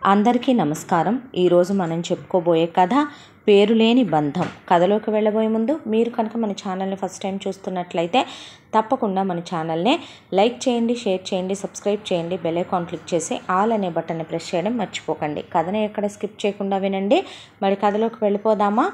అందరికీ నమస్కారం ఈరోజు మనం చెప్పుకోబోయే కథ పేరులేని బంధం కథలోకి వెళ్ళబోయే ముందు మీరు కనుక మన ఛానల్ని ఫస్ట్ టైం చూస్తున్నట్లయితే తప్పకుండా మన ఛానల్ని లైక్ చేయండి షేర్ చేయండి సబ్స్క్రైబ్ చేయండి బెల్ ఐకాన్ క్లిక్ చేసి ఆల్ అనే బటన్ని ప్రెస్ చేయడం మర్చిపోకండి కథని ఎక్కడ స్కిప్ చేయకుండా వినండి మరి కథలోకి వెళ్ళిపోదామా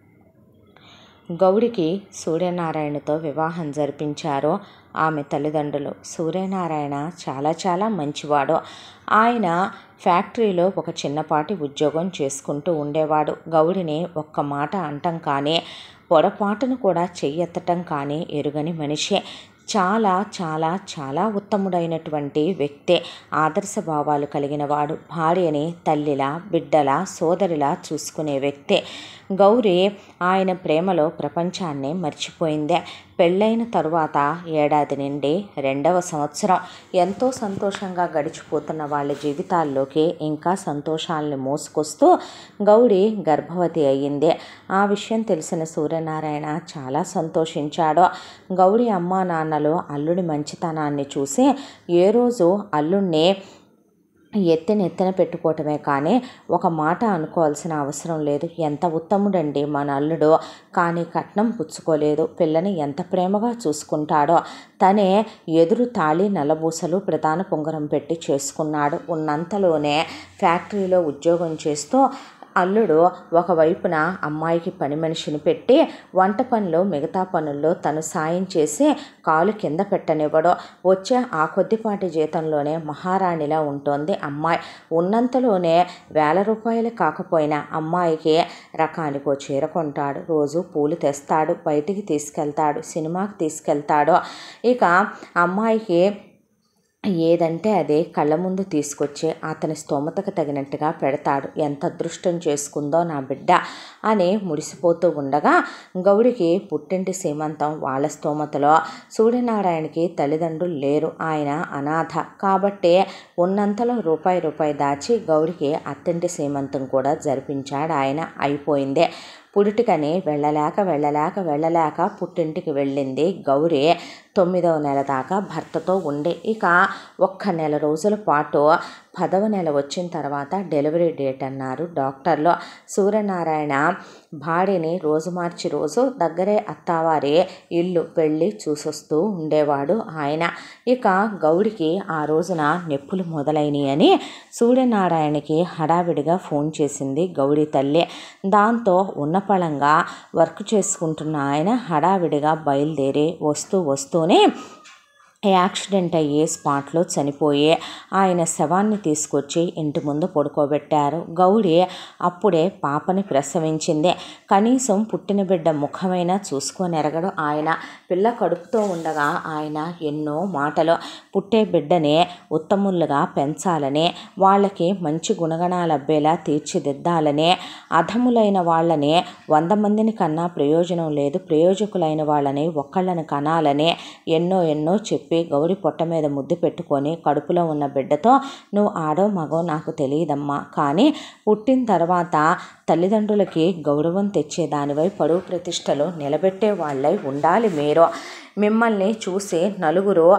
గౌడికి సూర్యనారాయణతో వివాహం జరిపించారు ఆమె తల్లిదండ్రులు సూర్యనారాయణ చాలా చాలా మంచివాడు ఆయన ఫ్యాక్టరీలో ఒక చిన్నపాటి ఉద్యోగం చేసుకుంటూ ఉండేవాడు గౌడిని ఒక్క మాట అంటం కానీ పొరపాటును కూడా చెయ్యెత్తటం కానీ ఎరుగని మనిషి చాలా చాలా చాలా ఉత్తముడైనటువంటి వ్యక్తే ఆదర్శ భావాలు కలిగిన వాడు భార్యని తల్లిలా బిడ్డలా సోదరిలా చూసుకునే వ్యక్తే గౌరీ ఆయన ప్రేమలో ప్రపంచాన్ని మర్చిపోయిందే పెళ్ళైన తరువాత ఏడాది నుండి రెండవ సంవత్సరం ఎంతో సంతోషంగా గడిచిపోతున్న వాళ్ళ జీవితాల్లోకి ఇంకా సంతోషాలను మోసుకొస్తూ గౌరీ గర్భవతి అయ్యింది ఆ విషయం తెలిసిన సూర్యనారాయణ చాలా సంతోషించాడు గౌరీ అమ్మా నాన్నలు అల్లుడి మంచితనాన్ని చూసి ఏ రోజు అల్లుడిని ఎత్తిన ఎత్తిన పెట్టుకోవటమే కానీ ఒక మాట అనుకోవాల్సిన అవసరం లేదు ఎంత ఉత్తముడండి మన అల్లుడు కానీ కట్నం పుచ్చుకోలేదు పిల్లని ఎంత ప్రేమగా చూసుకుంటాడో తనే ఎదురు తాళి నల్లబూసలు ప్రధాన పొంగరం పెట్టి చేసుకున్నాడు ఉన్నంతలోనే ఫ్యాక్టరీలో ఉద్యోగం చేస్తూ అల్లుడు ఒకవైపున అమ్మాయికి పని మనిషిని పెట్టి వంట పనిలో మిగతా పనుల్లో తను సాయం చేసి కాలు కింద పెట్టనివ్వడు వచ్చే ఆ కొద్దిపాటి జీతంలోనే మహారాణిలా ఉంటుంది అమ్మాయి ఉన్నంతలోనే వేల రూపాయలు కాకపోయినా అమ్మాయికి రకానికో చీర కొంటాడు రోజు పూలు తెస్తాడు బయటికి తీసుకెళ్తాడు సినిమాకి తీసుకెళ్తాడు ఇక అమ్మాయికి ఏదంటే అదే కళ్ళ ముందు తీసుకొచ్చి అతని స్తోమతకు తగినట్టుగా పెడతాడు ఎంత అదృష్టం చేసుకుందో నా బిడ్డ అని మురిసిపోతూ ఉండగా గౌడికి పుట్టింటి సీమంతం వాళ్ళ స్తోమతలో సూర్యనారాయణకి తల్లిదండ్రులు లేరు ఆయన అనాథ కాబట్టి ఉన్నంతలో రూపాయి రూపాయి దాచి గౌడికి అత్తింటి సీమంతం కూడా జరిపించాడు ఆయన అయిపోయిందే పురిటికని వెళ్ళలేక వెళ్ళలేక వెళ్ళలేక పుట్టింటికి వెళ్ళింది గౌరీ తొమ్మిదవ నెల దాకా భర్తతో ఉండి ఇక ఒక్క నెల రోజుల పాటు పదవ నెల వచ్చిన తర్వాత డెలివరీ డేట్ అన్నారు డాక్టర్లు సూర్యనారాయణ భార్యని రోజు మార్చి రోజు దగ్గరే అత్తావారి ఇల్లు వెళ్ళి చూసొస్తూ ఉండేవాడు ఆయన ఇక గౌడికి ఆ రోజున నొప్పులు మొదలైనవి అని సూర్యనారాయణకి హడావిడిగా ఫోన్ చేసింది గౌడి తల్లి దాంతో ఉన్నపళంగా వర్క్ చేసుకుంటున్న ఆయన హడావిడిగా బయలుదేరి వస్తూ వస్తూనే యాక్సిడెంట్ అయ్యే స్పాట్లో చనిపోయి ఆయన శవాన్ని తీసుకొచ్చి ఇంటి ముందు పడుకోబెట్టారు గౌడి అప్పుడే పాపని ప్రసవించింది కనీసం పుట్టిన బిడ్డ ముఖమైనా చూసుకోనెరగడు ఆయన పిల్ల కడుపుతో ఉండగా ఆయన ఎన్నో మాటలు పుట్టే బిడ్డని ఉత్తములుగా పెంచాలని వాళ్ళకి మంచి గుణగణాలు అబ్బేలా తీర్చిదిద్దాలని అధములైన వాళ్ళని వంద మందిని కన్నా ప్రయోజనం లేదు ప్రయోజకులైన వాళ్ళని ఒక్కళ్ళని కనాలని ఎన్నో ఎన్నో చెప్పి గౌరి పొట్ట మీద ముద్దు పెట్టుకొని కడుపులో ఉన్న బిడ్డతో నువ్వు ఆడో మగో నాకు తెలియదమ్మా కానీ పుట్టిన తర్వాత తల్లిదండ్రులకి గౌరవం తెచ్చేదానివై పరువు ప్రతిష్టలు నిలబెట్టే వాళ్ళై ఉండాలి మీరు మిమ్మల్ని చూసి నలుగురు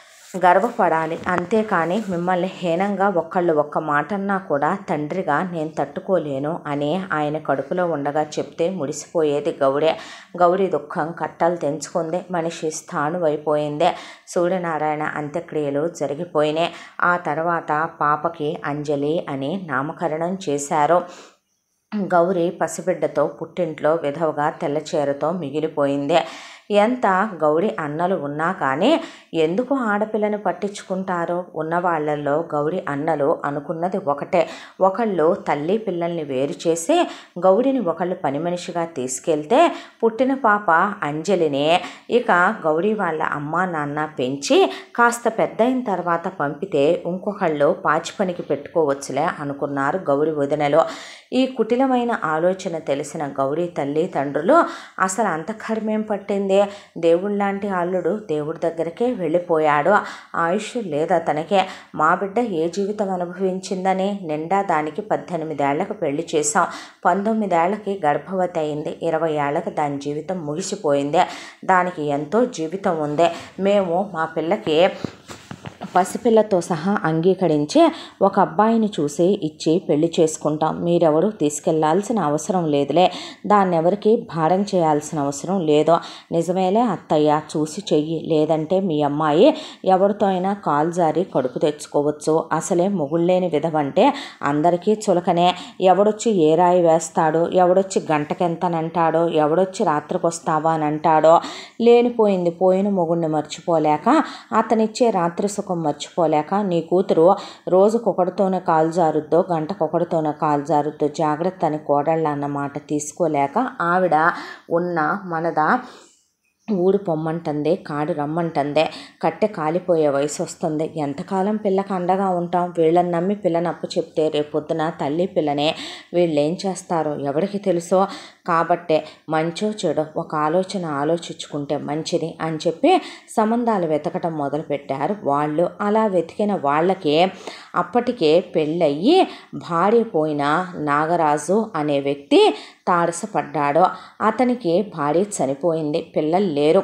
గర్వపడాలి అంతేకాని మిమ్మల్ని హీనంగా ఒక్కళ్ళు ఒక్క మాటన్నా కూడా తండ్రిగా నేను తట్టుకోలేను అని ఆయన కడుపులో ఉండగా చెప్తే ముడిసిపోయేది గౌడే గౌరీ దుఃఖం కట్టలు తెంచుకుంది మనిషి స్థానువైపోయిందే సూర్యనారాయణ అంత్యక్రియలు జరిగిపోయినాయి ఆ తర్వాత పాపకి అంజలి అని నామకరణం చేశారు గౌరీ పసిబిడ్డతో పుట్టింట్లో విధవగా తెల్లచీరతో మిగిలిపోయింది ఎంత గౌడి అన్నలు ఉన్నా కానీ ఎందుకు ఆడపిల్లని పట్టించుకుంటారో ఉన్న వాళ్ళల్లో గౌడి అన్నలు అనుకున్నది ఒకటే ఒకళ్ళు తల్లి పిల్లల్ని వేరు చేసి గౌడిని ఒకళ్ళు పని మనిషిగా తీసుకెళ్తే పుట్టిన పాప అంజలిని ఇక గౌడి వాళ్ళ అమ్మా నాన్న పెంచి కాస్త పెద్ద అయిన తర్వాత పంపితే ఇంకొకళ్ళు పాచి పనికి పెట్టుకోవచ్చులే అనుకున్నారు గౌడి వదినలో ఈ కుటిలమైన ఆలోచన తెలిసిన గౌరీ తల్లి తండ్రులు అసలు అంత కర్మేం పట్టింది దేవుళ్ళలాంటి అల్లుడు దేవుడి దగ్గరికే వెళ్ళిపోయాడు ఆయుష్ లేదా తనకే మా బిడ్డ ఏ జీవితం అనుభవించిందని నిండా దానికి పద్దెనిమిదేళ్లకు పెళ్లి చేశాం పంతొమ్మిదేళ్లకి గర్భవతి అయింది ఇరవై ఏళ్ళకి దాని జీవితం ముగిసిపోయింది దానికి ఎంతో జీవితం ఉంది మేము మా పిల్లకి పసిపిల్లతో సహా అంగీకరించి ఒక అబ్బాయిని చూసి ఇచ్చి పెళ్లి చేసుకుంటాం మీరెవరు తీసుకెళ్లాల్సిన అవసరం లేదులే దాన్ని ఎవరికి భారం చేయాల్సిన అవసరం లేదు నిజమేలే అత్తయ్య చూసి చెయ్యి లేదంటే మీ అమ్మాయి ఎవరితో అయినా కాలు జారి కడుపు తెచ్చుకోవచ్చు అసలే మొగుళ్ళేని విధవంటే అందరికీ చులకనే ఎవడొచ్చి ఏ రాయి వేస్తాడో ఎవడొచ్చి గంటకెంతనంటాడో ఎవడొచ్చి రాత్రికి వస్తావా అని అంటాడో లేనిపోయింది పోయిన మొగుడిని మర్చిపోలేక అతనిచ్చే రాత్రి సుఖం మర్చిపోలేక నీ కూతురు రోజుకొకడితోనే కాలు జారుద్దో గంటకొకడితోనే కాలు జారుద్దో జాగ్రత్త అని కోడళ్ళ అన్నమాట తీసుకోలేక ఆవిడ ఉన్న మనద ఊడి పొమ్మంటుందే కాడు రమ్మంటుందే కట్టె కాలిపోయే వయసు వస్తుంది ఎంతకాలం పిల్లకి అండగా ఉంటాం వీళ్ళని నమ్మి పిల్లని అప్పు చెప్తే రేపొద్దున తల్లి పిల్లనే వీళ్ళు ఏం చేస్తారో ఎవరికి తెలుసో కాబట్టే మంచో చెడో ఒక ఆలోచన ఆలోచించుకుంటే మంచిది అని చెప్పి సంబంధాలు వెతకటం మొదలుపెట్టారు వాళ్ళు అలా వెతికిన వాళ్ళకి అప్పటికే పెళ్ళయ్యి భార్య పోయిన నాగరాజు అనే వ్యక్తి తారసపడ్డాడు అతనికి భార్య చనిపోయింది పిల్లలు లేరు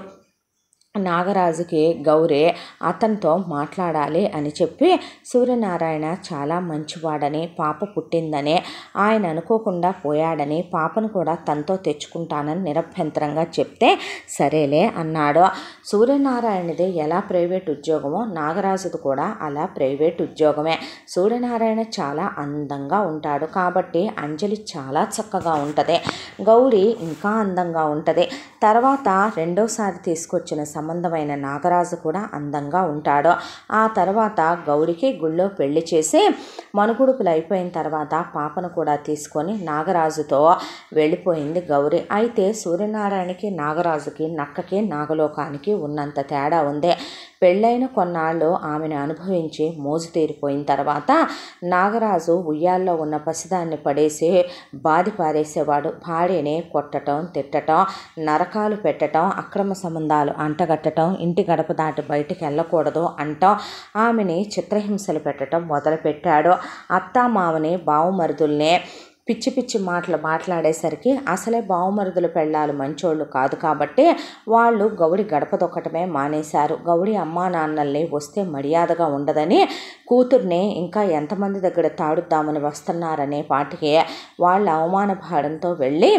నాగరాజుకి గౌరీ అతనితో మాట్లాడాలి అని చెప్పి సూర్యనారాయణ చాలా మంచివాడని పాప పుట్టిందని ఆయన అనుకోకుండా పోయాడని పాపను కూడా తనతో తెచ్చుకుంటానని నిరభ్యంతరంగా చెప్తే సరేలే అన్నాడు సూర్యనారాయణది ఎలా ప్రైవేట్ ఉద్యోగమో నాగరాజుది కూడా అలా ప్రైవేట్ ఉద్యోగమే సూర్యనారాయణ చాలా అందంగా ఉంటాడు కాబట్టి అంజలి చాలా చక్కగా ఉంటుంది గౌరీ ఇంకా అందంగా ఉంటుంది తర్వాత రెండోసారి తీసుకొచ్చిన సంబంధమైన నాగరాజు కూడా అందంగా ఉంటాడు ఆ తర్వాత గౌరికి గుళ్ళో పెళ్లి చేసి మనుగుడుపులు అయిపోయిన తర్వాత పాపను కూడా తీసుకొని నాగరాజుతో వెళ్ళిపోయింది గౌరి అయితే సూర్యనారాయణకి నాగరాజుకి నక్కకి నాగలోకానికి ఉన్నంత తేడా ఉంది పెళ్ళైన కొన్నాళ్ళు ఆమెను అనుభవించి మోజు తీరిపోయిన తర్వాత నాగరాజు ఉయ్యాల్లో ఉన్న పసిదాన్ని పడేసి బాది పారేసేవాడు భార్యని కొట్టటం తిట్టటం నరకాలు పెట్టటం అక్రమ సంబంధాలు అంటగట్టడం ఇంటి గడప దాటి బయటికి వెళ్ళకూడదు అంటాం ఆమెని చిత్రహింసలు పెట్టడం మొదలుపెట్టాడు అత్తామావని బావుమరుదుల్నే పిచ్చి పిచ్చి మాటలు మాట్లాడేసరికి అసలే బావుమరుదులు పెళ్ళాలు మంచోళ్ళు కాదు కాబట్టి వాళ్ళు గౌడి గడప దొక్కటమే మానేశారు గౌడి అమ్మా నాన్నల్ని వస్తే మర్యాదగా ఉండదని కూతుర్ని ఇంకా ఎంతమంది దగ్గర తాడుద్దామని వస్తున్నారనే పాటికి వాళ్ళ అవమాన భారంతో వెళ్ళి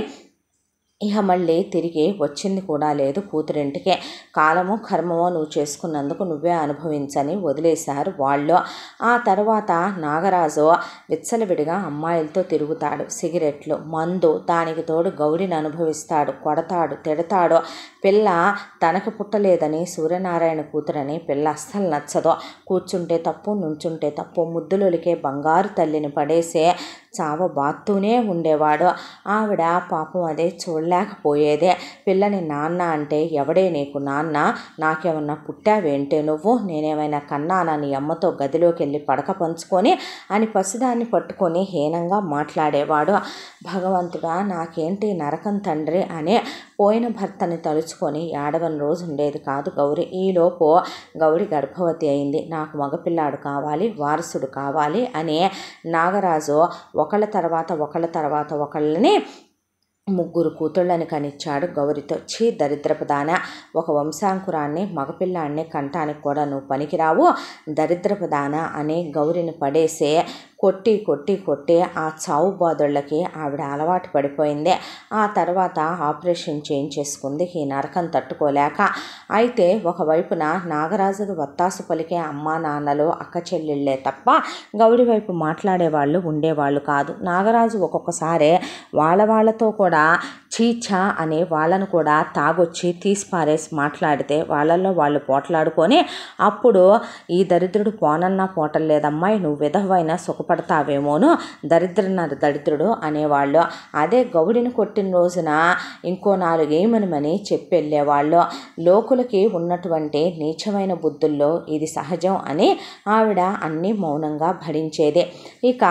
ఇక మళ్ళీ తిరిగి వచ్చింది కూడా లేదు కూతురింటికే కాలము కర్మమో నువ్వు చేసుకున్నందుకు నువ్వే అనుభవించని వదిలేశారు వాళ్ళు ఆ తర్వాత నాగరాజు విచ్చలవిడిగా అమ్మాయిలతో తిరుగుతాడు సిగరెట్లు మందు దానికి తోడు గౌడిని అనుభవిస్తాడు కొడతాడు తిడతాడు పిల్ల తనకు పుట్టలేదని సూర్యనారాయణ కూతురని పిల్ల అస్సలు నచ్చదు కూర్చుంటే తప్పు నుంచుంటే తప్పు ముద్దులొలికే బంగారు తల్లిని పడేసే చావ బాత్తూనే ఉండేవాడు ఆవిడ పాపం అదే చూడలేకపోయేదే పిల్లని నాన్న అంటే ఎవడే నీకు నాన్న నాకేమన్నా పుట్టావేంటే నువ్వు నేనేమైనా కన్నానా నీ అమ్మతో గదిలోకి వెళ్ళి పడక పంచుకొని అని పసిదాన్ని పట్టుకొని హీనంగా మాట్లాడేవాడు భగవంతుడా నాకేంటి నరకం తండ్రి అనే పోయిన భర్తని తలుచుకొని ఏడవని రోజు ఉండేది కాదు గౌరి ఈలోపు గౌరి గర్భవతి అయింది నాకు మగపిల్లాడు కావాలి వారసుడు కావాలి అని నాగరాజు ఒకళ్ళ తర్వాత ఒకళ్ళ తర్వాత ఒకళ్ళని ముగ్గురు కూతుళ్ళని కనిచ్చాడు గౌరితో ఛీ దరిద్రపు దాన ఒక వంశాంకురాన్ని మగపిల్లాన్ని కంటానికి కూడా నువ్వు పనికిరావు దరిద్రపు దాన అని గౌరిని పడేసే కొట్టి కొట్టి కొట్టి ఆ చావు బాధోళ్ళకి ఆవిడ అలవాటు పడిపోయింది ఆ తర్వాత ఆపరేషన్ చేయించేసుకుంది ఈ నరకం తట్టుకోలేక అయితే ఒకవైపున నాగరాజుకు వత్తాసు పలికే అమ్మా నాన్నలు అక్క చెల్లెళ్ళే తప్ప గౌడి వైపు మాట్లాడేవాళ్ళు ఉండేవాళ్ళు కాదు నాగరాజు ఒక్కొక్కసారి వాళ్ళ వాళ్ళతో కూడా చీచా అని వాళ్ళను కూడా తాగొచ్చి తీసి పారేసి మాట్లాడితే వాళ్ళల్లో వాళ్ళు పోట్లాడుకొని అప్పుడు ఈ దరిద్రుడు పోనన్నా పోటలేదమ్మాయి నువ్వు విధవైనా సుఖపడతావేమోను దరిద్రన దరిద్రుడు అనేవాళ్ళు అదే గౌడిని కొట్టిన రోజున ఇంకో నాలుగు ఏమనమని చెప్పి వెళ్ళేవాళ్ళు లోకులకి ఉన్నటువంటి నీచమైన బుద్ధుల్లో ఇది సహజం అని ఆవిడ అన్నీ మౌనంగా భరించేది ఇక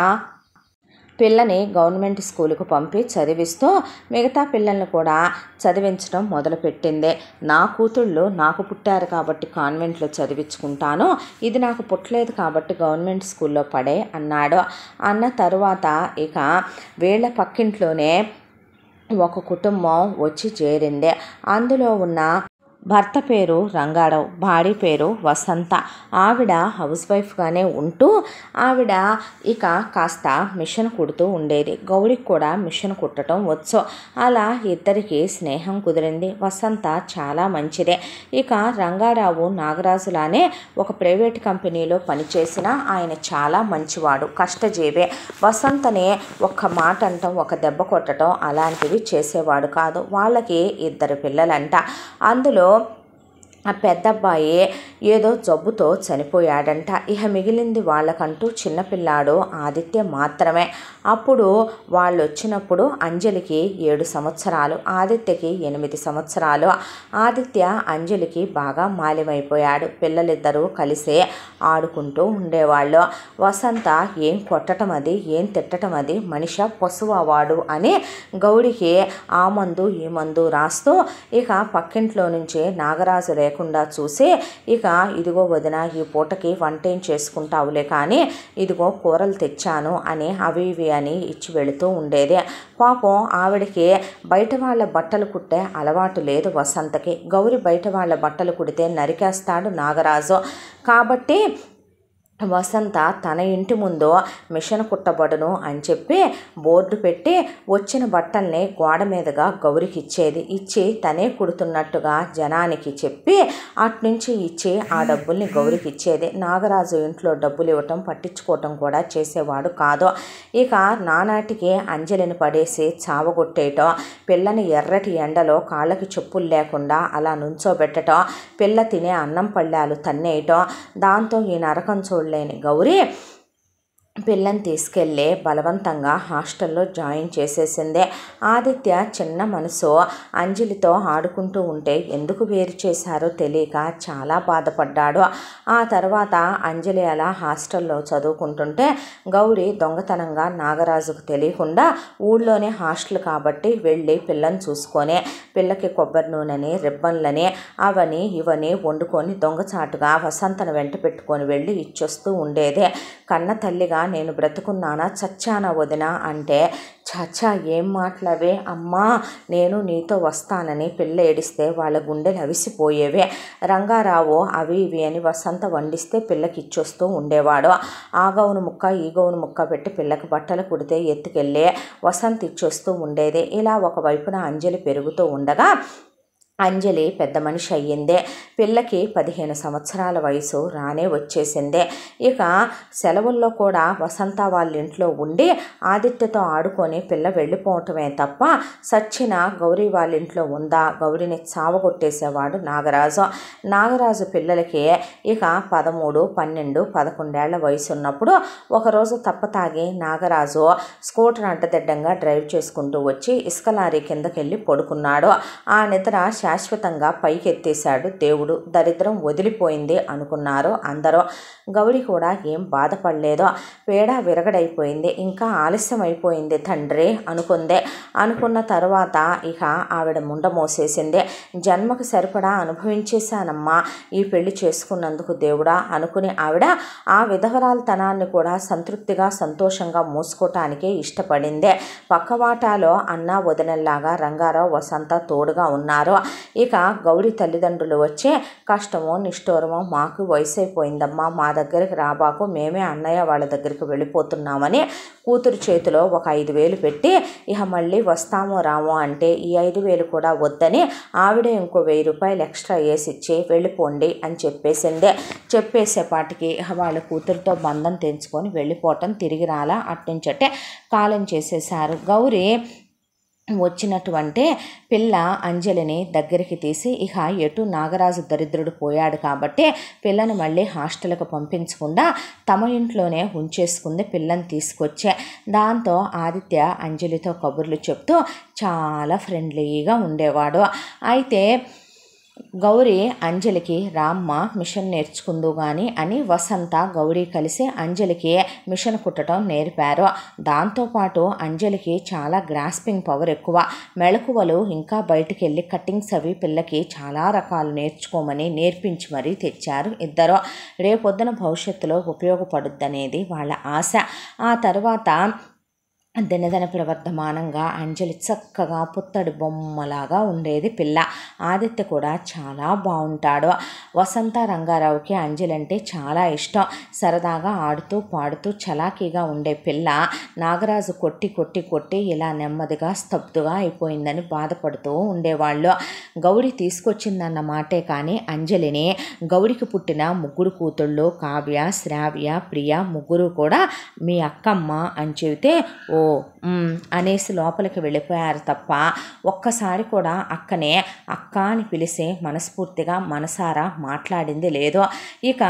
పిల్లని గవర్నమెంట్ స్కూలుకు పంపి చదివిస్తూ మిగతా పిల్లల్ని కూడా చదివించడం మొదలుపెట్టింది నా కూతుళ్ళు నాకు పుట్టారు కాబట్టి కాన్వెంట్లో చదివించుకుంటాను ఇది నాకు పుట్టలేదు కాబట్టి గవర్నమెంట్ స్కూల్లో పడే అన్నాడు అన్న తరువాత ఇక వీళ్ళ పక్కింట్లోనే ఒక కుటుంబం వచ్చి చేరింది అందులో ఉన్న భర్త పేరు రంగారావు భార్య పేరు వసంత ఆవిడ హౌస్ వైఫ్గానే ఉంటూ ఆవిడ ఇక కాస్త మిషన్ కుడుతూ ఉండేది గౌరికి కూడా మిషన్ కుట్టడం వచ్చు అలా ఇద్దరికి స్నేహం కుదిరింది వసంత చాలా మంచిదే ఇక రంగారావు నాగరాజులానే ఒక ప్రైవేట్ కంపెనీలో పనిచేసిన ఆయన చాలా మంచివాడు కష్టజీవే వసంతనే ఒక్క మాట అంటాం ఒక దెబ్బ కొట్టడం అలాంటివి చేసేవాడు కాదు వాళ్ళకి ఇద్దరు పిల్లలంట అందులో ఆ పెద్ద అబ్బాయి ఏదో జబ్బుతో చనిపోయాడంట ఇక మిగిలింది వాళ్ళకంటూ చిన్నపిల్లాడు ఆదిత్య మాత్రమే అప్పుడు వాళ్ళు వచ్చినప్పుడు అంజలికి ఏడు సంవత్సరాలు ఆదిత్యకి ఎనిమిది సంవత్సరాలు ఆదిత్య అంజలికి బాగా మాలిమైపోయాడు పిల్లలిద్దరూ కలిసే ఆడుకుంటూ ఉండేవాళ్ళు వసంత ఏం కొట్టడం అది ఏం తిట్టడం అది మనిష పశువాడు అని గౌడికి ఆ మందు ఈ మందు రాస్తూ ఇక పక్కింట్లో నుంచి నాగరాజు లేకుండా చూసి ఇక ఇదిగో వదిన ఈ పూటకి వంట ఏం చేసుకుంటావులే కానీ ఇదిగో కూరలు తెచ్చాను అని అవి ఇవి అని ఇచ్చి వెళుతూ ఉండేది పాపం ఆవిడకి బయట వాళ్ళ బట్టలు కుట్టే అలవాటు లేదు వసంతకి గౌరి బయట వాళ్ళ బట్టలు కుడితే నరికేస్తాడు నాగరాజు కాబట్టి వసంత తన ఇంటి ముందు మిషన్ కుట్టబడును అని చెప్పి బోర్డు పెట్టి వచ్చిన బట్టల్ని గోడ మీదుగా గౌరికి ఇచ్చేది ఇచ్చి తనే కుడుతున్నట్టుగా జనానికి చెప్పి అట్నుంచి ఇచ్చి ఆ డబ్బుల్ని గౌరికి ఇచ్చేది నాగరాజు ఇంట్లో డబ్బులు ఇవ్వటం పట్టించుకోవటం కూడా చేసేవాడు కాదు ఇక నానాటికి అంజలిని పడేసి చావగొట్టేయటం పిల్లని ఎర్రటి ఎండలో కాళ్ళకి చెప్పులు లేకుండా అలా నుంచోబెట్టడం పిల్ల తినే అన్నం పళ్ళాలు తన్నేయటం దాంతో ఈ నరకం చూడలేని గౌరీ పిల్లని తీసుకెళ్ళి బలవంతంగా హాస్టల్లో జాయిన్ చేసేసిందే ఆదిత్య చిన్న మనసు అంజలితో ఆడుకుంటూ ఉంటే ఎందుకు వేరు చేశారో తెలియక చాలా బాధపడ్డాడు ఆ తర్వాత అంజలి అలా హాస్టల్లో చదువుకుంటుంటే గౌరీ దొంగతనంగా నాగరాజుకు తెలియకుండా ఊళ్ళోనే హాస్టల్ కాబట్టి వెళ్ళి పిల్లని చూసుకొని పిల్లకి కొబ్బరి నూనెని రిబ్బన్లని అవని ఇవని వండుకొని దొంగచాటుగా వసంతను వెంట పెట్టుకొని వెళ్ళి ఇచ్చొస్తూ ఉండేదే కన్న తల్లిగా నేను బ్రతుకున్నానా చచ్చానా వదినా అంటే చచ్చా ఏం మాట్లావే అమ్మా నేను నీతో వస్తానని పిల్ల ఏడిస్తే వాళ్ళ గుండెలు అవిసిపోయేవే రంగారావు అవి ఇవి అని వసంత వండిస్తే పిల్లకి ఇచ్చొస్తూ ఉండేవాడు ఆ గౌను ముక్క ఈ గౌను ముక్క పెట్టి పిల్లకి బట్టలు కుడితే ఎత్తుకెళ్ళి వసంత ఇచ్చొస్తూ ఉండేది ఇలా ఒకవైపున అంజలి పెరుగుతూ ఉండగా అంజలి పెద్ద మనిషి అయ్యిందే పిల్లకి పదిహేను సంవత్సరాల వయసు రానే వచ్చేసిందే ఇక సెలవుల్లో కూడా వసంత వాళ్ళ ఇంట్లో ఉండి ఆదిత్యతో ఆడుకొని పిల్ల వెళ్ళిపోవటమే తప్ప సచ్చిన గౌరీ వాళ్ళ ఇంట్లో ఉందా గౌరీని చావగొట్టేసేవాడు నాగరాజు నాగరాజు పిల్లలకి ఇక పదమూడు పన్నెండు పదకొండేళ్ల వయసు ఉన్నప్పుడు ఒకరోజు తప్పతాగి నాగరాజు స్కూటర్ అడ్డదిడ్డంగా డ్రైవ్ చేసుకుంటూ వచ్చి ఇసుక లారీ కిందకెళ్ళి పడుకున్నాడు ఆ నిద్ర శాశ్వతంగా పైకెత్తేశాడు దేవుడు దరిద్రం వదిలిపోయింది అనుకున్నారు అందరూ గౌరి కూడా ఏం బాధపడలేదో పేడ విరగడైపోయింది ఇంకా ఆలస్యం అయిపోయింది తండ్రి అనుకుందే అనుకున్న తర్వాత ఇక ఆవిడ ముండ మోసేసింది జన్మకు సరిపడా అనుభవించేశానమ్మా ఈ పెళ్లి చేసుకున్నందుకు దేవుడా అనుకుని ఆవిడ ఆ విధవరాలతనాన్ని కూడా సంతృప్తిగా సంతోషంగా మూసుకోవటానికి ఇష్టపడిందే పక్కవాటాలో అన్నా వదినల్లాగా రంగారావు వసంత తోడుగా ఉన్నారు ఇక గౌరీ తల్లిదండ్రులు వచ్చే కష్టమో నిష్ఠూరమో మాకు వయసు అయిపోయిందమ్మా మా దగ్గరికి రాబాకు మేమే అన్నయ్య వాళ్ళ దగ్గరికి వెళ్ళిపోతున్నామని కూతురు చేతిలో ఒక ఐదు వేలు పెట్టి ఇక మళ్ళీ వస్తామో రామో అంటే ఈ ఐదు వేలు కూడా వద్దని ఆవిడే ఇంకో వెయ్యి రూపాయలు ఎక్స్ట్రా వేసిచ్చి వెళ్ళిపోండి అని చెప్పేసిందే చెప్పేసేపాటికి ఇక వాళ్ళ కూతురితో బంధం తెంచుకొని వెళ్ళిపోవటం తిరిగి రాలా అట్నుంచటే కాలం చేసేశారు గౌరీ వచ్చినటువంటి పిల్ల అంజలిని దగ్గరికి తీసి ఇక ఎటు నాగరాజు దరిద్రుడు పోయాడు కాబట్టి పిల్లను మళ్ళీ హాస్టల్కి పంపించకుండా తమ ఇంట్లోనే ఉంచేసుకుంది పిల్లని తీసుకొచ్చే దాంతో ఆదిత్య అంజలితో కబుర్లు చెప్తూ చాలా ఫ్రెండ్లీగా ఉండేవాడు అయితే గౌరీ అంజలికి రామ్మ మిషన్ నేర్చుకుందు గాని అని వసంత గౌరీ కలిసి అంజలికి మిషన్ కుట్టడం నేర్పారు దాంతోపాటు అంజలికి చాలా గ్రాస్పింగ్ పవర్ ఎక్కువ మెళకువలు ఇంకా బయటికి వెళ్ళి కటింగ్స్ అవి పిల్లకి చాలా రకాలు నేర్చుకోమని నేర్పించి మరీ తెచ్చారు ఇద్దరు రేపొద్దున భవిష్యత్తులో ఉపయోగపడుద్దనేది వాళ్ళ ఆశ ఆ తర్వాత దినదిన ప్రవర్ధమానంగా అంజలి చక్కగా పుత్తడి బొమ్మలాగా ఉండేది పిల్ల ఆదిత్య కూడా చాలా బాగుంటాడు వసంత రంగారావుకి అంజలి అంటే చాలా ఇష్టం సరదాగా ఆడుతూ పాడుతూ చలాకీగా ఉండే పిల్ల నాగరాజు కొట్టి కొట్టి కొట్టి ఇలా నెమ్మదిగా స్తబ్దుగా అయిపోయిందని బాధపడుతూ ఉండేవాళ్ళు గౌడి తీసుకొచ్చిందన్న మాటే కానీ అంజలిని గౌడికి పుట్టిన ముగ్గురు కూతుళ్ళు కావ్య శ్రావ్య ప్రియ ముగ్గురు కూడా మీ అక్కమ్మ అని చెబితే ఓ మ్, అనేసి లోపలికి వెళ్ళిపోయారు తప్ప ఒక్కసారి కూడా అక్కనే అక్క అని పిలిచి మనస్ఫూర్తిగా మనసారా మాట్లాడింది లేదు ఇక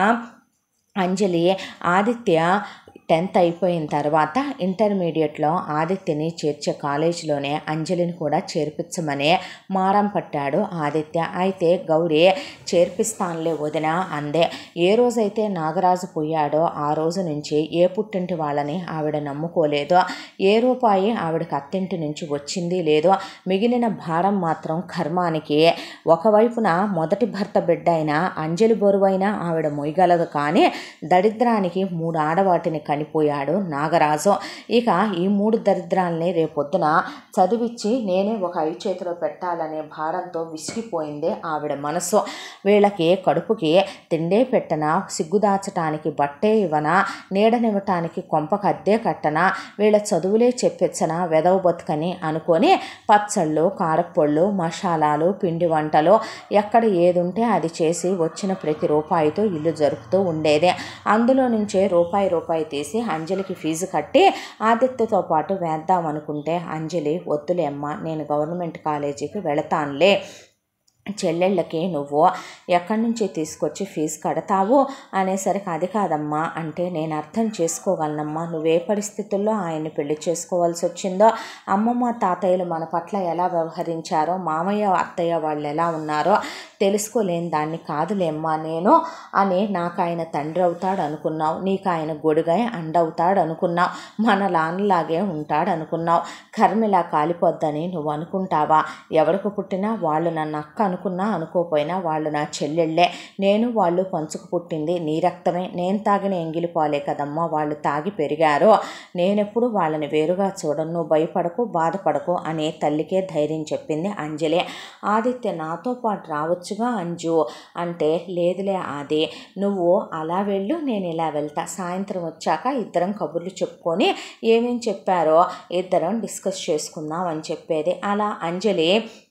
అంజలి ఆదిత్య టెన్త్ అయిపోయిన తర్వాత ఇంటర్మీడియట్లో ఆదిత్యని చేర్చే కాలేజీలోనే అంజలిని కూడా చేర్పించమని మారం పట్టాడు ఆదిత్య అయితే గౌరీ చేర్పిస్తానులే వదిన అందే ఏ రోజైతే నాగరాజు పోయాడో ఆ రోజు నుంచి ఏ పుట్టింటి వాళ్ళని ఆవిడ నమ్ముకోలేదు ఏ రూపాయి ఆవిడకి అత్తింటి నుంచి వచ్చింది లేదో మిగిలిన భారం మాత్రం కర్మానికి ఒకవైపున మొదటి భర్త బిడ్డ అయిన అంజలి బరువైన ఆవిడ మొయ్యగలదు కానీ దరిద్రానికి మూడు ఆడవాటిని కనిపోయాడు నాగరాజు ఇక ఈ మూడు దరిద్రాల్ని రేపొద్దున చదివిచ్చి నేనే ఒక ఐ చేతిలో పెట్టాలనే భారంతో విసిగిపోయింది ఆవిడ మనసు వీళ్ళకి కడుపుకి తిండే పెట్టన సిగ్గుదాచటానికి బట్టే ఇవ్వనా నీడనివ్వటానికి కొంపకు అద్దే కట్టనా వీళ్ళ చదువులే చెప్పించనా వెదవ బతుకని అనుకొని పచ్చళ్ళు కారప్పొళ్ళు మసాలాలు పిండి వంటలు ఎక్కడ ఏది ఉంటే అది చేసి వచ్చిన ప్రతి రూపాయితో ఇల్లు జరుపుతూ ఉండేది అందులో నుంచే రూపాయి రూపాయి తీసి అంజలికి ఫీజు కట్టి ఆదిత్యతో పాటు వేద్దాం అనుకుంటే అంజలి వద్దులే అమ్మ నేను గవర్నమెంట్ కాలేజీకి వెళతానులే చెల్లెళ్ళకి నువ్వు ఎక్కడి నుంచి తీసుకొచ్చి ఫీజు కడతావు అనేసరికి అది కాదమ్మా అంటే నేను అర్థం చేసుకోగలనమ్మా నువ్వే పరిస్థితుల్లో ఆయన్ని పెళ్లి చేసుకోవాల్సి వచ్చిందో అమ్మమ్మ తాతయ్యలు మన పట్ల ఎలా వ్యవహరించారో మామయ్య అత్తయ్య వాళ్ళు ఎలా ఉన్నారో తెలుసుకోలేని దాన్ని కాదులేమ్మా నేను అని నాకు ఆయన తండ్రి అవుతాడు అనుకున్నావు నీకు ఆయన గొడుగై అండవుతాడు అనుకున్నావు మన లాన్లాగే ఉంటాడు అనుకున్నావు కర్మిలా కాలిపోద్దని నువ్వు అనుకుంటావా ఎవరికి పుట్టినా వాళ్ళు నన్ను అక్క అనుకున్నా అనుకోపోయినా వాళ్ళు నా చెల్లెళ్ళే నేను వాళ్ళు పంచుకు పుట్టింది నీ రక్తమే నేను తాగిన ఎంగిలి పాలే కదమ్మా వాళ్ళు తాగి పెరిగారు నేనెప్పుడు వాళ్ళని వేరుగా చూడను నువ్వు భయపడకు బాధపడకు అనే తల్లికే ధైర్యం చెప్పింది అంజలి ఆదిత్య నాతో పాటు రావచ్చుగా అంజు అంటే లేదులే ఆది నువ్వు అలా వెళ్ళు నేను ఇలా వెళ్తా సాయంత్రం వచ్చాక ఇద్దరం కబుర్లు చెప్పుకొని ఏమేం చెప్పారో ఇద్దరం డిస్కస్ చేసుకుందాం అని చెప్పేది అలా అంజలి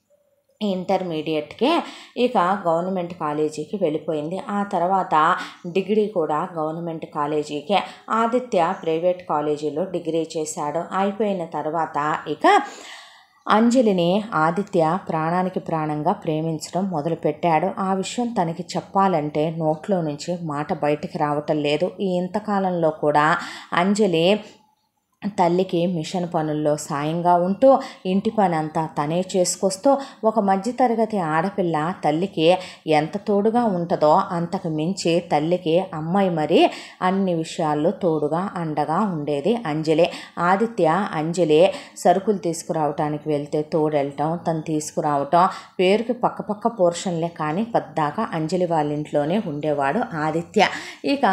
ఇంటర్మీడియట్కే ఇక గవర్నమెంట్ కాలేజీకి వెళ్ళిపోయింది ఆ తర్వాత డిగ్రీ కూడా గవర్నమెంట్ కాలేజీకే ఆదిత్య ప్రైవేట్ కాలేజీలో డిగ్రీ చేశాడు అయిపోయిన తర్వాత ఇక అంజలిని ఆదిత్య ప్రాణానికి ప్రాణంగా ప్రేమించడం మొదలుపెట్టాడు ఆ విషయం తనకి చెప్పాలంటే నోట్లో నుంచి మాట బయటికి రావటం లేదు ఈ ఇంతకాలంలో కూడా అంజలి తల్లికి మిషన్ పనుల్లో సాయంగా ఉంటూ ఇంటి పని అంతా తనే చేసుకొస్తూ ఒక మధ్యతరగతి ఆడపిల్ల తల్లికి ఎంత తోడుగా ఉంటుందో అంతకు మించి తల్లికి అమ్మాయి మరి అన్ని విషయాల్లో తోడుగా అండగా ఉండేది అంజలి ఆదిత్య అంజలి సరుకులు తీసుకురావటానికి వెళ్తే తోడెళ్ళటం తను తీసుకురావటం పేరుకి పక్కపక్క పోర్షన్లే కానీ పద్దాకా అంజలి వాళ్ళ ఇంట్లోనే ఉండేవాడు ఆదిత్య ఇక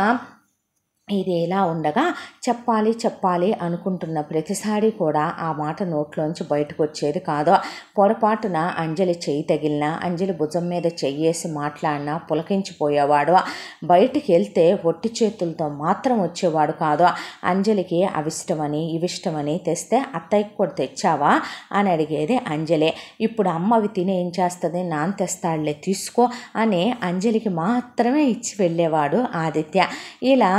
ఇది ఎలా ఉండగా చెప్పాలి చెప్పాలి అనుకుంటున్న ప్రతిసారి కూడా ఆ మాట నోట్లోంచి బయటకు వచ్చేది కాదు పొరపాటున అంజలి చెయ్యి తగిలినా అంజలి భుజం మీద చెయ్యేసి మాట్లాడినా పులకించిపోయేవాడు బయటికి వెళ్తే ఒట్టి చేతులతో మాత్రం వచ్చేవాడు కాదు అంజలికి అవిష్టమని ఇవిష్టమని తెస్తే అత్తయ్యకి కూడా తెచ్చావా అని అడిగేది అంజలి ఇప్పుడు అమ్మవి తిని ఏం చేస్తుంది నాన్న తెస్తాడులే తీసుకో అని అంజలికి మాత్రమే ఇచ్చి వెళ్ళేవాడు ఆదిత్య ఇలా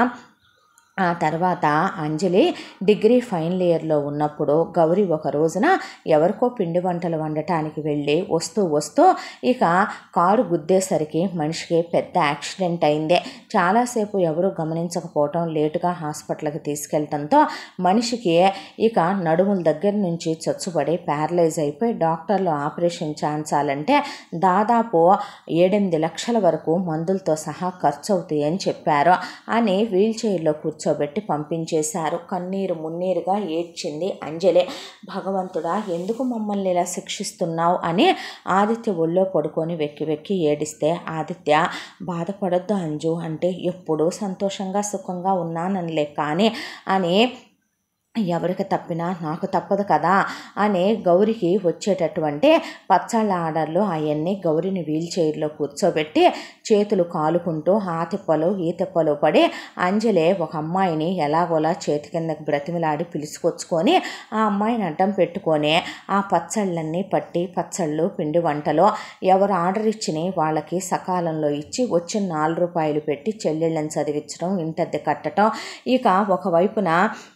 ఆ తర్వాత అంజలి డిగ్రీ ఫైనల్ ఇయర్లో ఉన్నప్పుడు గౌరీ ఒక రోజున ఎవరికో పిండి వంటలు వండటానికి వెళ్ళి వస్తూ వస్తూ ఇక కారు గుద్దేసరికి మనిషికి పెద్ద యాక్సిడెంట్ అయింది చాలాసేపు ఎవరు గమనించకపోవటం లేటుగా హాస్పిటల్కి తీసుకెళ్ళటంతో మనిషికి ఇక నడుముల దగ్గర నుంచి చచ్చుబడి ప్యారలైజ్ అయిపోయి డాక్టర్లు ఆపరేషన్ చేయించాలంటే దాదాపు ఏడెనిమిది లక్షల వరకు మందులతో సహా ఖర్చు అవుతాయి అని చెప్పారు అని వీల్ చైర్లో కూర్చోబెట్టి పంపించేశారు కన్నీరు మున్నీరుగా ఏడ్చింది అంజలి భగవంతుడా ఎందుకు మమ్మల్ని ఇలా శిక్షిస్తున్నావు అని ఆదిత్య ఒళ్ళో పడుకొని వెక్కి వెక్కి ఏడిస్తే ఆదిత్య బాధపడొద్దు అంజు అంటే ఎప్పుడూ సంతోషంగా సుఖంగా ఉన్నాననిలే కానీ అని ఎవరికి తప్పినా నాకు తప్పదు కదా అని గౌరికి వచ్చేటటువంటి పచ్చళ్ళ ఆర్డర్లు అవన్నీ గౌరిని వీల్ చైర్లో కూర్చోబెట్టి చేతులు కాలుకుంటూ ఆ తిప్పలు ఈ తిప్పలు పడి అంజలి ఒక అమ్మాయిని ఎలాగోలా చేతి కిందకి బ్రతిమిలాడి పిలుచుకొచ్చుకొని ఆ అమ్మాయిని అడ్డం పెట్టుకొని ఆ పచ్చళ్ళన్నీ పట్టి పచ్చళ్ళు పిండి వంటలు ఎవరు ఆర్డర్ ఇచ్చిని వాళ్ళకి సకాలంలో ఇచ్చి వచ్చిన నాలుగు రూపాయలు పెట్టి చెల్లెళ్ళని చదివించడం ఇంటద్దె కట్టడం ఇక ఒకవైపున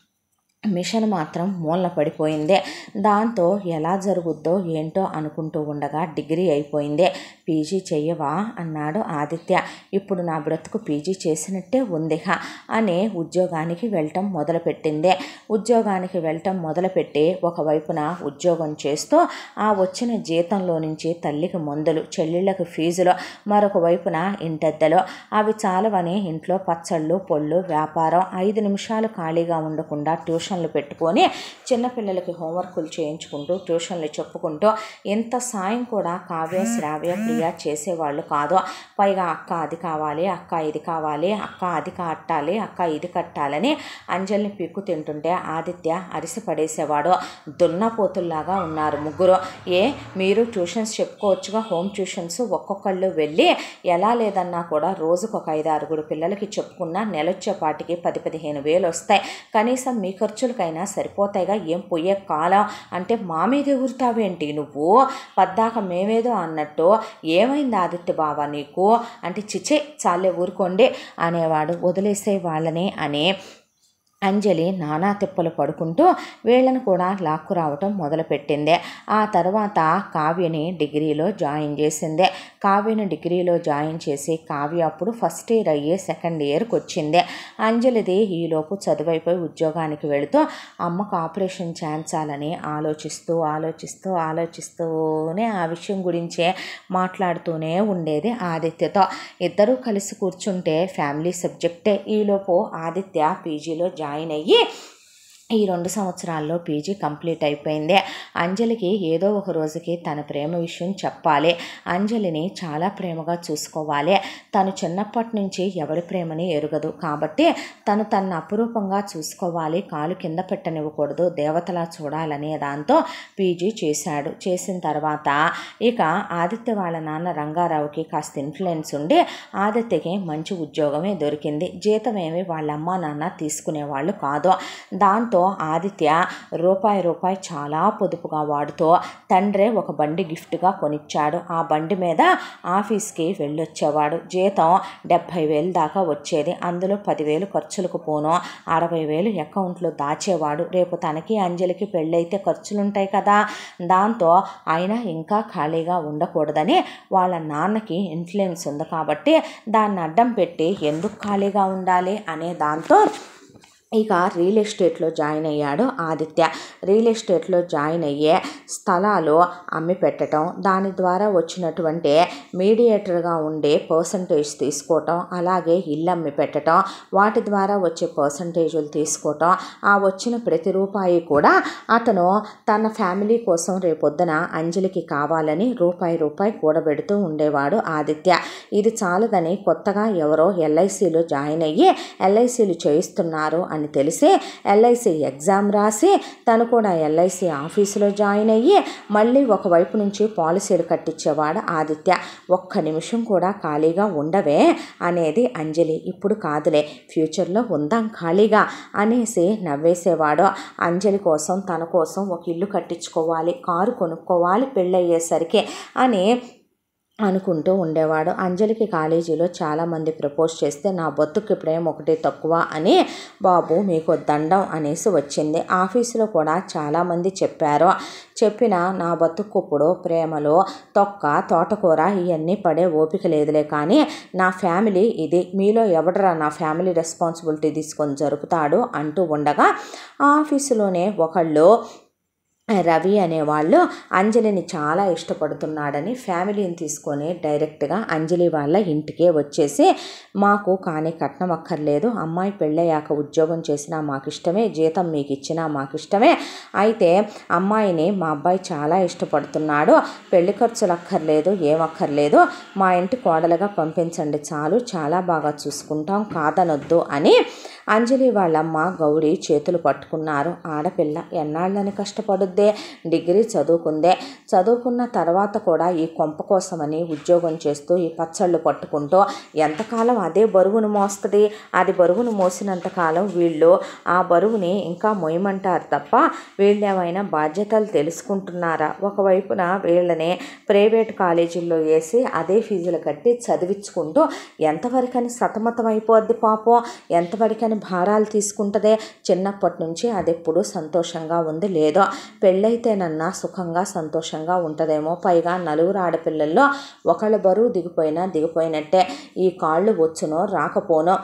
మిషన్ మాత్రం మూలన పడిపోయింది దాంతో ఎలా జరుగుద్దో ఏంటో అనుకుంటూ ఉండగా డిగ్రీ అయిపోయింది పీజీ చెయ్యవా అన్నాడు ఆదిత్య ఇప్పుడు నా బ్రతుకు పీజీ చేసినట్టే ఉంది హ అని ఉద్యోగానికి వెళ్ళటం మొదలుపెట్టింది ఉద్యోగానికి వెళ్ళటం మొదలుపెట్టి ఒకవైపున ఉద్యోగం చేస్తూ ఆ వచ్చిన జీతంలో నుంచి తల్లికి మందులు చెల్లెళ్ళకి ఫీజులు మరొక వైపున ఇంటెద్దలు అవి చాలవని ఇంట్లో పచ్చళ్ళు పొళ్ళు వ్యాపారం ఐదు నిమిషాలు ఖాళీగా ఉండకుండా ట్యూషన్లు పెట్టుకొని చిన్నపిల్లలకి హోంవర్కులు చేయించుకుంటూ ట్యూషన్లు చెప్పుకుంటూ ఎంత సాయం కూడా కావ్య శ్రావ్య ప్రియ చేసేవాళ్ళు కాదు పైగా అక్క అది కావాలి అక్క ఇది కావాలి అక్క అది కట్టాలి అక్క ఇది కట్టాలని అంజలిని పిక్కు తింటుంటే ఆదిత్య అరిసి పడేసేవాడు దున్నపోతుల్లాగా ఉన్నారు ముగ్గురు ఏ మీరు ట్యూషన్స్ చెప్పుకోవచ్చుగా హోమ్ ట్యూషన్స్ ఒక్కొక్కళ్ళు వెళ్ళి ఎలా లేదన్నా కూడా రోజుకు ఒక ఐదు ఆరుగురు పిల్లలకి చెప్పుకున్నా నెలొచ్చేపాటికి పది పదిహేను వేలు వస్తాయి కనీసం మీ ఖర్చులకైనా సరిపోతాయిగా ఏం పొయ్యే కాలం అంటే మా మీద ఎగురుతావేంటి నువ్వు పద్దాక మేమేదో అన్నట్టు ఏమైంది ఆదిత్య బావ నీకు అంటే చిచే చాలే ఊరుకోండి అనేవాడు వదిలేసే వాళ్ళని అని అంజలి నానా తిప్పలు పడుకుంటూ వీళ్ళని కూడా లాక్కు రావటం మొదలుపెట్టింది ఆ తర్వాత కావ్యని డిగ్రీలో జాయిన్ చేసింది కావ్యని డిగ్రీలో జాయిన్ చేసి కావ్య అప్పుడు ఫస్ట్ ఇయర్ అయ్యి సెకండ్ ఇయర్కి వచ్చింది అంజలిది ఈలోపు చదువైపోయి ఉద్యోగానికి వెళుతూ అమ్మకు ఆపరేషన్ చేయించాలని ఆలోచిస్తూ ఆలోచిస్తూ ఆలోచిస్తూనే ఆ విషయం గురించే మాట్లాడుతూనే ఉండేది ఆదిత్యతో ఇద్దరూ కలిసి కూర్చుంటే ఫ్యామిలీ సబ్జెక్టే ఈలోపు ఆదిత్య పీజీలో జాయిన్ అయ్యి ఈ రెండు సంవత్సరాల్లో పీజీ కంప్లీట్ అయిపోయింది అంజలికి ఏదో ఒక రోజుకి తన ప్రేమ విషయం చెప్పాలి అంజలిని చాలా ప్రేమగా చూసుకోవాలి తను చిన్నప్పటి నుంచి ఎవరి ప్రేమని ఎరుగదు కాబట్టి తను తన అపురూపంగా చూసుకోవాలి కాలు కింద పెట్టనివ్వకూడదు దేవతలా చూడాలనే దాంతో పీజీ చేశాడు చేసిన తర్వాత ఇక ఆదిత్య వాళ్ళ నాన్న రంగారావుకి కాస్త ఇన్ఫ్లుయెన్స్ ఉండి ఆదిత్యకి మంచి ఉద్యోగమే దొరికింది జీతం ఏమి వాళ్ళ అమ్మ నాన్న తీసుకునేవాళ్ళు కాదు దాంతో ఆదిత్య రూపాయి రూపాయి చాలా పొదుపుగా వాడుతూ తండ్రే ఒక బండి గిఫ్ట్గా కొనిచ్చాడు ఆ బండి మీద ఆఫీస్కి వెళ్ళొచ్చేవాడు జీతం డెబ్భై వేలు దాకా వచ్చేది అందులో పదివేలు ఖర్చులకు పోను అరవై వేలు అకౌంట్లో దాచేవాడు రేపు తనకి అంజలికి పెళ్ళైతే ఖర్చులుంటాయి కదా దాంతో ఆయన ఇంకా ఖాళీగా ఉండకూడదని వాళ్ళ నాన్నకి ఇన్ఫ్లుయెన్స్ ఉంది కాబట్టి దాన్ని అడ్డం పెట్టి ఎందుకు ఖాళీగా ఉండాలి అనే దాంతో ఇక రియల్ ఎస్టేట్లో జాయిన్ అయ్యాడు ఆదిత్య రియల్ ఎస్టేట్లో జాయిన్ అయ్యే స్థలాలు అమ్మి పెట్టడం దాని ద్వారా వచ్చినటువంటి మీడియేటర్గా ఉండే పర్సంటేజ్ తీసుకోవటం అలాగే ఇల్లు అమ్మి పెట్టడం వాటి ద్వారా వచ్చే పర్సంటేజులు తీసుకోవటం ఆ వచ్చిన ప్రతి రూపాయి కూడా అతను తన ఫ్యామిలీ కోసం రేపొద్దున అంజలికి కావాలని రూపాయి రూపాయి కూడబెడుతూ ఉండేవాడు ఆదిత్య ఇది చాలదని కొత్తగా ఎవరో ఎల్ఐసిలో జాయిన్ అయ్యి ఎల్ఐసిలు చేయిస్తున్నారు అని తెలిసి ఎల్ఐసి ఎగ్జామ్ రాసి తను కూడా ఎల్ఐసి ఆఫీసులో జాయిన్ అయ్యి మళ్ళీ ఒకవైపు నుంచి పాలసీలు కట్టించేవాడు ఆదిత్య ఒక్క నిమిషం కూడా ఖాళీగా ఉండవే అనేది అంజలి ఇప్పుడు కాదులే ఫ్యూచర్లో ఉందాం ఖాళీగా అనేసి నవ్వేసేవాడు అంజలి కోసం తన కోసం ఒక ఇల్లు కట్టించుకోవాలి కారు కొనుక్కోవాలి పెళ్ళయ్యేసరికి అని అనుకుంటూ ఉండేవాడు అంజలికి కాలేజీలో చాలామంది ప్రపోజ్ చేస్తే నా బతుక్కి ప్రేమ ఒకటి తక్కువ అని బాబు మీకు దండం అనేసి వచ్చింది ఆఫీసులో కూడా చాలామంది చెప్పారు చెప్పిన నా బతుకు ఇప్పుడు ప్రేమలో తొక్క తోటకూర ఇవన్నీ పడే ఓపిక లేదులే కానీ నా ఫ్యామిలీ ఇది మీలో ఎవడరా నా ఫ్యామిలీ రెస్పాన్సిబిలిటీ తీసుకొని జరుపుతాడు అంటూ ఉండగా ఆఫీసులోనే ఒకళ్ళు రవి అనేవాళ్ళు అంజలిని చాలా ఇష్టపడుతున్నాడని ఫ్యామిలీని తీసుకొని డైరెక్ట్గా అంజలి వాళ్ళ ఇంటికే వచ్చేసి మాకు కానీ కట్నం అక్కర్లేదు అమ్మాయి పెళ్ళయ్యాక ఉద్యోగం చేసినా మాకు ఇష్టమే జీతం మీకు ఇచ్చినా మాకు ఇష్టమే అయితే అమ్మాయిని మా అబ్బాయి చాలా ఇష్టపడుతున్నాడు పెళ్లి ఖర్చులు అక్కర్లేదు ఏమక్కర్లేదు మా ఇంటి కోడలుగా పంపించండి చాలు చాలా బాగా చూసుకుంటాం కాదనొద్దు అని అంజలి వాళ్ళమ్మ గౌరీ చేతులు పట్టుకున్నారు ఆడపిల్ల ఎన్నాళ్ళని కష్టపడుద్దే డిగ్రీ చదువుకుందే చదువుకున్న తర్వాత కూడా ఈ కొంప కోసమని ఉద్యోగం చేస్తూ ఈ పచ్చళ్ళు పట్టుకుంటూ ఎంతకాలం అదే బరువును మోస్తుంది అది బరువును మోసినంత కాలం వీళ్ళు ఆ బరువుని ఇంకా మొయ్యమంటారు తప్ప వీళ్ళు ఏమైనా బాధ్యతలు తెలుసుకుంటున్నారా ఒకవైపున వీళ్ళని ప్రైవేట్ కాలేజీల్లో వేసి అదే ఫీజులు కట్టి చదివించుకుంటూ ఎంతవరకని సతమతం అయిపోద్ది పాపం ఎంతవరకని భారాలు తీసుకుంటుందే చిన్నప్పటి నుంచి అది ఎప్పుడు సంతోషంగా ఉంది లేదో పెళ్ళైతేనన్నా సుఖంగా సంతోషంగా ఉంటుందేమో పైగా నలుగురు ఆడపిల్లల్లో ఒకళ్ళ బరువు దిగిపోయినా దిగిపోయినట్టే ఈ కాళ్ళు వచ్చునో రాకపోనో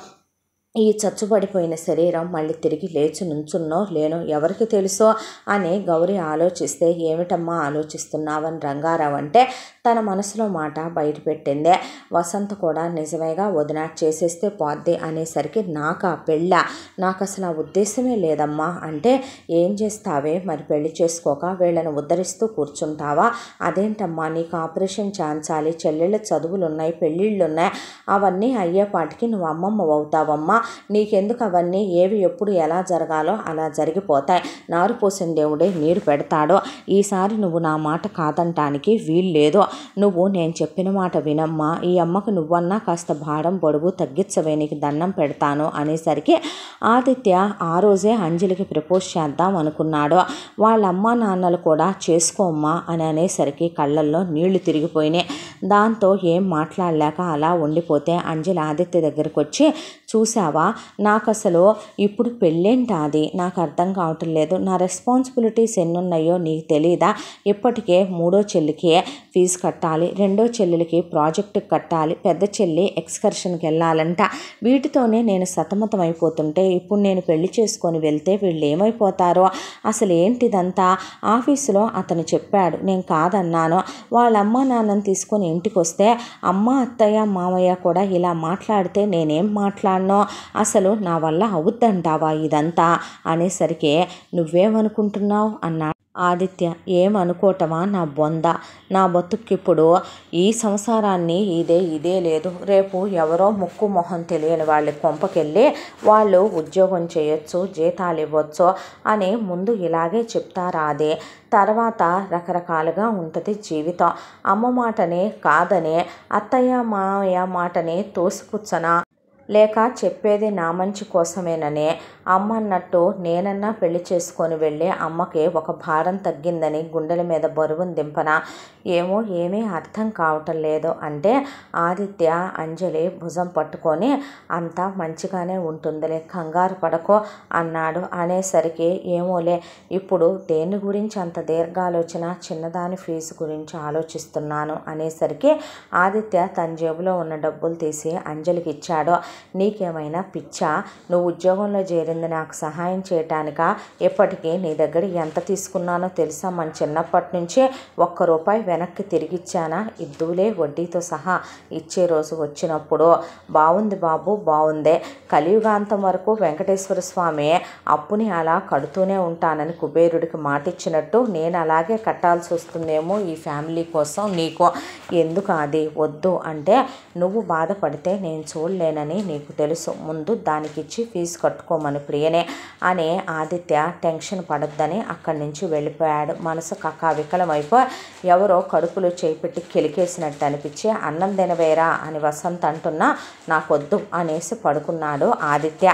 ఈ చచ్చుబడిపోయిన శరీరం మళ్ళీ తిరిగి లేచి నుంచున్నో లేనో ఎవరికి తెలుసో అని గౌరీ ఆలోచిస్తే ఏమిటమ్మా ఆలోచిస్తున్నావని రంగారావు అంటే తన మనసులో మాట బయటపెట్టిందే వసంత కూడా నిజమేగా వదిన చేసేస్తే పోద్ది అనేసరికి నాకు ఆ పెళ్ళ నాకు అసలు ఆ ఉద్దేశమే లేదమ్మా అంటే ఏం చేస్తావే మరి పెళ్లి చేసుకోక వీళ్ళని ఉద్ధరిస్తూ కూర్చుంటావా అదేంటమ్మా నీకు ఆపరేషన్ చాంచాలి చెల్లెళ్ళ చదువులు ఉన్నాయి పెళ్ళిళ్ళు ఉన్నాయి అవన్నీ అయ్యేపాటికి నువ్వు అమ్మమ్మ అవుతావమ్మా నీకెందుకు అవన్నీ ఏవి ఎప్పుడు ఎలా జరగాలో అలా జరిగిపోతాయి నారు పోసిన దేవుడే నీరు పెడతాడో ఈసారి నువ్వు నా మాట కాదంటానికి వీల్లేదు నువ్వు నేను చెప్పిన మాట వినమ్మా ఈ అమ్మకు నువ్వన్నా కాస్త భారం పొడుగు తగ్గించవే నీకు దండం పెడతాను అనేసరికి ఆదిత్య ఆ రోజే అంజలికి ప్రపోజ్ చేద్దాం అనుకున్నాడు వాళ్ళ అమ్మ నాన్నలు కూడా చేసుకోమ్మా అని అనేసరికి కళ్ళల్లో నీళ్లు తిరిగిపోయినాయి దాంతో ఏం మాట్లాడలేక అలా ఉండిపోతే అంజలి ఆదిత్య దగ్గరికి వచ్చి చూసావా నాకు అసలు ఇప్పుడు పెళ్ళేంటి అది నాకు అర్థం కావటం లేదు నా రెస్పాన్సిబిలిటీస్ ఎన్ని ఉన్నాయో నీకు తెలీదా ఇప్పటికే మూడో చెల్లికి ఫీజు కట్టాలి రెండో చెల్లెలకి ప్రాజెక్టుకి కట్టాలి పెద్ద చెల్లి ఎక్స్కర్షన్కి వెళ్ళాలంట వీటితోనే నేను సతమతం అయిపోతుంటే ఇప్పుడు నేను పెళ్లి చేసుకొని వెళ్తే వీళ్ళు ఏమైపోతారో అసలు ఏంటిదంతా ఆఫీసులో అతను చెప్పాడు నేను కాదన్నాను వాళ్ళ అమ్మ నాన్నని తీసుకొని ఇంటికి వస్తే అమ్మ అత్తయ్య మామయ్య కూడా ఇలా మాట్లాడితే నేనేం మాట్లాడనో అసలు నా వల్ల అవుద్దంటావా ఇదంతా అనేసరికి నువ్వేమనుకుంటున్నావు అన్నాడు ఆదిత్య ఏమనుకోవటమా నా బొంద నా బతుక్కిప్పుడు ఈ సంసారాన్ని ఇదే ఇదే లేదు రేపు ఎవరో ముక్కు మొహం తెలియని వాళ్ళ కొంపకెళ్ళి వాళ్ళు ఉద్యోగం చేయొచ్చు జీతాలు ఇవ్వచ్చు అని ముందు ఇలాగే చెప్తారా అదే తర్వాత రకరకాలుగా ఉంటుంది జీవితం అమ్మ మాటనే కాదనే అత్తయ్య మామయ్య మాటని తోసిపుచ్చనా లేక చెప్పేది నా మంచి కోసమేననే అమ్మ అన్నట్టు నేనన్నా పెళ్లి చేసుకొని వెళ్ళి అమ్మకి ఒక భారం తగ్గిందని గుండెల మీద బరువును దింపన ఏమో ఏమీ అర్థం కావటం లేదు అంటే ఆదిత్య అంజలి భుజం పట్టుకొని అంతా మంచిగానే ఉంటుందిలే కంగారు పడకో అన్నాడు అనేసరికి ఏమోలే ఇప్పుడు దేని గురించి అంత దీర్ఘాలోచన చిన్నదాని ఫీజు గురించి ఆలోచిస్తున్నాను అనేసరికి ఆదిత్య తన జేబులో ఉన్న డబ్బులు తీసి అంజలికి ఇచ్చాడు నీకేమైనా పిచ్చా నువ్వు ఉద్యోగంలో చేరింది నాకు సహాయం చేయటానిక ఎప్పటికీ నీ దగ్గర ఎంత తీసుకున్నానో తెలుసా మన చిన్నప్పటి నుంచే ఒక్క రూపాయి వెనక్కి తిరిగిచ్చానా ఇద్దులే వడ్డీతో సహా ఇచ్చే రోజు వచ్చినప్పుడు బాగుంది బాబు బాగుందే కలియుగాంతం వరకు వెంకటేశ్వర స్వామి అప్పుని అలా కడుతూనే ఉంటానని కుబేరుడికి మాటిచ్చినట్టు నేను అలాగే కట్టాల్సి వస్తుందేమో ఈ ఫ్యామిలీ కోసం నీకు ఎందుకు అది వద్దు అంటే నువ్వు బాధపడితే నేను చూడలేనని నీకు తెలుసు ముందు దానికిచ్చి ఫీజు కట్టుకోమని ప్రియనే అని ఆదిత్య టెన్షన్ పడొద్దని అక్కడి నుంచి వెళ్ళిపోయాడు మనసు కకావికలమైపోయి ఎవరో కడుపులో చేపెట్టి కెలికేసినట్టు అనిపించి అన్నం తినవేరా అని వసంత్ అంటున్నా నాకొద్దు అనేసి పడుకున్నాడు ఆదిత్య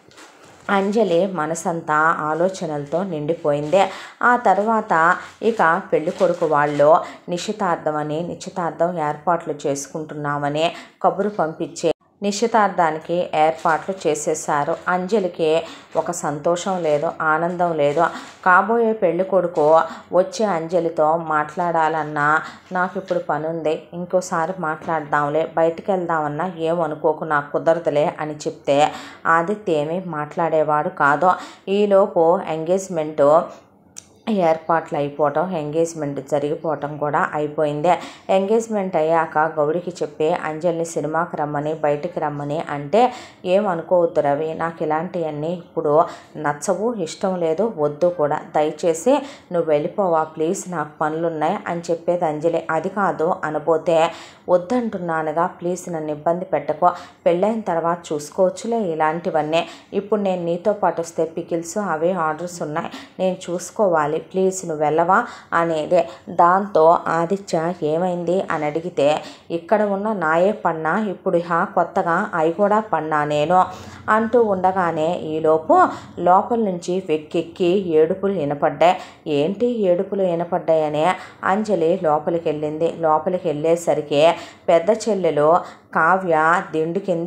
అంజలి మనసంతా ఆలోచనలతో నిండిపోయింది ఆ తర్వాత ఇక పెళ్లి కొడుకు వాళ్ళు నిశ్చితార్థమని నిశ్చితార్థం ఏర్పాట్లు చేసుకుంటున్నామని కబురు పంపించే నిశ్చితార్థానికి ఏర్పాట్లు చేసేసారు అంజలికి ఒక సంతోషం లేదు ఆనందం లేదు కాబోయే పెళ్లి కొడుకు వచ్చి అంజలితో మాట్లాడాలన్నా నాకు ఇప్పుడు పని ఉంది ఇంకోసారి మాట్లాడదాంలే బయటికి వెళ్దామన్నా ఏమనుకోకు నాకు కుదరదులే అని చెప్తే ఆదిత్య ఏమీ మాట్లాడేవాడు కాదు ఈలోపు ఎంగేజ్మెంటు ఏర్పాట్లు అయిపోవటం ఎంగేజ్మెంట్ జరిగిపోవటం కూడా అయిపోయింది ఎంగేజ్మెంట్ అయ్యాక గౌరికి చెప్పి అంజలిని సినిమాకి రమ్మని బయటికి రమ్మని అంటే ఏమనుకోవద్దు రవి నాకు ఇలాంటివన్నీ ఇప్పుడు నచ్చవు ఇష్టం లేదు వద్దు కూడా దయచేసి నువ్వు వెళ్ళిపోవా ప్లీజ్ నాకు పనులున్నాయి అని చెప్పేది అంజలి అది కాదు అనబోతే వద్దంటున్నానుగా ప్లీజ్ నన్ను ఇబ్బంది పెట్టుకో పెళ్ళైన తర్వాత చూసుకోవచ్చులే ఇలాంటివన్నీ ఇప్పుడు నేను నీతో పాటు వస్తే పికిల్స్ అవే ఆర్డర్స్ ఉన్నాయి నేను చూసుకోవాలి ప్లీజ్ నువ్వు వెళ్ళవా అనేది దాంతో ఆదిత్య ఏమైంది అని అడిగితే ఇక్కడ ఉన్న నాయే పన్నా ఇప్పుడు హా కొత్తగా అవి కూడా పన్నా నేను అంటూ ఉండగానే ఈలోపు లోపల నుంచి వెక్కెక్కి ఏడుపులు వినపడ్డాయి ఏంటి ఏడుపులు వినపడ్డాయని అంజలి లోపలికి వెళ్ళింది లోపలికి వెళ్ళేసరికి పెద్ద చెల్లెలు కావ్య దిండు కింద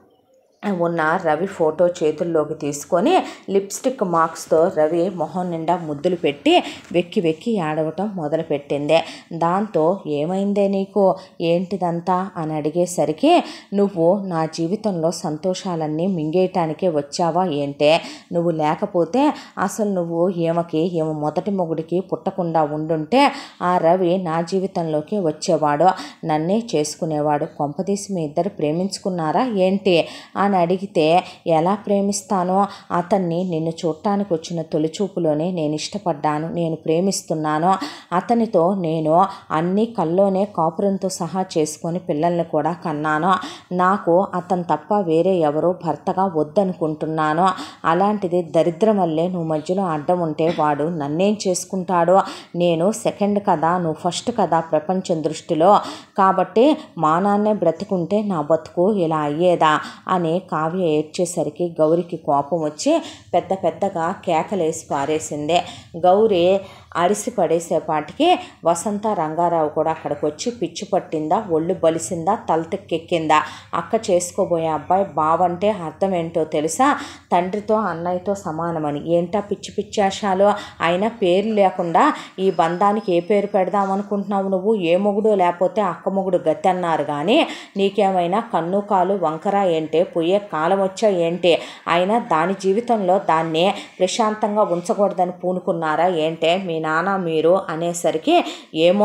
ఉన్న రవి ఫోటో చేతుల్లోకి తీసుకొని లిప్స్టిక్ మార్క్స్తో రవి మొహం నిండా ముద్దులు పెట్టి వెక్కి వెక్కి ఆడవటం మొదలుపెట్టింది దాంతో ఏమైందే నీకు ఏంటిదంతా అని అడిగేసరికి నువ్వు నా జీవితంలో సంతోషాలన్నీ మింగేయటానికే వచ్చావా ఏంటే నువ్వు లేకపోతే అసలు నువ్వు ఈమెకి ఈమె మొదటి మొగుడికి పుట్టకుండా ఉండుంటే ఆ రవి నా జీవితంలోకి వచ్చేవాడు నన్నే చేసుకునేవాడు కొంపదీసి మీ ఇద్దరు ప్రేమించుకున్నారా ఏంటి అని అడిగితే ఎలా ప్రేమిస్తానో అతన్ని నిన్ను చూడటానికి వచ్చిన తొలిచూపులోనే నేను ఇష్టపడ్డాను నేను ప్రేమిస్తున్నాను అతనితో నేను అన్ని కల్లోనే కాపురంతో సహా చేసుకొని పిల్లల్ని కూడా కన్నాను నాకు అతను తప్ప వేరే ఎవరో భర్తగా వద్దనుకుంటున్నాను అలాంటిది దరిద్రం వల్లే నువ్వు మధ్యలో అడ్డం ఉంటే వాడు నన్నేం చేసుకుంటాడో నేను సెకండ్ కదా నువ్వు ఫస్ట్ కదా ప్రపంచం దృష్టిలో కాబట్టి మానాన్నే బ్రతికుంటే నా బతుకు ఇలా అయ్యేదా అని కావ్య ఏడ్చేసరికి గౌరికి కోపం వచ్చి పెద్ద పెద్దగా కేకలేసి పారేసింది గౌరీ అరిసి పడేసేపాటికి వసంత రంగారావు కూడా అక్కడికి వచ్చి పిచ్చి పట్టిందా ఒళ్ళు బలిసిందా తలతెక్కెక్కిందా అక్క చేసుకోబోయే అబ్బాయి బావంటే అర్థం ఏంటో తెలుసా తండ్రితో అన్నయ్యతో సమానమని ఏంటా పిచ్చి పిచ్చాశాలు అయినా పేరు లేకుండా ఈ బంధానికి ఏ పేరు పెడదాం అనుకుంటున్నావు నువ్వు ఏ మొగుడు లేకపోతే అక్క మొగుడు గతి అన్నారు కానీ నీకేమైనా కన్ను కాలు వంకర ఏంటే పోయే కాలం వచ్చా ఏంటి అయినా దాని జీవితంలో దాన్ని ప్రశాంతంగా ఉంచకూడదని పూనుకున్నారా ఏంటే మీ నాన్న మీరు అనేసరికి ఏమో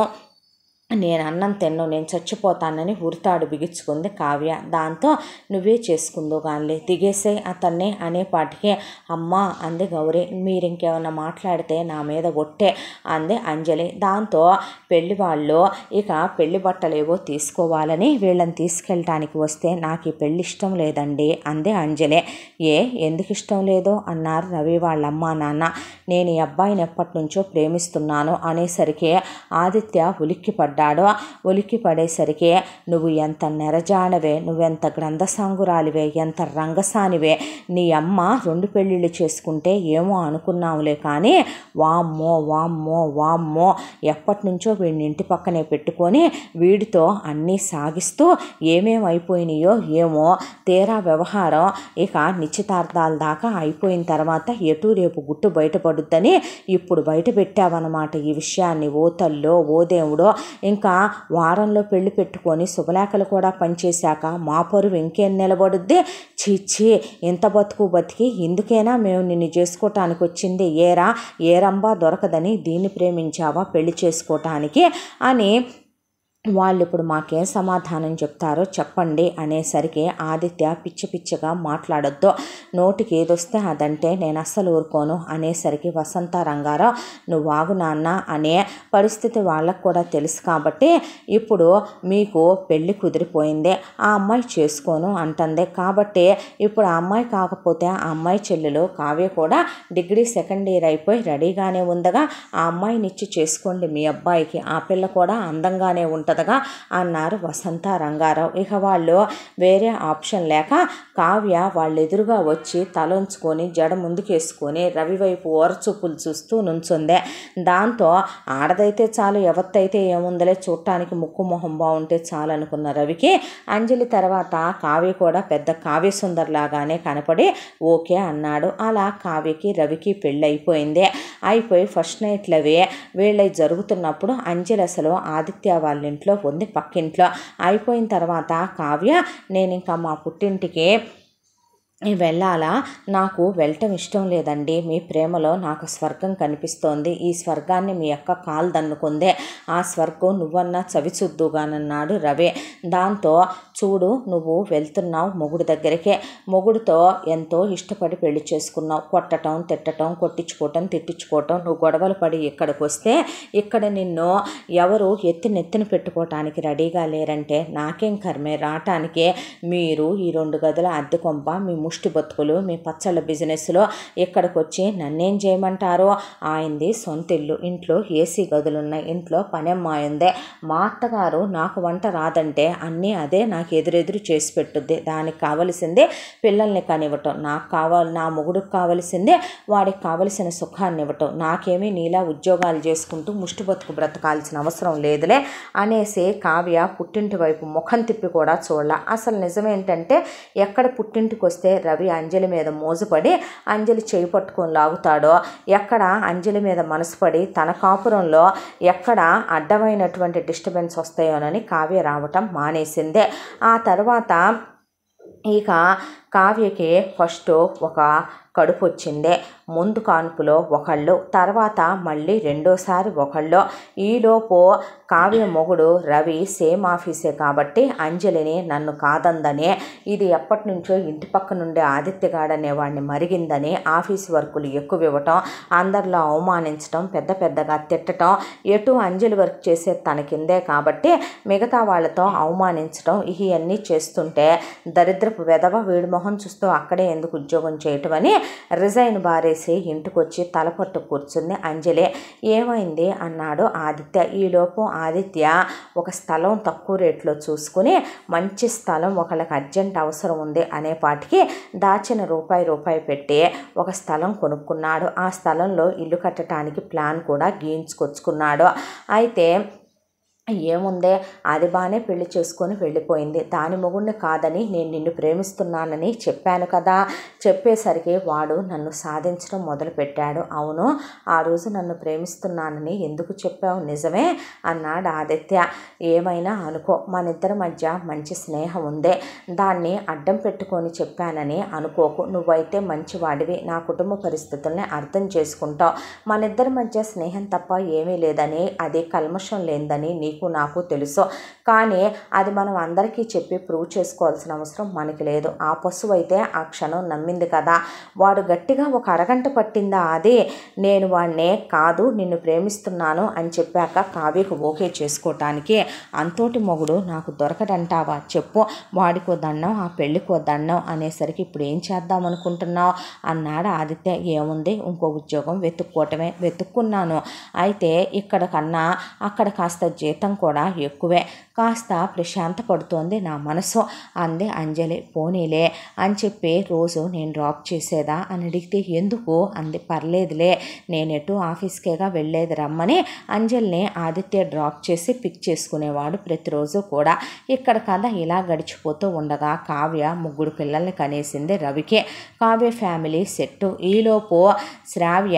నేను అన్నం తిన్ను నేను చచ్చిపోతానని ఉరితాడు బిగించుకుంది కావ్య దాంతో నువ్వే చేసుకుందో గానిలే దిగేసే అతన్ని అనేపాటికి అమ్మా అంది గౌరీ మీరు ఇంకేమన్నా మాట్లాడితే నా మీద ఒట్టే అంది అంజలి దాంతో పెళ్లి వాళ్ళు ఇక పెళ్లి బట్టలేవో తీసుకోవాలని వీళ్ళని తీసుకెళ్ళటానికి వస్తే నాకు ఈ పెళ్లి ఇష్టం లేదండి అంది అంజలి ఏ ఎందుకు ఇష్టం లేదు అన్నారు రవి వాళ్ళ అమ్మ నాన్న నేను ఈ అబ్బాయిని ఎప్పటి నుంచో ప్రేమిస్తున్నాను అనేసరికి ఆదిత్య ఉలిక్కి పడ్డాడు ఉలిక్కి పడేసరికి నువ్వు ఎంత నెరజానవే నువ్వెంత గ్రంథసాంగురాలివే ఎంత రంగసానివే నీ అమ్మ రెండు పెళ్ళిళ్ళు చేసుకుంటే ఏమో అనుకున్నావులే కానీ వామ్మో వామ్మో వామ్మో ఎప్పటి నుంచో వీడిని ఇంటి పక్కనే పెట్టుకొని వీడితో అన్నీ సాగిస్తూ ఏమేమి అయిపోయినాయో ఏమో తీరా వ్యవహారం ఇక నిశ్చితార్థాల దాకా అయిపోయిన తర్వాత ఎటు రేపు గుట్టు బయటపడుద్దని ఇప్పుడు బయట పెట్టావన్నమాట ఈ విషయాన్ని ఓ తల్లో ఓ దేవుడో ఇంకా వారంలో పెళ్లి పెట్టుకొని శుభలేఖలు కూడా పనిచేశాక మా పరువు ఇంకేం నిలబడుద్ది చీచి ఇంత బతుకు బతికి ఇందుకేనా మేము నిన్ను చేసుకోవటానికి వచ్చింది ఏరా ఏరంబా దొరకదని దీన్ని ప్రేమించావా పెళ్లి చేసుకోవటానికి అని వాళ్ళు ఇప్పుడు మాకేం సమాధానం చెప్తారో చెప్పండి అనేసరికి ఆదిత్య పిచ్చి పిచ్చిగా మాట్లాడొద్దు నోటికి ఏదొస్తే అదంటే నేను అస్సలు ఊరుకోను అనేసరికి వసంత రంగారావు నువ్వు ఆగు నాన్న అనే పరిస్థితి వాళ్ళకు కూడా తెలుసు కాబట్టి ఇప్పుడు మీకు పెళ్ళి కుదిరిపోయింది ఆ అమ్మాయి చేసుకోను అంటుంది కాబట్టి ఇప్పుడు ఆ అమ్మాయి కాకపోతే ఆ అమ్మాయి చెల్లెలు కావ్య కూడా డిగ్రీ సెకండ్ ఇయర్ అయిపోయి రెడీగానే ఉందగా ఆ అమ్మాయిని ఇచ్చి చేసుకోండి మీ అబ్బాయికి ఆ పిల్ల కూడా అందంగానే ఉంటుందిగా అన్నారు వసంత రంగారావు ఇక వాళ్ళు వేరే ఆప్షన్ లేక కావ్య వాళ్ళ ఎదురుగా వచ్చి తలంచుకొని జడ ముందుకేసుకొని రవి వైపు ఓరచూపులు చూస్తూ నుంచుందే దాంతో ఆడదైతే చాలు ఎవరితైతే ఏముందలే చూడటానికి ముక్కు మొహం బాగుంటే చాలు అనుకున్న రవికి అంజలి తర్వాత కావ్య కూడా పెద్ద కావ్య సుందర్లాగానే కనపడి ఓకే అన్నాడు అలా కావ్యకి రవికి పెళ్ళి అయిపోయింది అయిపోయి ఫస్ట్ నైట్లవే వీళ్ళవి జరుగుతున్నప్పుడు అంజలి అసలు ఆదిత్య వాళ్ళ ఇంట్లో ఉంది పక్కింట్లో అయిపోయిన తర్వాత కావ్య నేను ఇంకా మా పుట్టింటికి వెళ్ళాలా నాకు వెళ్ళటం ఇష్టం లేదండి మీ ప్రేమలో నాకు స్వర్గం కనిపిస్తోంది ఈ స్వర్గాన్ని మీ యొక్క కాలు దన్నుకుందే ఆ స్వర్గం నువ్వన్నా చవిచూద్దుగానన్నాడు రవి దాంతో చూడు నువ్వు వెళ్తున్నావు మొగుడు దగ్గరికే మొగుడుతో ఎంతో ఇష్టపడి పెళ్లి చేసుకున్నావు కొట్టటం తిట్టటం కొట్టించుకోవటం తిట్టించుకోవటం నువ్వు గొడవలు పడి ఇక్కడికి వస్తే ఇక్కడ నిన్ను ఎవరు ఎత్తి నెత్తిన పెట్టుకోవటానికి రెడీగా లేరంటే నాకేం కర్మే రావటానికే మీరు ఈ రెండు గదుల అద్దె కొంప మీ ముష్టి బతుకులు మీ పచ్చళ్ళ బిజినెస్లో ఇక్కడికి వచ్చి నన్నేం చేయమంటారో ఆయనది సొంత ఇల్లు ఇంట్లో ఏసీ గదులు ఉన్నాయి ఇంట్లో పనమ్మాయి ఉందే మా అత్తగారు నాకు వంట రాదంటే అన్నీ అదే నాకు ఎదురెదురు చేసి పెట్టుద్ది దానికి కావలసిందే పిల్లల్ని కనివ్వటం నాకు కావాలి నా మొగుడుకు కావలసిందే వాడికి కావలసిన సుఖాన్ని ఇవ్వటం నాకేమీ నీలా ఉద్యోగాలు చేసుకుంటూ ముష్టి బతుకు బ్రతకాల్సిన అవసరం లేదులే అనేసి కావ్య పుట్టింటి వైపు ముఖం తిప్పి కూడా చూడాల అసలు నిజమేంటంటే ఎక్కడ పుట్టింటికి వస్తే రవి అంజలి మీద మోజుపడి అంజలి చేయి పట్టుకొని లాగుతాడో ఎక్కడ అంజలి మీద మనసు పడి తన కాపురంలో ఎక్కడ అడ్డమైనటువంటి డిస్టర్బెన్స్ వస్తాయోనని కావ్య రావటం మానేసిందే ఆ తర్వాత ఇక కావ్యకి ఫస్ట్ ఒక కడుపు వచ్చిందే ముందు కాన్పులో ఒకళ్ళు తర్వాత మళ్ళీ రెండోసారి ఒకళ్ళు ఈలోపు కావ్య మొగుడు రవి సేమ్ ఆఫీసే కాబట్టి అంజలిని నన్ను కాదందనే ఇది ఎప్పటి నుంచో ఇంటి పక్క నుండి ఆదిత్యగాడనే వాడిని మరిగిందని ఆఫీస్ వర్కులు ఎక్కువ ఇవ్వటం అందరిలో అవమానించటం పెద్ద పెద్దగా తిట్టటం ఎటు అంజలి వర్క్ చేసే తన కిందే కాబట్టి మిగతా వాళ్ళతో అవమానించటం ఇవన్నీ చేస్తుంటే దరిద్రపు వెధవ వీడి మొహం చూస్తూ అక్కడే ఎందుకు ఉద్యోగం చేయటం అని రిజైన్ బారేసి ఇంటికొచ్చి తలపట్టు కూర్చుంది అంజలి ఏమైంది అన్నాడు ఆదిత్య ఈలోపు ఆదిత్య ఒక స్థలం తక్కువ రేట్లో చూసుకుని మంచి స్థలం ఒకళ్ళకి అర్జెంట్ అవసరం ఉంది అనేపాటికి దాచిన రూపాయి రూపాయి పెట్టి ఒక స్థలం కొనుక్కున్నాడు ఆ స్థలంలో ఇల్లు కట్టడానికి ప్లాన్ కూడా గీయించుకొచ్చుకున్నాడు అయితే ఏముందే అది బాగానే పెళ్లి చేసుకొని వెళ్ళిపోయింది దాని మొగుడిని కాదని నేను నిన్ను ప్రేమిస్తున్నానని చెప్పాను కదా చెప్పేసరికి వాడు నన్ను సాధించడం మొదలుపెట్టాడు అవును ఆ రోజు నన్ను ప్రేమిస్తున్నానని ఎందుకు చెప్పావు నిజమే అన్నాడు ఆదిత్య ఏమైనా అనుకో మన ఇద్దరి మధ్య మంచి స్నేహం ఉందే దాన్ని అడ్డం పెట్టుకొని చెప్పానని అనుకోకు నువ్వైతే మంచివాడివి నా కుటుంబ పరిస్థితుల్ని అర్థం చేసుకుంటావు మన ఇద్దరి మధ్య స్నేహం తప్ప ఏమీ లేదని అది కల్మషం లేదని నీకు నాకు తెలుసు కానీ అది మనం అందరికీ చెప్పి ప్రూవ్ చేసుకోవాల్సిన అవసరం మనకి లేదు ఆ పశువు అయితే ఆ క్షణం నమ్మింది కదా వాడు గట్టిగా ఒక అరగంట పట్టిందా అది నేను వాడినే కాదు నిన్ను ప్రేమిస్తున్నాను అని చెప్పాక కావ్యకు ఓకే చేసుకోవటానికి అంతోటి మొగుడు నాకు దొరకడంటావా చెప్పు వాడికో దండం ఆ పెళ్ళికో దండం అనేసరికి ఇప్పుడు ఏం చేద్దాం అనుకుంటున్నావు అన్నాడు ఆదిత్య ఏముంది ఇంకో ఉద్యోగం వెతుక్కోవటమే వెతుక్కున్నాను అయితే ఇక్కడ కన్నా అక్కడ కాస్త జీతం కూడా ఎక్కువే కాస్త ప్రశాంత పడుతోంది నా మనసు అంది అంజలి పోనీలే అని చెప్పి రోజు నేను డ్రాప్ చేసేదా అని అడిగితే ఎందుకు అంది పర్లేదులే నేను ఎటు ఆఫీస్కేగా వెళ్ళేది రమ్మని అంజలిని ఆదిత్య డ్రాప్ చేసి పిక్ చేసుకునేవాడు ప్రతిరోజు కూడా ఇక్కడ కథ ఇలా గడిచిపోతూ ఉండగా కావ్య ముగ్గురు పిల్లల్ని కనేసింది రవికే కావ్య ఫ్యామిలీ సెట్టు ఈలోపు శ్రావ్య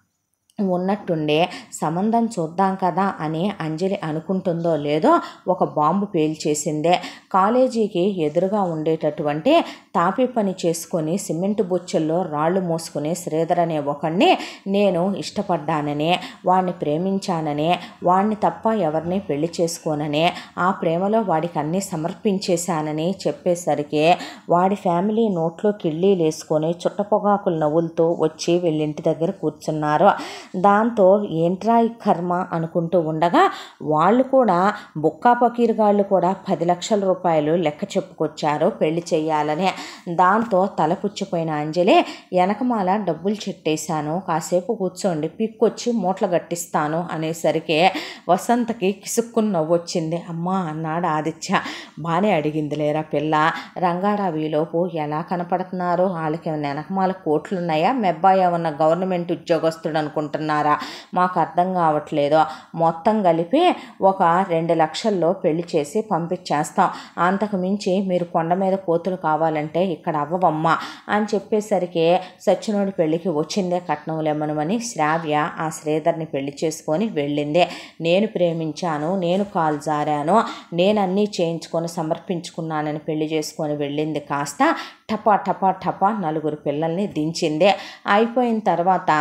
ఉన్నట్టుండే సంబంధం చూద్దాం కదా అని అంజలి అనుకుంటుందో లేదో ఒక బాంబు పేల్చేసిందే కాలేజీకి ఎదురుగా ఉండేటటువంటి తాపి పని చేసుకొని సిమెంట్ బొచ్చెల్లో రాళ్ళు మోసుకుని శ్రీధర్ అనే ఒకడిని నేను ఇష్టపడ్డానని వాడిని ప్రేమించానని వాడిని తప్ప ఎవరిని పెళ్లి చేసుకోనని ఆ ప్రేమలో వాడికి అన్నీ సమర్పించేశానని చెప్పేసరికి వాడి ఫ్యామిలీ నోట్లో కిళ్ళీలు వేసుకొని చుట్టపొగాకులు నవ్వులతో వచ్చి వీళ్ళింటి దగ్గర కూర్చున్నారు దాంతో ఏంట్రా ఈ కర్మ అనుకుంటూ ఉండగా వాళ్ళు కూడా బుక్కా పకీరుగాళ్ళు కూడా పది లక్షల రూపాయలు లెక్క చెప్పుకొచ్చారు పెళ్లి చెయ్యాలని దాంతో తలపుచ్చిపోయిన అంజలి వెనకమాల డబ్బులు చెట్టేశాను కాసేపు కూర్చోండి పిక్కొచ్చి మూటలు గట్టిస్తాను అనేసరికి వసంతకి కిసుక్కుని నవ్వొచ్చింది అమ్మా అన్నాడు ఆదిత్య బాగానే అడిగింది లేరా పిల్ల రంగారావిలోపు ఎలా కనపడుతున్నారు వాళ్ళకి ఏమైనా వెనకమాల కోట్లు ఉన్నాయా మెబ్బాయి ఏమన్నా గవర్నమెంట్ ఉద్యోగస్తుడు అనుకుంటున్నారా మాకు అర్థం కావట్లేదు మొత్తం కలిపి ఒక రెండు లక్షల్లో పెళ్లి చేసి పంపించేస్తాం అంతకు మించి మీరు కొండ మీద కోతులు కావాలంటే ఇక్కడ అవ్వవమ్మా అని చెప్పేసరికి సచ్చినోడి పెళ్ళికి వచ్చిందే కట్నం లేమనమని శ్రావ్య ఆ శ్రీధర్ని పెళ్లి చేసుకొని వెళ్ళిందే నేను ప్రేమించాను నేను కాలు జారాను నేను అన్నీ చేయించుకొని సమర్పించుకున్నానని పెళ్లి చేసుకొని వెళ్ళింది కాస్త టపా టపా టపా నలుగురు పిల్లల్ని దించింది అయిపోయిన తర్వాత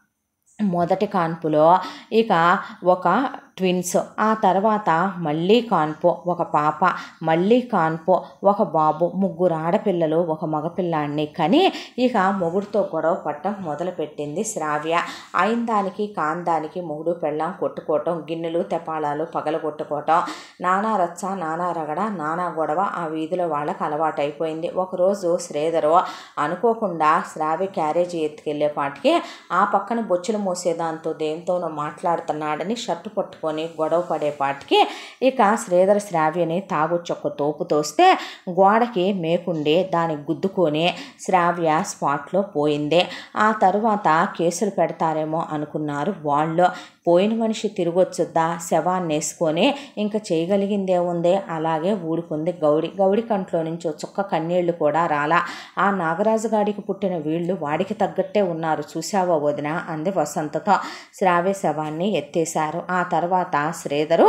మొదటి కాన్పులో ఇక ఒక ట్విన్స్ ఆ తర్వాత మళ్ళీ కాన్పు ఒక పాప మళ్ళీ కాన్పు ఒక బాబు ముగ్గురు ఆడపిల్లలు ఒక మగపిల్లాడిని కని ఇక మొగుడుతో గొడవ పట్టడం మొదలుపెట్టింది శ్రావ్య అయిన దానికి కాని దానికి మొగుడు పెళ్ళం కొట్టుకోవటం గిన్నెలు తెపాళాలు పగల కొట్టుకోవటం నానా రచ్చ నానా రగడ నానా గొడవ ఆ వీధిలో వాళ్ళకి అలవాటైపోయింది ఒకరోజు శ్రీధరు అనుకోకుండా శ్రావ్య క్యారేజీ ఎత్తుకెళ్లే పాటికి ఆ పక్కన బొచ్చులు మోసేదాంతో దేంతోనో మాట్లాడుతున్నాడని షర్టు పట్టుకొని గొడవ పడేపాటికి ఇక శ్రీధర శ్రావ్యని తాగొచ్చొక్క తోపు తోస్తే గోడకి మేకుండి దానికి గుద్దుకొని శ్రావ్య స్పాట్లో పోయింది ఆ తరువాత కేసులు పెడతారేమో అనుకున్నారు వాళ్ళు పోయిన మనిషి తిరిగొచ్చుద్దా శవాన్ని వేసుకొని ఇంకా చేయగలిగిందే ఉంది అలాగే ఊడుకుంది గౌడి గౌడి కంట్లో నుంచి ఓ చుక్క కన్నీళ్లు కూడా రాలా ఆ నాగరాజు గాడికి పుట్టిన వీళ్ళు వాడికి తగ్గట్టే ఉన్నారు చూసావా వదిన అంది వసంతతో శ్రావ్య శవాన్ని ఎత్తేశారు ఆ తర్వాత శ్రీధరు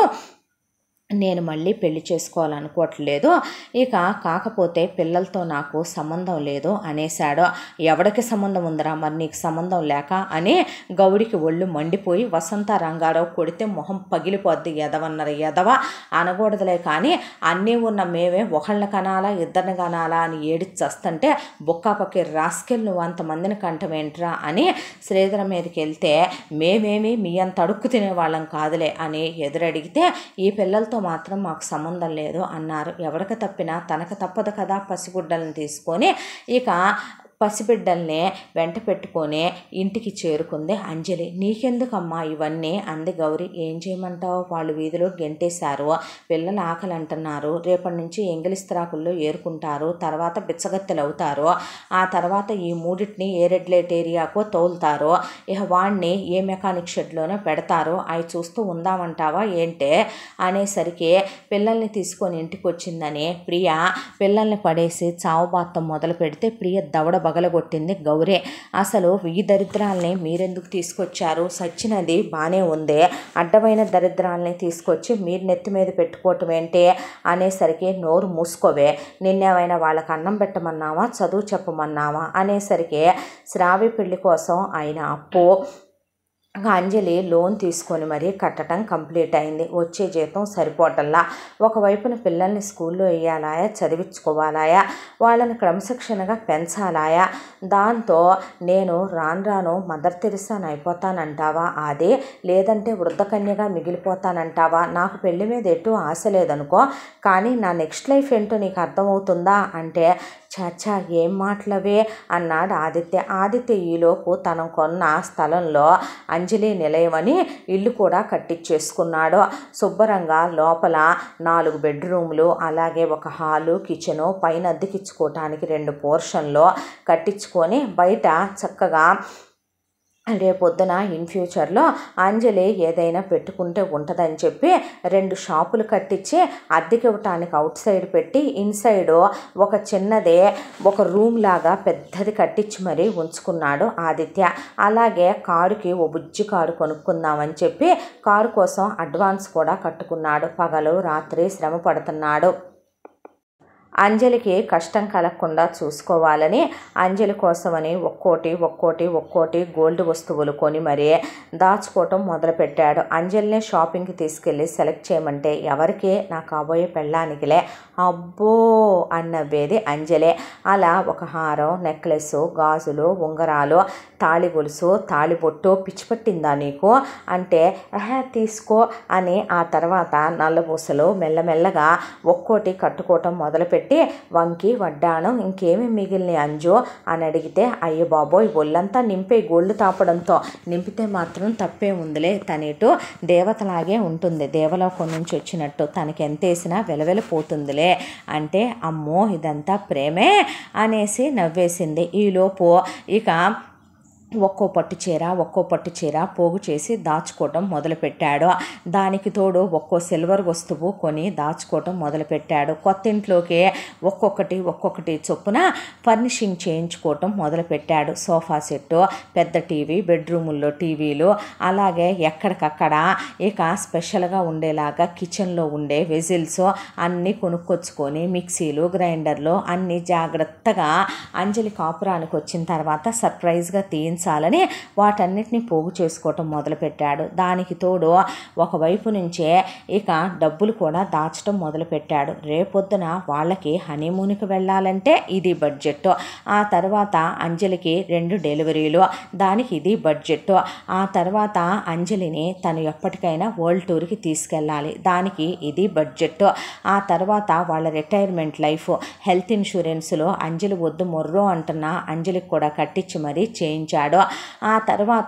నేను మళ్ళీ పెళ్లి చేసుకోవాలనుకోవట్లేదు ఇక కాకపోతే పిల్లలతో నాకు సంబంధం లేదు అనేశాడు ఎవడికి సంబంధం ఉందిరా మరి నీకు సంబంధం లేక అని గౌడికి ఒళ్ళు మండిపోయి వసంత రంగారావు కొడితే మొహం పగిలిపోద్ది ఎదవన్నారు ఎదవ అనకూడదులే కానీ అన్నీ ఉన్న మేమే ఒకళ్ళని కనాలా ఇద్దరిని కనాలా అని ఏడిచస్తుంటే బొక్కాపక్కి రాస్కెల్ నువ్వు అంతమందిని కంటమేంట్రా అని శ్రీధర మీదకి వెళ్తే మేమేమి మీ అంత అడుక్కు తినేవాళ్ళం కాదులే అని ఎదురడిగితే ఈ పిల్లలతో మాత్రం మాకు సంబంధం లేదు అన్నారు ఎవరికి తప్పినా తనకు తప్పదు కదా పసిగుడ్డలను తీసుకొని ఇక పసిబిడ్డల్ని వెంట పెట్టుకొని ఇంటికి చేరుకుంది అంజలి నీకెందుకమ్మా ఇవన్నీ అంది గౌరి ఏం చేయమంటావు వాళ్ళు వీధిలో గెంటేశారు పిల్లలు ఆకలి అంటున్నారు రేపటి నుంచి ఎంగిలిస్త్రాకుల్లో ఏరుకుంటారు తర్వాత బిచ్చగత్తెలు అవుతారు ఆ తర్వాత ఈ మూడింటిని ఏ రెడ్లైట్ ఏరియాకో తోలుతారు ఇక వాడిని ఏ మెకానిక్ షెడ్లోనో పెడతారు అవి చూస్తూ ఉందామంటావా ఏంటే అనేసరికి పిల్లల్ని తీసుకొని ఇంటికి వచ్చిందని ప్రియ పిల్లల్ని పడేసి చావుబాత్తం మొదలు పెడితే ప్రియ దవడ బగలగొట్టింది గౌరే అసలు ఈ దరిద్రాల్ని మీరెందుకు తీసుకొచ్చారు సచ్చినది బాగానే ఉంది అడ్డమైన దరిద్రాల్ని తీసుకొచ్చి మీరు నెత్తి మీద పెట్టుకోవటం ఏంటి అనేసరికి నోరు మూసుకోవే నిన్నేమైనా వాళ్ళకి అన్నం పెట్టమన్నావా చదువు చెప్పమన్నావా అనేసరికి శ్రావ్య పెళ్లి కోసం ఆయన అప్పు ఇంకా అంజలి లోన్ తీసుకొని మరీ కట్టడం కంప్లీట్ అయింది వచ్చే జీతం సరిపోవటంలా ఒకవైపున పిల్లల్ని స్కూల్లో వేయాలాయా చదివించుకోవాలాయా వాళ్ళని క్రమశిక్షణగా పెంచాలాయా దాంతో నేను రాను రాను మదర్ తెరిసాను అయిపోతానంటావా అదే లేదంటే వృద్ధకన్యగా మిగిలిపోతానంటావా నాకు పెళ్లి మీద ఎటు ఆశ లేదనుకో కానీ నా నెక్స్ట్ లైఫ్ ఏంటో నీకు అర్థమవుతుందా అంటే చచ్చా ఏం మాటలవే అన్నాడు ఆదిత్య ఆదిత్య ఈలోపు తను కొన్న స్థలంలో అంజలి నిలయమని ఇల్లు కూడా కట్టించేసుకున్నాడు శుభ్రంగా లోపల నాలుగు బెడ్రూములు అలాగే ఒక హాలు కిచెను పైన అద్దెకిచ్చుకోవటానికి రెండు పోర్షన్లు కట్టించుకొని బయట చక్కగా రేపొద్దున ఇన్ ఫ్యూచర్లో అంజలి ఏదైనా పెట్టుకుంటే ఉంటుందని చెప్పి రెండు షాపులు కట్టించి అద్దెకి ఇవ్వటానికి అవుట్ సైడ్ పెట్టి ఇన్సైడ్ ఒక చిన్నదే ఒక రూమ్ లాగా పెద్దది కట్టించి మరీ ఉంచుకున్నాడు ఆదిత్య అలాగే కారుకి ఓ బుజ్జి కారు కొనుక్కుందామని చెప్పి కారు కోసం అడ్వాన్స్ కూడా కట్టుకున్నాడు పగలు రాత్రి శ్రమ పడుతున్నాడు అంజలికి కష్టం కలగకుండా చూసుకోవాలని అంజలి కోసమని ఒక్కోటి ఒక్కోటి ఒక్కోటి గోల్డ్ వస్తువులు కొని మరీ దాచుకోవటం మొదలుపెట్టాడు అంజలిని షాపింగ్కి తీసుకెళ్ళి సెలెక్ట్ చేయమంటే ఎవరికి నా కాబోయే పెళ్ళానికిలే అబ్బో అన్నవ్వేది అంజలే అలా ఒక హారం నెక్లెస్ గాజులు ఉంగరాలు తాళి గొలుసు తాళి బొట్టు పిచ్చి పట్టిందా నీకు అంటే "ఆహా, తీసుకో అని ఆ తర్వాత నల్లబూసలు మెల్లమెల్లగా ఒక్కోటి కట్టుకోవటం మొదలుపెట్టి వంకి వడ్డాణం ఇంకేమి మిగిలిన అంజు అని అడిగితే అయ్య బాబోయ్ ఒళ్ళంతా నింపే గోల్డ్ తాపడంతో నింపితే మాత్రం తప్పే ఉందిలే తనేటు దేవతలాగే ఉంటుంది దేవలోకం నుంచి వచ్చినట్టు తనకి ఎంత వేసినా వెలవెలపోతుందిలే అంటే అమ్మో ఇదంతా ప్రేమే అనేసి నవ్వేసింది ఈలోపు ఇక ఒక్కో పట్టు చీర ఒక్కో పట్టు చీర పోగు చేసి దాచుకోవటం మొదలుపెట్టాడు దానికి తోడు ఒక్కో సిల్వర్ వస్తువు కొని దాచుకోవటం మొదలుపెట్టాడు కొత్త ఇంట్లోకి ఒక్కొక్కటి ఒక్కొక్కటి చొప్పున ఫర్నిషింగ్ చేయించుకోవటం మొదలుపెట్టాడు సోఫా సెట్టు పెద్ద టీవీ బెడ్రూముల్లో టీవీలు అలాగే ఎక్కడికక్కడ ఇక స్పెషల్గా ఉండేలాగా కిచెన్లో ఉండే వెజిల్స్ అన్నీ కొనుక్కొచ్చుకొని మిక్సీలు గ్రైండర్లు అన్నీ జాగ్రత్తగా అంజలి కాపురానికి వచ్చిన తర్వాత సర్ప్రైజ్గా తీయించాలని వాటన్నిటిని పోగు చేసుకోవటం మొదలుపెట్టాడు దానికి తోడు ఒకవైపు నుంచే ఇక డబ్బులు కూడా దాచడం మొదలుపెట్టాడు రేపొద్దున వాళ్ళకి హనీమూన్కి వెళ్ళాలంటే ఇది బడ్జెట్ ఆ తర్వాత అంజలికి రెండు డెలివరీలు దానికి ఇది బడ్జెట్ ఆ తర్వాత అంజలిని తను ఎప్పటికైనా వరల్డ్ టూర్కి తీసుకెళ్ళాలి దానికి ఇది బడ్జెట్ ఆ తర్వాత వాళ్ళ రిటైర్మెంట్ లైఫ్ హెల్త్ ఇన్సూరెన్స్లో అంజలి వద్దు మొర్రో అంటున్న అంజలికి కూడా కట్టించి మరీ చేయించాడు ఆ తర్వాత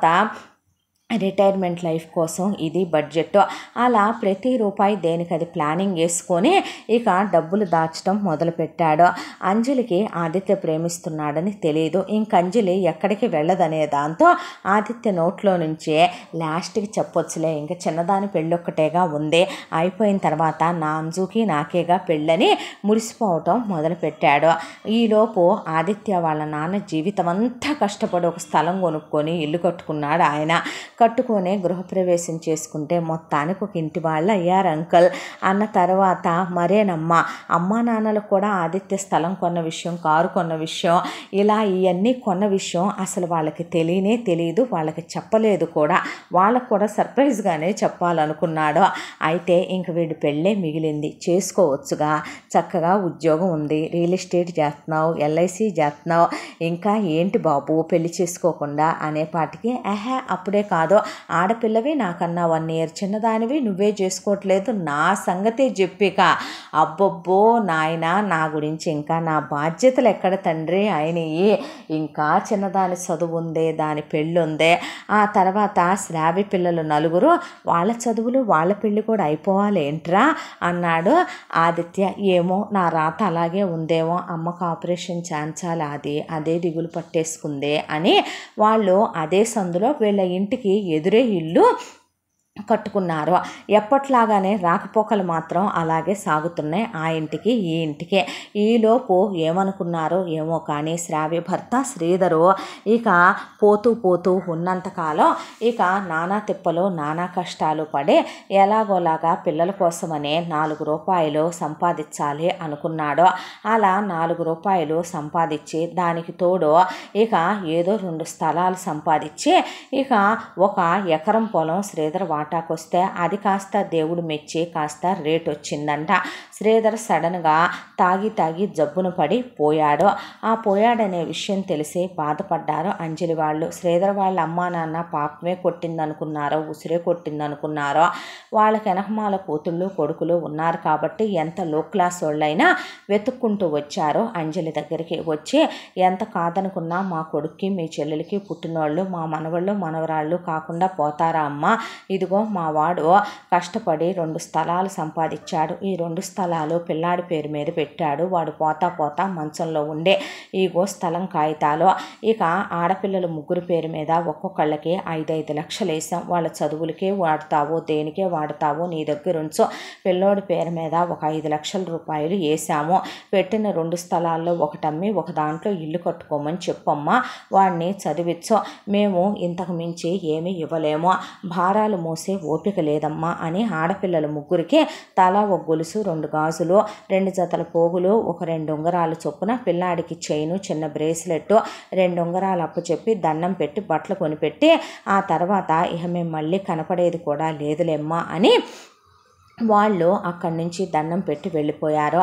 రిటైర్మెంట్ లైఫ్ కోసం ఇది బడ్జెట్ అలా ప్రతి రూపాయి దేనికి అది ప్లానింగ్ వేసుకొని ఇక డబ్బులు దాచడం మొదలుపెట్టాడు అంజలికి ఆదిత్య ప్రేమిస్తున్నాడని తెలియదు ఇంక అంజలి ఎక్కడికి వెళ్ళదనే దాంతో ఆదిత్య నోట్లో నుంచే లాస్ట్కి చెప్పొచ్చులే ఇంకా చిన్నదాని పెళ్ళొక్కటేగా ఉంది అయిపోయిన తర్వాత నా అంజుకి నాకేగా పెళ్ళని మురిసిపోవటం మొదలుపెట్టాడు ఈలోపు ఆదిత్య వాళ్ళ నాన్న జీవితం అంతా కష్టపడి ఒక స్థలం కొనుక్కొని ఇల్లు కట్టుకున్నాడు ఆయన కట్టుకొని గృహప్రవేశం చేసుకుంటే మొత్తానికి ఒక ఇంటి వాళ్ళు అయ్యారు అంకల్ అన్న తర్వాత మరేనమ్మా అమ్మా నాన్నలకు కూడా ఆదిత్య స్థలం కొన్న విషయం కారు కొన్న విషయం ఇలా ఇవన్నీ కొన్న విషయం అసలు వాళ్ళకి తెలియనే తెలియదు వాళ్ళకి చెప్పలేదు కూడా వాళ్ళకు కూడా సర్ప్రైజ్గానే చెప్పాలనుకున్నాడు అయితే ఇంక వీడి పెళ్ళే మిగిలింది చేసుకోవచ్చుగా చక్కగా ఉద్యోగం ఉంది రియల్ ఎస్టేట్ చేస్తున్నావు ఎల్ఐసి చేస్తున్నావు ఇంకా ఏంటి బాబు పెళ్లి చేసుకోకుండా అనేపాటికి ఆహా అప్పుడే కాదు ఆడపిల్లవి నాకన్నా వన్ ఇయర్ చిన్నదానివి నువ్వే చేసుకోవట్లేదు నా సంగతే చెప్పిక అబ్బబ్బో నాయన నా గురించి ఇంకా నా బాధ్యతలు ఎక్కడ తండ్రి అయినయి ఇంకా చిన్నదాని చదువు ఉందే దాని పెళ్ళి ఉందే ఆ తర్వాత శ్రావి పిల్లలు నలుగురు వాళ్ళ చదువులు వాళ్ళ పెళ్ళి కూడా అయిపోవాలి ఏంట్రా అన్నాడు ఆదిత్య ఏమో నా రాత అలాగే ఉందేమో అమ్మకు ఆపరేషన్ చేయించాలి అది అదే దిగులు పట్టేసుకుందే అని వాళ్ళు అదే సందులో వీళ్ళ ఇంటికి ఎదురే ఇల్లు కట్టుకున్నారు ఎప్పట్లాగానే రాకపోకలు మాత్రం అలాగే సాగుతున్నాయి ఆ ఇంటికి ఈ ఇంటికే ఈలోపు ఏమనుకున్నారో ఏమో కానీ శ్రావ్య భర్త శ్రీధరు ఇక పోతూ పోతూ ఉన్నంతకాలం ఇక నానా తిప్పలు నానా కష్టాలు పడి ఎలాగోలాగా పిల్లల కోసమనే నాలుగు రూపాయలు సంపాదించాలి అనుకున్నాడు అలా నాలుగు రూపాయలు సంపాదించి దానికి తోడు ఇక ఏదో రెండు స్థలాలు సంపాదించి ఇక ఒక ఎకరం పొలం శ్రీధర్ వాటాకు వస్తే అది కాస్త దేవుడు మెచ్చి కాస్త రేట్ వచ్చిందంట శ్రీధర్ సడన్గా తాగి తాగి జబ్బును పడి పోయాడు ఆ పోయాడనే విషయం తెలిసి బాధపడ్డారు అంజలి వాళ్ళు శ్రీధర్ వాళ్ళ అమ్మా నాన్న పాపమే కొట్టిందనుకున్నారో ఉసిరే కొట్టిందనుకున్నారో వాళ్ళకి వెనకమాల కూతుళ్ళు కొడుకులు ఉన్నారు కాబట్టి ఎంత లో క్లాస్ వాళ్ళైనా వెతుక్కుంటూ వచ్చారో అంజలి దగ్గరికి వచ్చి ఎంత కాదనుకున్నా మా కొడుక్కి మీ చెల్లెలకి పుట్టినోళ్ళు మా మనవళ్ళు మనవరాళ్ళు కాకుండా పోతారా అమ్మ ఇదిగో మా వాడు కష్టపడి రెండు స్థలాలు సంపాదించాడు ఈ రెండు స్థలాలు పిల్లాడి పేరు మీద పెట్టాడు వాడు పోతా పోతా మంచంలో ఉండే ఈగో స్థలం కాగితాలు ఇక ఆడపిల్లలు ముగ్గురు పేరు మీద ఒక్కొక్కళ్ళకి ఐదైదు లక్షలు వేసాం వాళ్ళ చదువులకే వాడతావో దేనికే వాడతావో నీ దగ్గర ఉంచు పిల్లోడి పేరు మీద ఒక ఐదు లక్షల రూపాయలు వేసాము పెట్టిన రెండు స్థలాల్లో ఒకటి అమ్మి ఒక దాంట్లో ఇల్లు కట్టుకోమని చెప్పమ్మా వాడిని చదివించు మేము ఇంతకు మించి ఏమీ ఇవ్వలేము భారాలు మోసే ఓపిక లేదమ్మా అని ఆడపిల్లల ముగ్గురికి తలా ఒక గొలుసు రెండు గాజులు రెండు జతల పోగులు ఒక రెండు ఉంగరాలు చొప్పున పిల్లాడికి చైను చిన్న బ్రేస్లెట్ రెండు ఉంగరాలు అప్పు చెప్పి దండం పెట్టి బట్టలు కొనిపెట్టి ఆ తర్వాత ఇక మేము మళ్ళీ కనపడేది కూడా లేదులేమ్మా అని వాళ్ళు అక్కడి నుంచి దండం పెట్టి వెళ్ళిపోయారు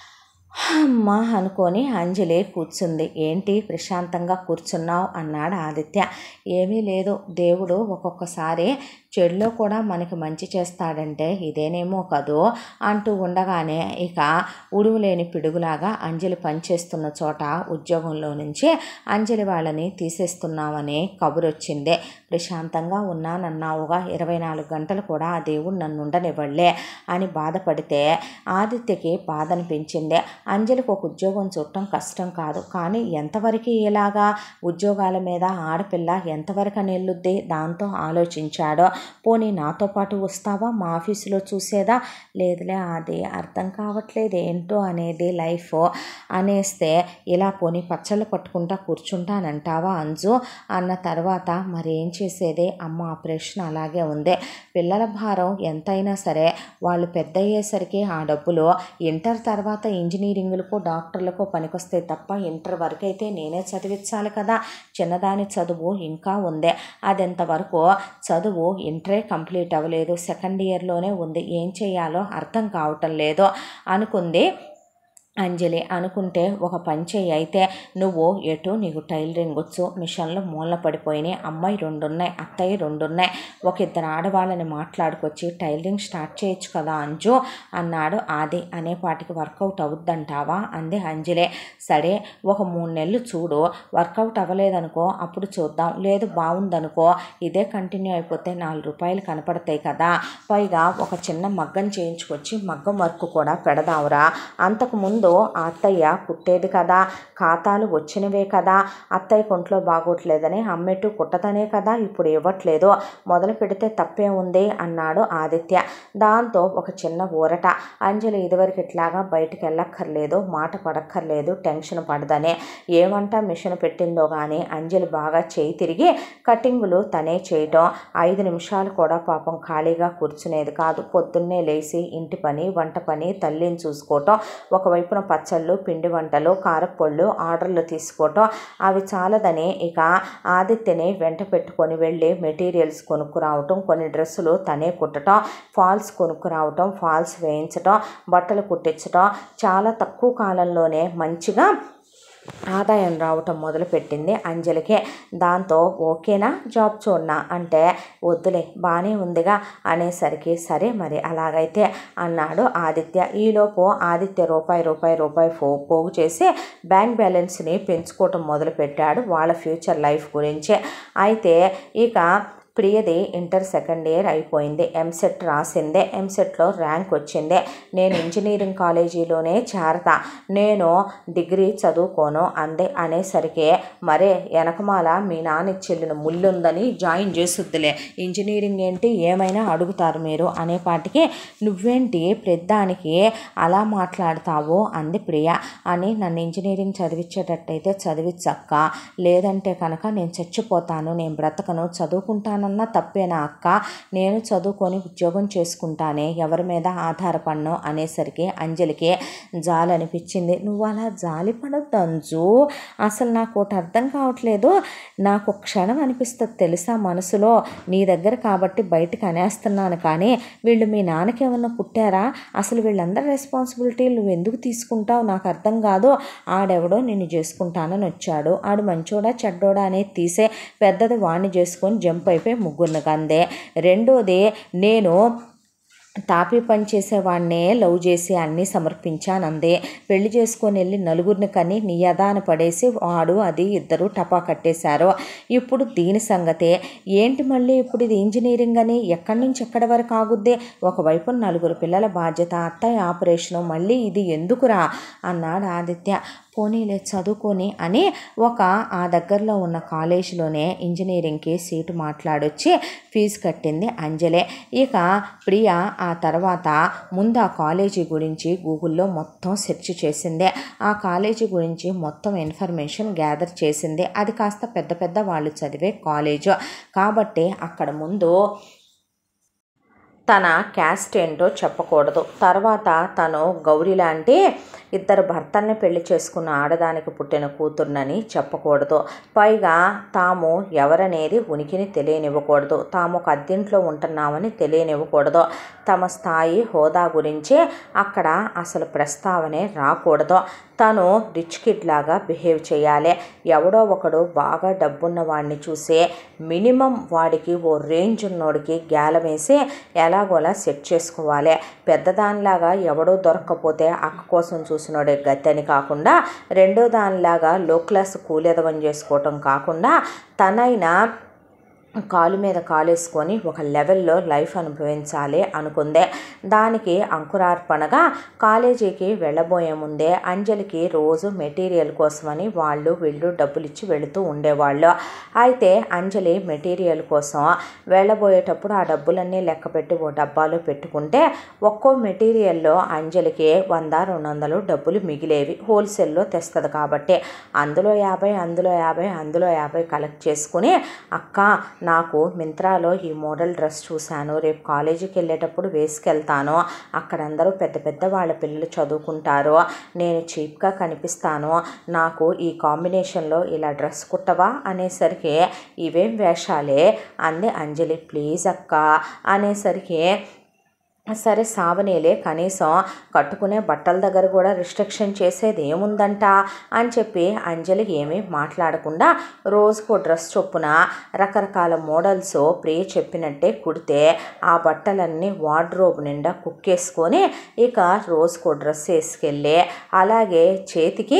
అమ్మ అనుకొని అంజలి కూర్చుంది ఏంటి ప్రశాంతంగా కూర్చున్నావు అన్నాడు ఆదిత్య ఏమీ లేదు దేవుడు ఒక్కొక్కసారి చెడులో కూడా మనకి మంచి చేస్తాడంటే ఇదేనేమో కదూ అంటూ ఉండగానే ఇక ఉడువు లేని పిడుగులాగా అంజలి పనిచేస్తున్న చోట ఉద్యోగంలో నుంచి అంజలి వాళ్ళని తీసేస్తున్నామని కబురు వచ్చిందే ప్రశాంతంగా ఉన్నానన్నావుగా ఇరవై నాలుగు గంటలు కూడా ఆ దేవుడు నన్ను ఉండనివ్వలే అని బాధపడితే ఆదిత్యకి బాధ అనిపించింది అంజలికి ఒక ఉద్యోగం చూడటం కష్టం కాదు కానీ ఎంతవరకు ఇలాగా ఉద్యోగాల మీద ఆడపిల్ల ఎంతవరకు నెల్లుద్ది దాంతో ఆలోచించాడో పోనీ నాతో పాటు వస్తావా మా ఆఫీసులో చూసేదా లేదులే అది అర్థం కావట్లేదు ఏంటో అనేది లైఫ్ అనేస్తే ఇలా పోనీ పచ్చళ్ళు పట్టుకుంటా కూర్చుంటానంటావా అంజు అన్న తర్వాత మరేం చేసేది అమ్మ ఆపరేషన్ అలాగే ఉంది పిల్లల భారం ఎంతైనా సరే వాళ్ళు పెద్ద అయ్యేసరికి ఆ డబ్బులు ఇంటర్ తర్వాత ఇంజనీరింగ్లకు డాక్టర్లకు పనికొస్తే తప్ప ఇంటర్ వరకు అయితే నేనే చదివించాలి కదా చిన్నదాని చదువు ఇంకా ఉంది అది ఎంతవరకు చదువు ఇంటరే కంప్లీట్ అవ్వలేదు సెకండ్ ఇయర్లోనే ఉంది ఏం చేయాలో అర్థం కావటం లేదు అనుకుంది అంజలి అనుకుంటే ఒక పని చెయ్యి అయితే నువ్వు ఎటు నీకు టైలరింగ్ వచ్చు మిషన్లు మూలన పడిపోయినాయి అమ్మాయి రెండు ఉన్నాయి అత్తయ్య రెండు ఉన్నాయి ఒక ఇద్దరు ఆడవాళ్ళని మాట్లాడుకొచ్చి టైలరింగ్ స్టార్ట్ చేయొచ్చు కదా అంజు అన్నాడు ఆది అనేపాటికి వర్కౌట్ అవుద్దంటావా అంది అంజలే సరే ఒక మూడు నెలలు చూడు వర్కౌట్ అవ్వలేదనుకో అప్పుడు చూద్దాం లేదు బాగుందనుకో ఇదే కంటిన్యూ అయిపోతే నాలుగు రూపాయలు కనపడతాయి కదా పైగా ఒక చిన్న మగ్గం చేయించుకొచ్చి మగ్గం వర్క్ కూడా పెడదావురా అంతకుముందు ఆ అత్తయ్య కుట్టేది కదా ఖాతాలు వచ్చినవే కదా అత్తయ్య కొంట్లో బాగోట్లేదని అమ్మెట్టు కుట్టతనే కదా ఇప్పుడు ఇవ్వట్లేదు మొదలు పెడితే తప్పే ఉంది అన్నాడు ఆదిత్య దాంతో ఒక చిన్న ఊరట అంజలి ఇదివరకు ఇట్లాగా బయటికి వెళ్ళక్కర్లేదు మాట పడక్కర్లేదు టెన్షన్ పడదనే ఏమంట మిషన్ పెట్టిందో కానీ అంజలి బాగా చేయి తిరిగి కటింగులు తనే చేయటం ఐదు నిమిషాలు కూడా పాపం ఖాళీగా కూర్చునేది కాదు పొద్దున్నే లేచి ఇంటి పని వంట పని తల్లిని చూసుకోవటం ఒకవైపున పచ్చళ్ళు పిండి వంటలు కారపొళ్ళు ఆర్డర్లు తీసుకోవటం అవి చాలదని ఇక ఆదిత్యని వెంట పెట్టుకొని వెళ్ళి మెటీరియల్స్ కొనుక్కురావటం కొన్ని డ్రెస్సులు తనే కుట్టడం ఫాల్స్ కొనుక్కురావటం ఫాల్స్ వేయించటం బట్టలు కుట్టించటం చాలా తక్కువ కాలంలోనే మంచిగా ఆదాయం రావటం మొదలుపెట్టింది అంజలికే దాంతో ఓకేనా జాబ్ చూడనా అంటే వద్దులే బాగానే ఉందిగా అనేసరికి సరే మరి అలాగైతే అన్నాడు ఆదిత్య ఈలోపు ఆదిత్య రూపాయి రూపాయి రూపాయి పో పోగు చేసి బ్యాంక్ బ్యాలెన్స్ని పెంచుకోవటం మొదలుపెట్టాడు వాళ్ళ ఫ్యూచర్ లైఫ్ గురించే అయితే ఇక ప్రియది ఇంటర్ సెకండ్ ఇయర్ అయిపోయింది ఎంసెట్ రాసిందే ఎంసెట్లో ర్యాంక్ వచ్చింది నేను ఇంజనీరింగ్ కాలేజీలోనే చేరతా నేను డిగ్రీ చదువుకోను అందే అనేసరికి మరే వెనకమాల మీ నాన్న చెల్లిన ముల్లుందని జాయిన్ చేసుద్దిలే ఇంజనీరింగ్ ఏంటి ఏమైనా అడుగుతారు మీరు అనేపాటికి నువ్వేంటి పెద్దానికి అలా మాట్లాడతావు అంది ప్రియ అని నన్ను ఇంజనీరింగ్ చదివించేటట్టయితే చదివించక్క లేదంటే కనుక నేను చచ్చిపోతాను నేను బ్రతకను చదువుకుంటానన్నా తప్పేనా అక్క నేను చదువుకొని ఉద్యోగం చేసుకుంటానే ఎవరి మీద ఆధారపడను అనేసరికి అంజలికి జాలి అనిపించింది నువ్వు అలా జాలి పడొద్దు అంజు అసలు నాకు ఒకటి అర్థం కావట్లేదు నాకు ఒక క్షణం అనిపిస్తుంది తెలుసా మనసులో నీ దగ్గర కాబట్టి బయటకు అనేస్తున్నాను కానీ వీళ్ళు మీ నాన్నకి ఏమన్నా పుట్టారా అసలు వీళ్ళందరి రెస్పాన్సిబిలిటీ నువ్వు ఎందుకు తీసుకుంటావు నాకు అర్థం కాదు ఆడెవడో నిన్ను చేసుకుంటానని వచ్చాడు ఆడు మంచోడా చెడ్డోడా అనేది తీసే పెద్దది వాణ్ణి చేసుకొని జంప్ అయిపోయి ముగ్గురిని కందే రెండోది నేను తాపీ పని చేసేవాడినే లవ్ చేసి అన్నీ సమర్పించానందే పెళ్లి చేసుకొని వెళ్ళి నలుగురిని కని నీ యదాన పడేసి వాడు అది ఇద్దరు టపా కట్టేశారు ఇప్పుడు దీని సంగతే ఏంటి మళ్ళీ ఇప్పుడు ఇది ఇంజనీరింగ్ అని ఎక్కడి నుంచి ఎక్కడి వరకు ఆగుద్ది ఒకవైపు నలుగురు పిల్లల బాధ్యత అత్తయ్య ఆపరేషను మళ్ళీ ఇది ఎందుకురా అన్నాడు ఆదిత్య పోనీలే చదువుకొని అని ఒక ఆ దగ్గరలో ఉన్న కాలేజీలోనే ఇంజనీరింగ్కి సీటు మాట్లాడొచ్చి ఫీజు కట్టింది అంజలే ఇక ప్రియ ఆ తర్వాత ముందు ఆ కాలేజీ గురించి గూగుల్లో మొత్తం సెర్చ్ చేసిందే ఆ కాలేజీ గురించి మొత్తం ఇన్ఫర్మేషన్ గ్యాదర్ చేసింది అది కాస్త పెద్ద పెద్ద వాళ్ళు చదివే కాలేజు కాబట్టి అక్కడ ముందు తన క్యాస్ట్ ఏంటో చెప్పకూడదు తర్వాత తను గౌరీ లాంటి ఇద్దరు భర్తల్ని పెళ్లి చేసుకున్న ఆడదానికి పుట్టిన కూతుర్నని చెప్పకూడదు పైగా తాము ఎవరనేది ఉనికిని తెలియనివ్వకూడదు తాము ఒక అద్దెంట్లో ఉంటున్నామని తెలియనివ్వకూడదు తమ స్థాయి హోదా గురించి అక్కడ అసలు ప్రస్తావనే రాకూడదు తను రిచ్ కిడ్ లాగా బిహేవ్ చేయాలి ఎవడో ఒకడు బాగా డబ్బున్న వాడిని చూసి మినిమం వాడికి ఓ రేంజ్ ఉన్నోడికి గ్యాలం వేసి ఎలాగోలా సెట్ చేసుకోవాలి పెద్దదానిలాగా ఎవడో దొరక్కపోతే అక్క కోసం చూసినోడే గతి అని కాకుండా రెండో దానిలాగా లో క్లాస్ కూలేదవని చేసుకోవటం కాకుండా తనైనా కాలు మీద కాలేసుకొని ఒక లెవెల్లో లైఫ్ అనుభవించాలి అనుకుందే దానికి అంకురార్పణగా కాలేజీకి వెళ్ళబోయే ముందే అంజలికి రోజు మెటీరియల్ కోసమని వాళ్ళు వీళ్ళు డబ్బులు ఇచ్చి వెళుతూ ఉండేవాళ్ళు అయితే అంజలి మెటీరియల్ కోసం వెళ్ళబోయేటప్పుడు ఆ డబ్బులన్నీ లెక్క పెట్టి ఓ డబ్బాలో పెట్టుకుంటే ఒక్కో మెటీరియల్లో అంజలికి వంద రెండు వందలు డబ్బులు మిగిలేవి హోల్సేల్లో తెస్తుంది కాబట్టి అందులో యాభై అందులో యాభై అందులో యాభై కలెక్ట్ చేసుకుని అక్క నాకు మింత్రాలో ఈ మోడల్ డ్రెస్ చూశాను రేపు కాలేజీకి వెళ్ళేటప్పుడు వేసుకెళ్తాను అక్కడ అందరూ పెద్ద పెద్ద వాళ్ళ పిల్లలు చదువుకుంటారు నేను చీప్గా కనిపిస్తాను నాకు ఈ కాంబినేషన్లో ఇలా డ్రెస్ కుట్టవా అనేసరికి ఇవేం వేషాలే అంది అంజలి ప్లీజ్ అక్క అనేసరికి సరే సావనేలే కనీసం కట్టుకునే బట్టల దగ్గర కూడా రిస్ట్రిక్షన్ చేసేది ఏముందంట అని చెప్పి అంజలి ఏమీ మాట్లాడకుండా రోజుకో డ్రెస్ చొప్పున రకరకాల మోడల్స్ ప్రియ చెప్పినట్టే కుడితే ఆ బట్టలన్నీ వార్డ్రోబ్ నిండా కుక్కేసుకొని ఇక రోజుకో డ్రెస్ వేసుకెళ్ళి అలాగే చేతికి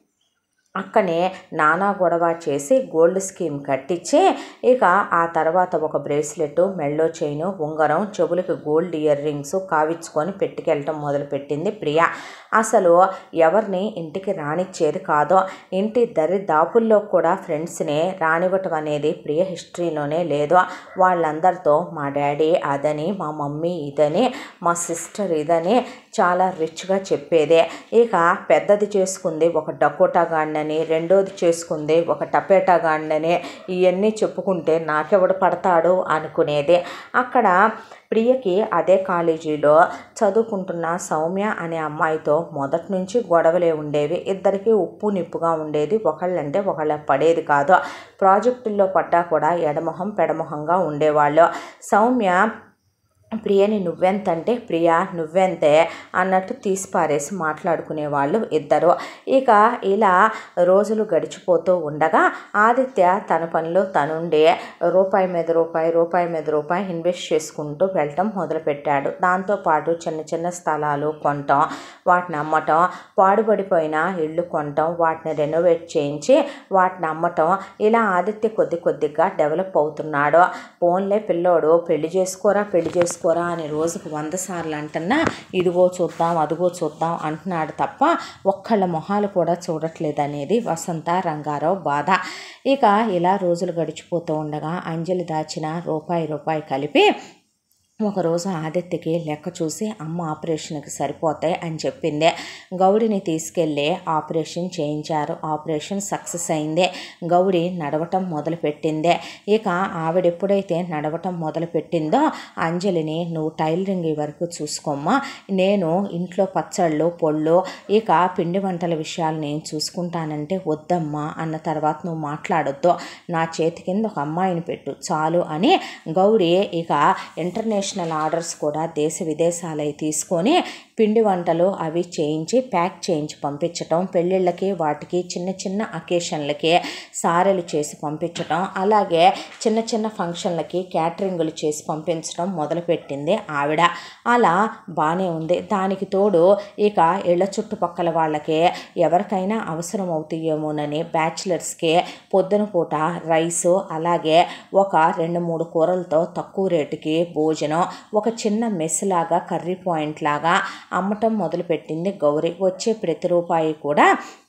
అక్కనే నానా గొడవ చేసి గోల్డ్ స్కీమ్ కట్టించి ఇక ఆ తర్వాత ఒక బ్రేస్లెట్ మెళ్ళో చైను ఉంగరం చెవులకి గోల్డ్ ఇయర్ రింగ్స్ కావించుకొని పెట్టుకెళ్ళటం మొదలుపెట్టింది ప్రియ అసలు ఎవరిని ఇంటికి రానిచ్చేది కాదో ఇంటి దరి దాపుల్లో కూడా ఫ్రెండ్స్ని రానివ్వటం అనేది ప్రియ హిస్టరీలోనే లేదు వాళ్ళందరితో మా డాడీ అదని మా మమ్మీ ఇదని మా సిస్టర్ ఇదని చాలా రిచ్గా చెప్పేదే ఇక పెద్దది చేసుకుంది ఒక డకోటా గాండని రెండోది చేసుకుంది ఒక టపేటా గాండని ఇవన్నీ చెప్పుకుంటే నాకెవడు పడతాడు అనుకునేది అక్కడ ప్రియకి అదే కాలేజీలో చదువుకుంటున్న సౌమ్య అనే అమ్మాయితో మొదటి నుంచి గొడవలే ఉండేవి ఇద్దరికి ఉప్పు నిప్పుగా ఉండేది ఒకళ్ళంటే ఒకళ్ళ పడేది కాదు ప్రాజెక్టుల్లో పడ్డా కూడా ఎడమొహం పెడమొహంగా ఉండేవాళ్ళు సౌమ్య ప్రియని నువ్వెంతంటే ప్రియ నువ్వెంతే అన్నట్టు తీసి పారేసి మాట్లాడుకునేవాళ్ళు ఇద్దరు ఇక ఇలా రోజులు గడిచిపోతూ ఉండగా ఆదిత్య తన పనిలో తనుండి రూపాయి మీద రూపాయి రూపాయి మీద రూపాయి ఇన్వెస్ట్ చేసుకుంటూ వెళ్ళటం మొదలుపెట్టాడు దాంతోపాటు చిన్న చిన్న స్థలాలు కొనటం వాటిని అమ్మటం పాడుబడిపోయిన ఇళ్ళు కొనటం వాటిని రెనోవేట్ చేయించి వాటిని అమ్మటం ఇలా ఆదిత్య కొద్ది కొద్దిగా డెవలప్ అవుతున్నాడు ఫోన్లే పిల్లోడు పెళ్లి చేసుకోరా పెళ్లి చేసుకోరా అని రోజుకు వంద సార్లు అంటున్నా ఇదిగో చూద్దాం అదిగో చూద్దాం అంటున్నాడు తప్ప ఒక్కళ్ళ మొహాలు కూడా చూడట్లేదు అనేది వసంత రంగారావు బాధ ఇక ఇలా రోజులు గడిచిపోతూ ఉండగా అంజలి దాచిన రూపాయి రూపాయి కలిపి ఒకరోజు ఆదిత్యకి లెక్క చూసి అమ్మ ఆపరేషన్కి సరిపోతాయి అని చెప్పింది గౌడిని తీసుకెళ్ళి ఆపరేషన్ చేయించారు ఆపరేషన్ సక్సెస్ అయింది గౌడి నడవటం మొదలుపెట్టింది ఇక ఆవిడ ఎప్పుడైతే నడవటం మొదలుపెట్టిందో అంజలిని నువ్వు టైలరింగ్ వరకు చూసుకోమ్మా నేను ఇంట్లో పచ్చళ్ళు పొళ్ళు ఇక పిండి వంటల విషయాలు నేను చూసుకుంటానంటే వద్దమ్మా అన్న తర్వాత నువ్వు మాట్లాడొద్దు నా చేతి కింద ఒక అమ్మాయిని పెట్టు చాలు అని గౌరీ ఇక ఇంటర్నేషనల్ ఆర్డర్స్ కూడా దేశ విదేశాలవి తీసుకొని పిండి వంటలు అవి చేయించి ప్యాక్ చేయించి పంపించటం పెళ్ళిళ్ళకి వాటికి చిన్న చిన్న అకేషన్లకి సారెలు చేసి పంపించటం అలాగే చిన్న చిన్న ఫంక్షన్లకి క్యాటరింగులు చేసి పంపించడం మొదలుపెట్టింది ఆవిడ అలా బాగానే ఉంది దానికి తోడు ఇక ఇళ్ళ చుట్టుపక్కల వాళ్ళకి ఎవరికైనా అవసరం అవుతాయేమోనని బ్యాచిలర్స్కి పొద్దున పూట రైసు అలాగే ఒక రెండు మూడు కూరలతో తక్కువ రేటుకి భోజనం ఒక చిన్న మెస్ లాగా కర్రీ పాయింట్ లాగా అమ్మటం మొదలుపెట్టింది గౌరీ వచ్చే ప్రతి రూపాయి కూడా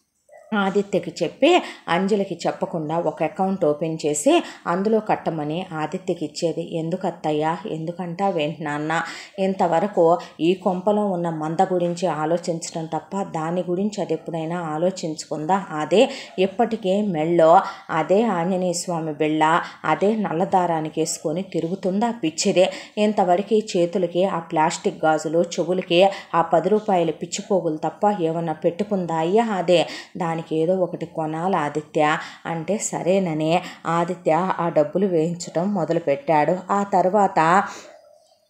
ఆదిత్యకి చెప్పి అంజలికి చెప్పకుండా ఒక అకౌంట్ ఓపెన్ చేసి అందులో కట్టమని ఆదిత్యకి ఇచ్చేది ఎందుకు అత్తయ్య ఎందుకంటా వెంట నాన్న ఇంతవరకు ఈ కొంపలో ఉన్న మంద గురించి ఆలోచించడం తప్ప దాని గురించి అది ఎప్పుడైనా ఆలోచించుకుందా అదే ఎప్పటికే మెళ్ళో అదే ఆంజనేయ స్వామి బిళ్ళ అదే నల్లదారానికి వేసుకొని తిరుగుతుందా పిచ్చిదే ఇంతవరకు చేతులకి ఆ ప్లాస్టిక్ గాజులు చెవులకి ఆ పది రూపాయల పిచ్చిపోగులు తప్ప ఏమన్నా పెట్టుకుందా అయ్యా అదే దానికి ఏదో ఒకటి కొనాలి ఆదిత్య అంటే సరేనని ఆదిత్య ఆ డబ్బులు వేయించడం మొదలుపెట్టాడు ఆ తర్వాత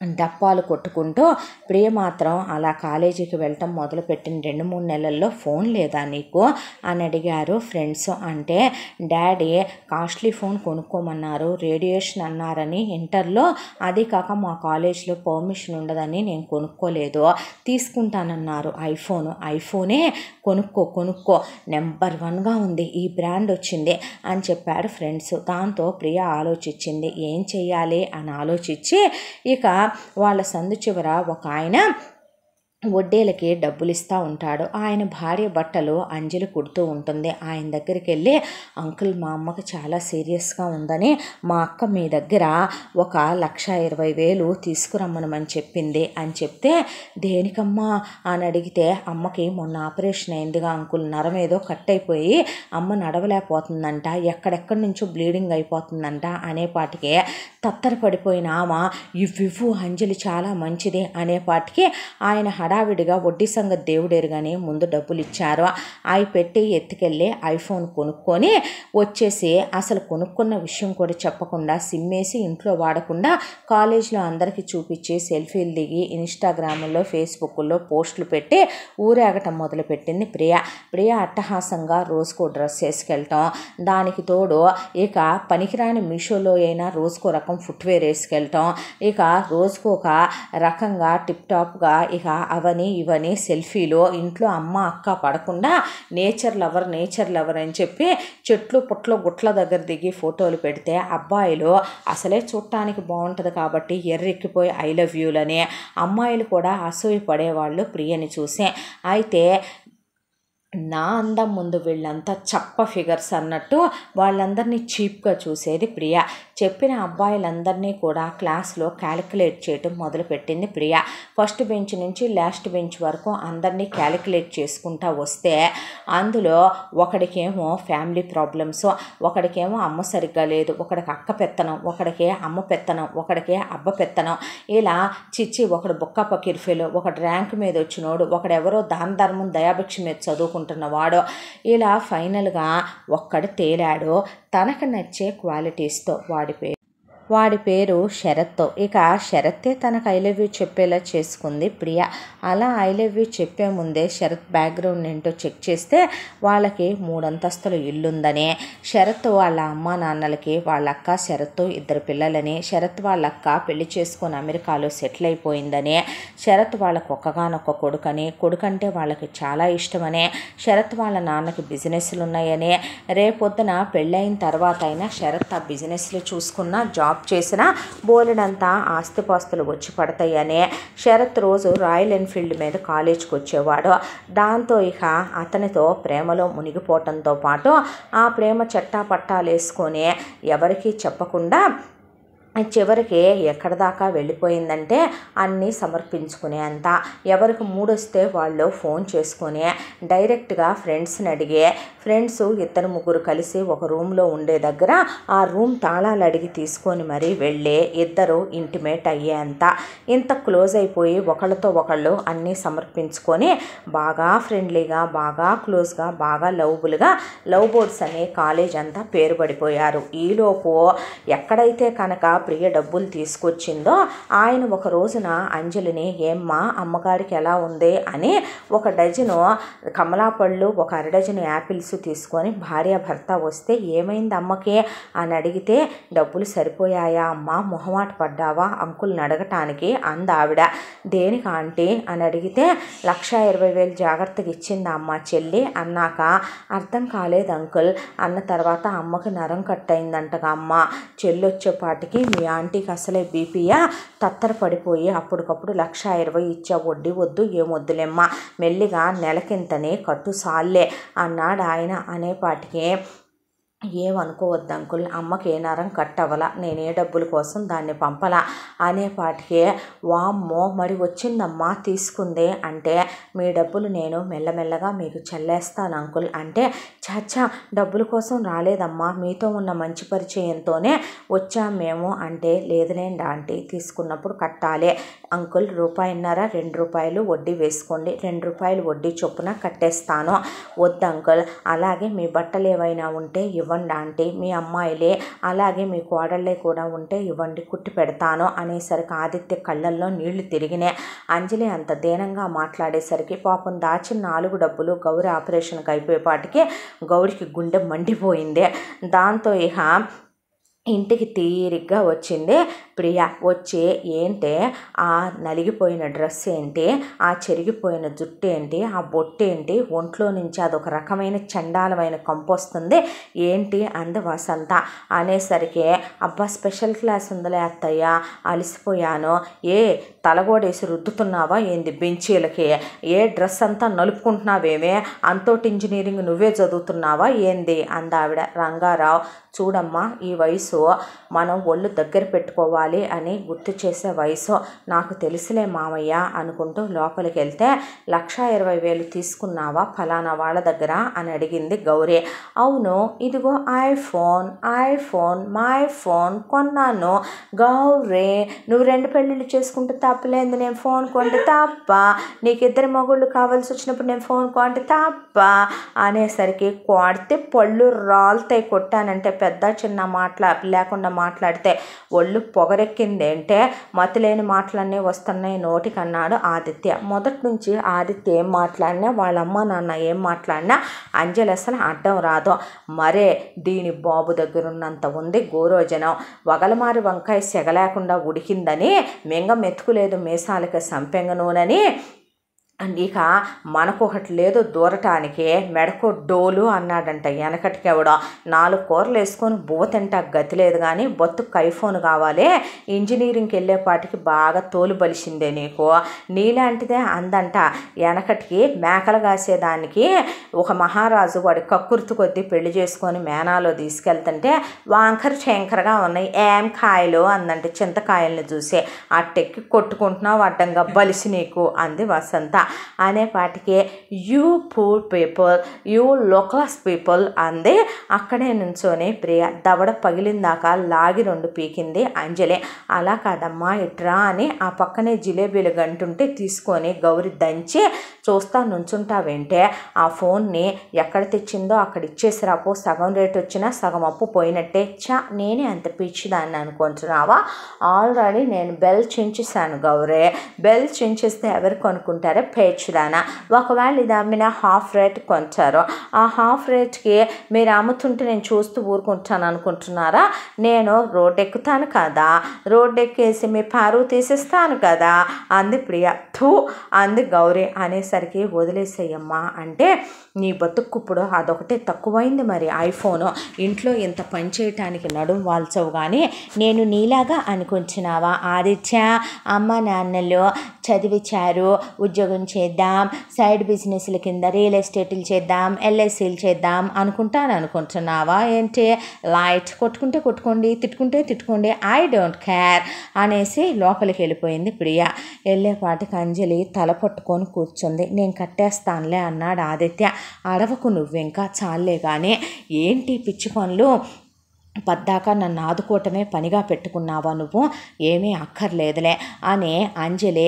డప్పాలు కొట్టుకుంటూ ప్రియ మాత్రం అలా కాలేజీకి వెళ్ళటం మొదలుపెట్టిన రెండు మూడు నెలల్లో ఫోన్ లేదా నీకు అని అడిగారు ఫ్రెండ్స్ అంటే డాడీ కాస్ట్లీ ఫోన్ కొనుక్కోమన్నారు రేడియేషన్ అన్నారని ఇంటర్లో అది కాక మా కాలేజ్లో పర్మిషన్ ఉండదని నేను కొనుక్కోలేదు తీసుకుంటానన్నారు ఐఫోన్ ఐఫోనే కొనుక్కో కొనుక్కో నెంబర్ వన్గా ఉంది ఈ బ్రాండ్ వచ్చింది అని చెప్పారు ఫ్రెండ్స్ దాంతో ప్రియ ఆలోచించింది ఏం చెయ్యాలి అని ఆలోచించి ఇక వాళ్ళ సందు చివర ఒక ఆయన వడ్డీలకి డబ్బులు ఇస్తూ ఉంటాడు ఆయన భార్య బట్టలు అంజలి కుడుతూ ఉంటుంది ఆయన దగ్గరికి వెళ్ళి అంకుల్ మా అమ్మకి చాలా సీరియస్గా ఉందని మా అక్క మీ దగ్గర ఒక లక్ష ఇరవై వేలు తీసుకురమ్మనమని చెప్పింది అని చెప్తే దేనికమ్మా అని అడిగితే అమ్మకి మొన్న ఆపరేషన్ అయిందిగా అంకుల్ నరం ఏదో కట్ అయిపోయి అమ్మ నడవలేకపోతుందంట ఎక్కడెక్కడి నుంచో బ్లీడింగ్ అయిపోతుందంట అనేపాటికి తత్తర పడిపోయిన ఆమె ఇవ్వివ్వు అంజలి చాలా మంచిది అనేపాటికి ఆయన హడావిడిగా వడ్డీ సంగతి దేవుడేరుగానే ముందు డబ్బులు ఇచ్చారు అవి పెట్టి ఎత్తుకెళ్ళి ఐఫోన్ కొనుక్కొని వచ్చేసి అసలు కొనుక్కున్న విషయం కూడా చెప్పకుండా సిమ్మేసి ఇంట్లో వాడకుండా కాలేజ్లో అందరికీ చూపించి సెల్ఫీలు దిగి ఇన్స్టాగ్రామ్లో ఫేస్బుక్లో పోస్టులు పెట్టి ఊరేగటం మొదలుపెట్టింది ప్రియ ప్రియ అట్టహాసంగా రోజుకో డ్రెస్ వేసుకెళ్ళటం దానికి తోడు ఇక పనికిరాని మీషోలో అయినా రోజుకో రకం ఫుట్వేర్ వేసుకెళ్ళటం ఇక రోజుకో ఒక రకంగా టిప్ టాప్గా ఇక అవని ఇవని సెల్ఫీలు ఇంట్లో అమ్మ అక్క పడకుండా నేచర్ లవర్ నేచర్ లవర్ అని చెప్పి చెట్లు పుట్లు గుట్ల దగ్గర దిగి ఫోటోలు పెడితే అబ్బాయిలు అసలే చూడటానికి బాగుంటుంది కాబట్టి ఎర్రెక్కిపోయి ఐ లవ్ యూలని అమ్మాయిలు కూడా అసూయ పడేవాళ్ళు ప్రియని చూసే అయితే నా అందం ముందు వీళ్ళంతా చప్ప ఫిగర్స్ అన్నట్టు వాళ్ళందరినీ చీప్గా చూసేది ప్రియ చెప్పిన అబ్బాయిలందరినీ కూడా క్లాస్లో క్యాలిక్యులేట్ చేయటం మొదలుపెట్టింది ప్రియ ఫస్ట్ బెంచ్ నుంచి లాస్ట్ బెంచ్ వరకు అందరినీ క్యాలిక్యులేట్ చేసుకుంటా వస్తే అందులో ఒకడికేమో ఫ్యామిలీ ప్రాబ్లమ్స్ ఒకడికేమో అమ్మ సరిగ్గా లేదు ఒకడికి అక్క పెత్తనం ఒకడికే అమ్మ పెత్తనం ఒకడికే అబ్బ పెత్తనం ఇలా చిచ్చి ఒకడు బుక్క పకిర్ఫెలు ఒకడు ర్యాంక్ మీద వచ్చినోడు ఒకడెవరో దాన ధర్మం దయాభిక్ష మీద చదువుకుంటున్నవాడు ఇలా ఫైనల్గా ఒక్కడు తేలాడు తనకు నచ్చే క్వాలిటీస్తో వాడి పేరు వాడి పేరు శరత్ ఇక శరత్తే తనకు ఐ లవ్ యూ చెప్పేలా చేసుకుంది ప్రియ అలా ఐ లవ్ యూ చెప్పే ముందే శరత్ బ్యాక్గ్రౌండ్ ఏంటో చెక్ చేస్తే వాళ్ళకి మూడంతస్తుల ఇల్లుందని శరత్ వాళ్ళ అమ్మ నాన్నలకి వాళ్ళ అక్క శరత్ ఇద్దరు పిల్లలని శరత్ వాళ్ళ అక్క పెళ్లి చేసుకొని అమెరికాలో సెటిల్ అయిపోయిందని శరత్ వాళ్ళకు ఒక్కగానొక్క కొడుకని కొడుకంటే వాళ్ళకి చాలా ఇష్టమని శరత్ వాళ్ళ నాన్నకి బిజినెస్లు ఉన్నాయని రేపొద్దున పెళ్ళైన తర్వాత అయినా శరత్ ఆ బిజినెస్లు చూసుకున్న జాబ్ చేసినా బోలెడంతా ఆస్తిపాస్తులు వచ్చి పడతాయని శరత్ రోజు రాయల్ ఎన్ఫీల్డ్ మీద కాలేజ్కి వచ్చేవాడు దాంతో ఇక అతనితో ప్రేమలో మునిగిపోవటంతో పాటు ఆ ప్రేమ చట్టా పట్టాలు వేసుకొని ఎవరికీ చెప్పకుండా చివరికి ఎక్కడ దాకా వెళ్ళిపోయిందంటే అన్నీ సమర్పించుకునే అంత ఎవరికి మూడొస్తే వాళ్ళు ఫోన్ చేసుకుని డైరెక్ట్గా ఫ్రెండ్స్ని అడిగే ఫ్రెండ్స్ ఇద్దరు ముగ్గురు కలిసి ఒక రూమ్లో ఉండే దగ్గర ఆ రూమ్ తాళాలు అడిగి తీసుకొని మరీ వెళ్ళి ఇద్దరు ఇంటిమేట్ అయ్యేంత ఇంత క్లోజ్ అయిపోయి ఒకళ్ళతో ఒకళ్ళు అన్నీ సమర్పించుకొని బాగా ఫ్రెండ్లీగా బాగా క్లోజ్గా బాగా లవ్బుల్గా లవ్ బోర్డ్స్ అనే కాలేజ్ అంతా పేరు పడిపోయారు ఈలోపు ఎక్కడైతే కనుక ప్రియ డబ్బులు తీసుకొచ్చిందో ఆయన ఒక రోజున అంజలిని ఏమ్మా అమ్మగారికి ఎలా ఉంది అని ఒక డజను కమలాపళ్ళు ఒక అర డజను యాపిల్స్ తీసుకొని భార్య భర్త వస్తే ఏమైంది అమ్మకి అని అడిగితే డబ్బులు సరిపోయాయా అమ్మ మొహమాట పడ్డావా అంకుల్ని అడగటానికి అంద ఆవిడ దేనికి ఆంటీ అని అడిగితే లక్ష ఇరవై వేలు జాగ్రత్తగా ఇచ్చింది అమ్మ చెల్లి అన్నాక అర్థం కాలేదు అంకుల్ అన్న తర్వాత అమ్మకి నరం కట్ అయిందంటగా అమ్మ చెల్లి వచ్చేపాటికి మీ ఆంటీకి అసలే బీపీయా తత్తర పడిపోయి అప్పటికప్పుడు లక్ష ఇరవై ఇచ్చా వడ్డీ వద్దు ఏం వద్దులేమ్మా మెల్లిగా నెలకింతనే కట్టు సాల్లే అన్నాడు ఆయన అనేపాటికి ఏమనుకోవద్దు అంకుల్ అమ్మకి ఏ నరం కట్ అవ్వలా నేను ఏ డబ్బుల కోసం దాన్ని పంపలా అనేపాటికి వామ్మో మరి వచ్చిందమ్మా తీసుకుందే అంటే మీ డబ్బులు నేను మెల్లమెల్లగా మీకు చెల్లేస్తాను అంకుల్ అంటే చచ్చా డబ్బుల కోసం రాలేదమ్మా మీతో ఉన్న మంచి పరిచయంతోనే వచ్చాం మేము అంటే లేదులేండి ఆంటీ తీసుకున్నప్పుడు కట్టాలి అంకుల్ రూపాయిన్నర రెండు రూపాయలు వడ్డీ వేసుకోండి రెండు రూపాయలు వడ్డీ చొప్పున కట్టేస్తాను వద్దు అంకుల్ అలాగే మీ బట్టలు ఏవైనా ఉంటే ఇవ్వండి ఇవ్వండి ఆంటీ మీ అమ్మాయిలే అలాగే మీ కోడళ్ళే కూడా ఉంటే ఇవ్వండి కుట్టి పెడతాను అనేసరికి ఆదిత్య కళ్ళల్లో నీళ్లు తిరిగినాయి అంజలి అంత దీనంగా మాట్లాడేసరికి పాపం దాచిన నాలుగు డబ్బులు గౌరి ఆపరేషన్కి అయిపోయేపాటికి గౌరికి గుండె మండిపోయింది దాంతో ఇక ఇంటికి తీరిగ్గా వచ్చింది ప్రియ వచ్చి ఏంటి ఆ నలిగిపోయిన డ్రెస్ ఏంటి ఆ చెరిగిపోయిన జుట్టు ఏంటి ఆ బొట్టు ఏంటి ఒంట్లో నుంచి అదొక రకమైన చండాలమైన కంపు వస్తుంది ఏంటి అంది వసంత అనేసరికి అబ్బా స్పెషల్ క్లాస్ ఉందిలే అత్తయ్య అలసిపోయాను ఏ తలగోడేసి రుద్దుతున్నావా ఏంది బెంచీలకి ఏ డ్రెస్ అంతా నలుపుకుంటున్నావేమే అంతోటి ఇంజనీరింగ్ నువ్వే చదువుతున్నావా ఏంది అందావిడ రంగారావు చూడమ్మా ఈ వయసు మనం ఒళ్ళు దగ్గర పెట్టుకోవాలి అని గుర్తు చేసే వయసు నాకు తెలుసులే మామయ్య అనుకుంటూ లోపలికి వెళ్తే లక్ష ఇరవై వేలు తీసుకున్నావా ఫలానా వాళ్ళ దగ్గర అని అడిగింది గౌరీ అవును ఇదిగో ఐఫోన్ ఐఫోన్ మై ఫోన్ కొన్నాను గౌరీ నువ్వు రెండు పెళ్ళిళ్ళు చేసుకుంటే తప్పలేదు నేను ఫోన్ కొంటే తప్ప నీకు ఇద్దరు మగుళ్ళు కావాల్సి వచ్చినప్పుడు నేను ఫోన్ కొంటే తప్ప అనేసరికి కొడితే పళ్ళు రాలుతాయి కొట్టానంటే పెద్ద చిన్న మాట్లా లేకుండా మాట్లాడితే ఒళ్ళు పొగరెక్కింది అంటే మతిలేని మాటలన్నీ వస్తున్నాయి నోటికి అన్నాడు ఆదిత్య మొదటి నుంచి ఆదిత్య ఏం మాట్లాడినా వాళ్ళ అమ్మ నాన్న ఏం మాట్లాడినా అంజలి అసలు అడ్డం రాదు మరే దీని బాబు దగ్గర ఉన్నంత ఉంది గోరోజనం వగలమారి వంకాయ సెగలేకుండా ఉడికిందని మింగ మెతుకులేదు మీసాలకి సంపెంగ నూనెని అండ్ ఇక మనకు ఒకటి లేదు దూరటానికి మెడకు డోలు అన్నాడంట వెనకటికి ఎవడో నాలుగు కూరలు వేసుకొని బువ్వ తింటా గతి లేదు కానీ బొత్తుకు ఐఫోన్ కావాలి ఇంజనీరింగ్కి వెళ్ళేపాటికి బాగా తోలు బలిసిందే నీకు నీలాంటిదే అందంట వెనకటికి మేకలు కాసేదానికి ఒక మహారాజు వాడి కక్కుర్తి కొద్దీ పెళ్లి చేసుకొని మేనాలో తీసుకెళ్తుంటే వాంకర శంకరగా ఉన్నాయి ఏం కాయలు అందంటే చింతకాయలను చూసి అట్టెక్కి కొట్టుకుంటున్నావు అడ్డంగా బలిసి నీకు అంది వసంత అనేపాటికి you poor people you locals people అంది అక్కడే నుంచొని ప్రియ దవడ పగిలిందాక లాగి రెండు పీకింది అంజలి అలా కాదమ్మా ఇట్రా అని ఆ పక్కనే జిలేబీలు గంటుంటే తీసుకొని గౌరి దంచి చూస్తా నుంచుంటావేంటే ఆ ఫోన్ని ఎక్కడ తెచ్చిందో అక్కడ ఇచ్చేసిరాపో సగం రేట్ వచ్చినా సగం అప్పు పోయినట్టే చా నేనే అంత పిచ్చిదాన్ని అనుకుంటున్నావా ఆల్రెడీ నేను బెల్ చించేసాను గౌరే బెల్ చించేస్తే ఎవరు కొనుక్కుంటారో పేర్చుదానా ఒకవేళ ఇది అమ్మిన హాఫ్ రేట్ కొంటారు ఆ హాఫ్ రేట్కి మీరు అమ్ముతుంటే నేను చూస్తూ ఊరుకుంటాను అనుకుంటున్నారా నేను రోడ్ ఎక్కుతాను కదా రోడ్ ఎక్కేసి మీ పరువు తీసేస్తాను కదా అంది ప్రియ థూ అంది గౌరీ అనేసరికి వదిలేసేయమ్మా అంటే నీ బతుక్కుప్పుడు అదొకటే తక్కువైంది మరి ఐఫోను ఇంట్లో ఇంత పని చేయటానికి నడుం వాల్చవు కానీ నేను నీలాగా అనుకుంటున్నావా ఆదిత్య అమ్మ నాన్నలు చదివించారు ఉద్యోగం చేద్దాం సైడ్ బిజినెస్ల కింద రియల్ ఎస్టేట్లు చేద్దాం ఎల్ఐసీలు చేద్దాం అనుకుంటాను అనుకుంటున్నావా ఏంటి లైట్ కొట్టుకుంటే కొట్టుకోండి తిట్టుకుంటే తిట్టుకోండి ఐ డోంట్ కేర్ అనేసి లోపలికి వెళ్ళిపోయింది ప్రియ వెళ్ళేపాటికి అంజలి తల పట్టుకొని కూర్చుంది నేను కట్టేస్తానులే అన్నాడు ఆదిత్య అడవకు నువ్వింకా చాలే కానీ ఏంటి పిచ్చి పనులు పద్దాక నన్ను ఆదుకోవటమే పనిగా పెట్టుకున్నావా నువ్వు ఏమీ అక్కర్లేదులే అని అంజలి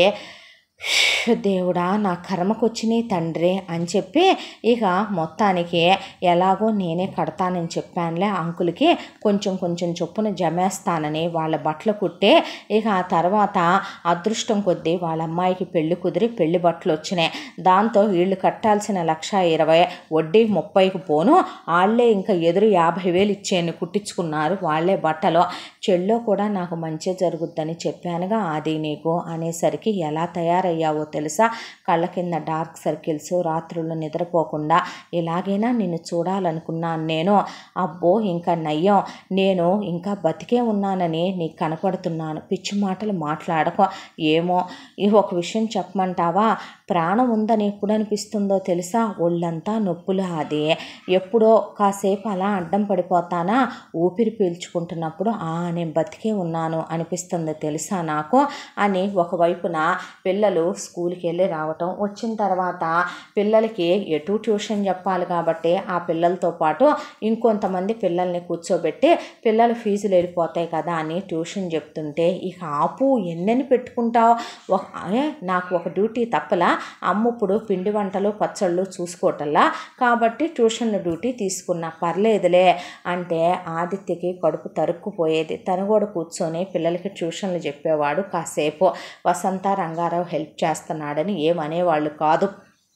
దేవుడా నా కర్మకొచ్చినాయి తండ్రి అని చెప్పి ఇక మొత్తానికి ఎలాగో నేనే కడతానని చెప్పానులే అంకులకి కొంచెం కొంచెం చొప్పున జమేస్తానని వాళ్ళ బట్టలు కుట్టే ఇక ఆ తర్వాత అదృష్టం కొద్దీ వాళ్ళ అమ్మాయికి పెళ్లి కుదిరి పెళ్లి బట్టలు వచ్చినాయి దాంతో వీళ్ళు కట్టాల్సిన లక్ష ఇరవై వడ్డీ ముప్పైకి పోను వాళ్ళే ఇంకా ఎదురు యాభై వేలు ఇచ్చేయని కుట్టించుకున్నారు వాళ్ళే బట్టలు చెల్లో కూడా నాకు మంచి జరుగుద్దని చెప్పానుగా అది నీకు అనేసరికి ఎలా తయారయ్యావో తెలుసా కళ్ళ కింద డార్క్ సర్కిల్స్ రాత్రులు నిద్రపోకుండా ఎలాగైనా నిన్ను చూడాలనుకున్నాను నేను అబ్బో ఇంకా నయ్యం నేను ఇంకా బతికే ఉన్నానని నీకు కనపడుతున్నాను పిచ్చి మాటలు మాట్లాడక ఏమో ఈ ఒక విషయం చెప్పమంటావా ప్రాణం ఉందని ఎప్పుడు అనిపిస్తుందో తెలుసా ఒళ్ళంతా నొప్పులు అది ఎప్పుడో కాసేపు అలా అడ్డం పడిపోతానా ఊపిరి పీల్చుకుంటున్నప్పుడు ఆ నేను బతికే ఉన్నాను అనిపిస్తుంది తెలుసా నాకు అని ఒకవైపున పిల్లలు పిల్లలు స్కూల్కి వెళ్ళి రావటం వచ్చిన తర్వాత పిల్లలకి ఎటు ట్యూషన్ చెప్పాలి కాబట్టి ఆ పిల్లలతో పాటు ఇంకొంతమంది పిల్లల్ని కూర్చోబెట్టి పిల్లల ఫీజులు వెళ్ళిపోతాయి కదా అని ట్యూషన్ చెప్తుంటే ఇక ఆపు ఎన్నెన్ని పెట్టుకుంటావు ఒక ఏ, నాకు ఒక డ్యూటీ తప్పలా అమ్మ ఇప్పుడు పిండి వంటలు పచ్చళ్ళు చూసుకోవటల్లా కాబట్టి ట్యూషన్ల డ్యూటీ తీసుకున్నా పర్లేదులే అంటే ఆదిత్యకి కడుపు తరుక్కుపోయేది తను కూడా కూర్చొని పిల్లలకి ట్యూషన్లు చెప్పేవాడు కాసేపు వసంత రంగారావు హెల్ప్ చేస్తున్నాడని ఏమనేవాళ్ళు కాదు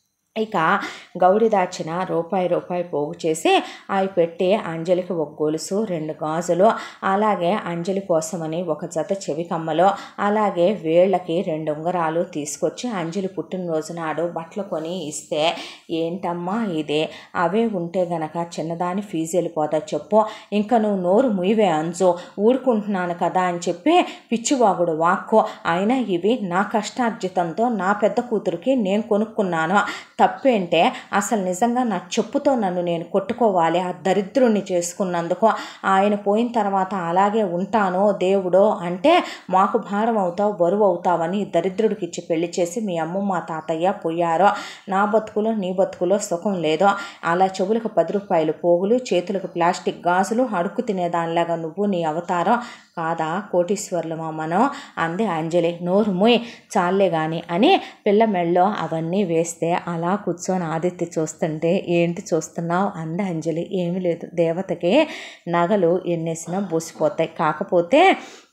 ఇక గౌరి దాచిన రూపాయి రూపాయి పోగు చేసి అవి పెట్టి అంజలికి ఒక గొలుసు రెండు గాజులు అలాగే అంజలి కోసమని ఒక జత చెవి కమ్మలు అలాగే వేళ్ళకి రెండు ఉంగరాలు తీసుకొచ్చి అంజలి పుట్టినరోజు నాడు బట్టలు కొని ఇస్తే ఏంటమ్మా ఇదే అవే ఉంటే గనక చిన్నదాని ఫీజు వెళ్ళిపోతా చెప్పు ఇంకా నువ్వు నోరు ముయివే అంజు ఊరుకుంటున్నాను కదా అని చెప్పి పిచ్చివాగుడు వాక్కో అయినా ఇవి నా కష్టార్జితంతో నా పెద్ద కూతురికి నేను కొనుక్కున్నాను తప్పేంటే అసలు నిజంగా నా చెప్పుతో నన్ను నేను కొట్టుకోవాలి ఆ దరిద్రుణ్ణి చేసుకున్నందుకు ఆయన పోయిన తర్వాత అలాగే ఉంటానో దేవుడో అంటే మాకు భారం అవుతావు బరువు అవుతావని ఈ దరిద్రుడికి ఇచ్చి పెళ్లి చేసి మీ అమ్మ మా తాతయ్య పోయారో నా బతుకులో నీ బతుకులో సుఖం లేదో అలా చెవులకు పది రూపాయలు పోగులు చేతులకు ప్లాస్టిక్ గాజులు అడుక్కు తినేదానిలాగా నువ్వు నీ అవతారం కాదా కోటీశ్వర్లమా మనం అంది అంజలి నోరు మూయ్ చాలే గాని అని పిల్ల మెళ్ళో అవన్నీ వేస్తే అలా కూర్చొని ఆదిత్య చూస్తుంటే ఏంటి చూస్తున్నావు అంది అంజలి ఏమీ లేదు దేవతకి నగలు ఎన్నేసినా బూసిపోతాయి కాకపోతే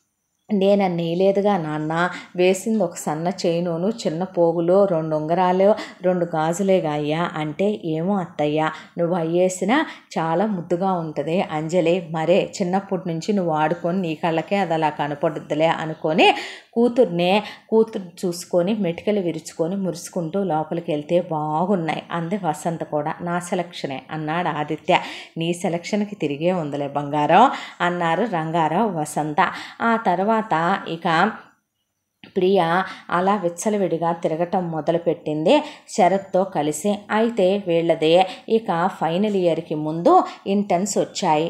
నేను నేయలేదుగా నాన్న వేసింది ఒక సన్న చైనును చిన్న పోగులు రెండు ఉంగరాలు రెండు గాజులేగా అయ్యా అంటే ఏమో అత్తయ్య నువ్వు అయ్యేసిన చాలా ముద్దుగా ఉంటుంది అంజలి మరే చిన్నప్పటి నుంచి నువ్వు ఆడుకొని నీ కళ్ళకే అది అలా కనపడుద్దిలే అనుకొని కూతుర్నే కూతురు చూసుకొని మెటికలు విరుచుకొని మురుచుకుంటూ లోపలికి వెళ్తే బాగున్నాయి అంది వసంత కూడా నా సెలక్షనే అన్నాడు ఆదిత్య నీ సెలక్షన్కి తిరిగే ఉందిలే బంగారం అన్నారు రంగారావు వసంత ఆ తర్వాత ఇక ప్రియ అలా విచ్చలవిడిగా తిరగటం మొదలుపెట్టింది శరత్తో కలిసి అయితే వీళ్ళదే ఇక ఫైనల్ ఇయర్కి ముందు ఇంటర్న్స్ వచ్చాయి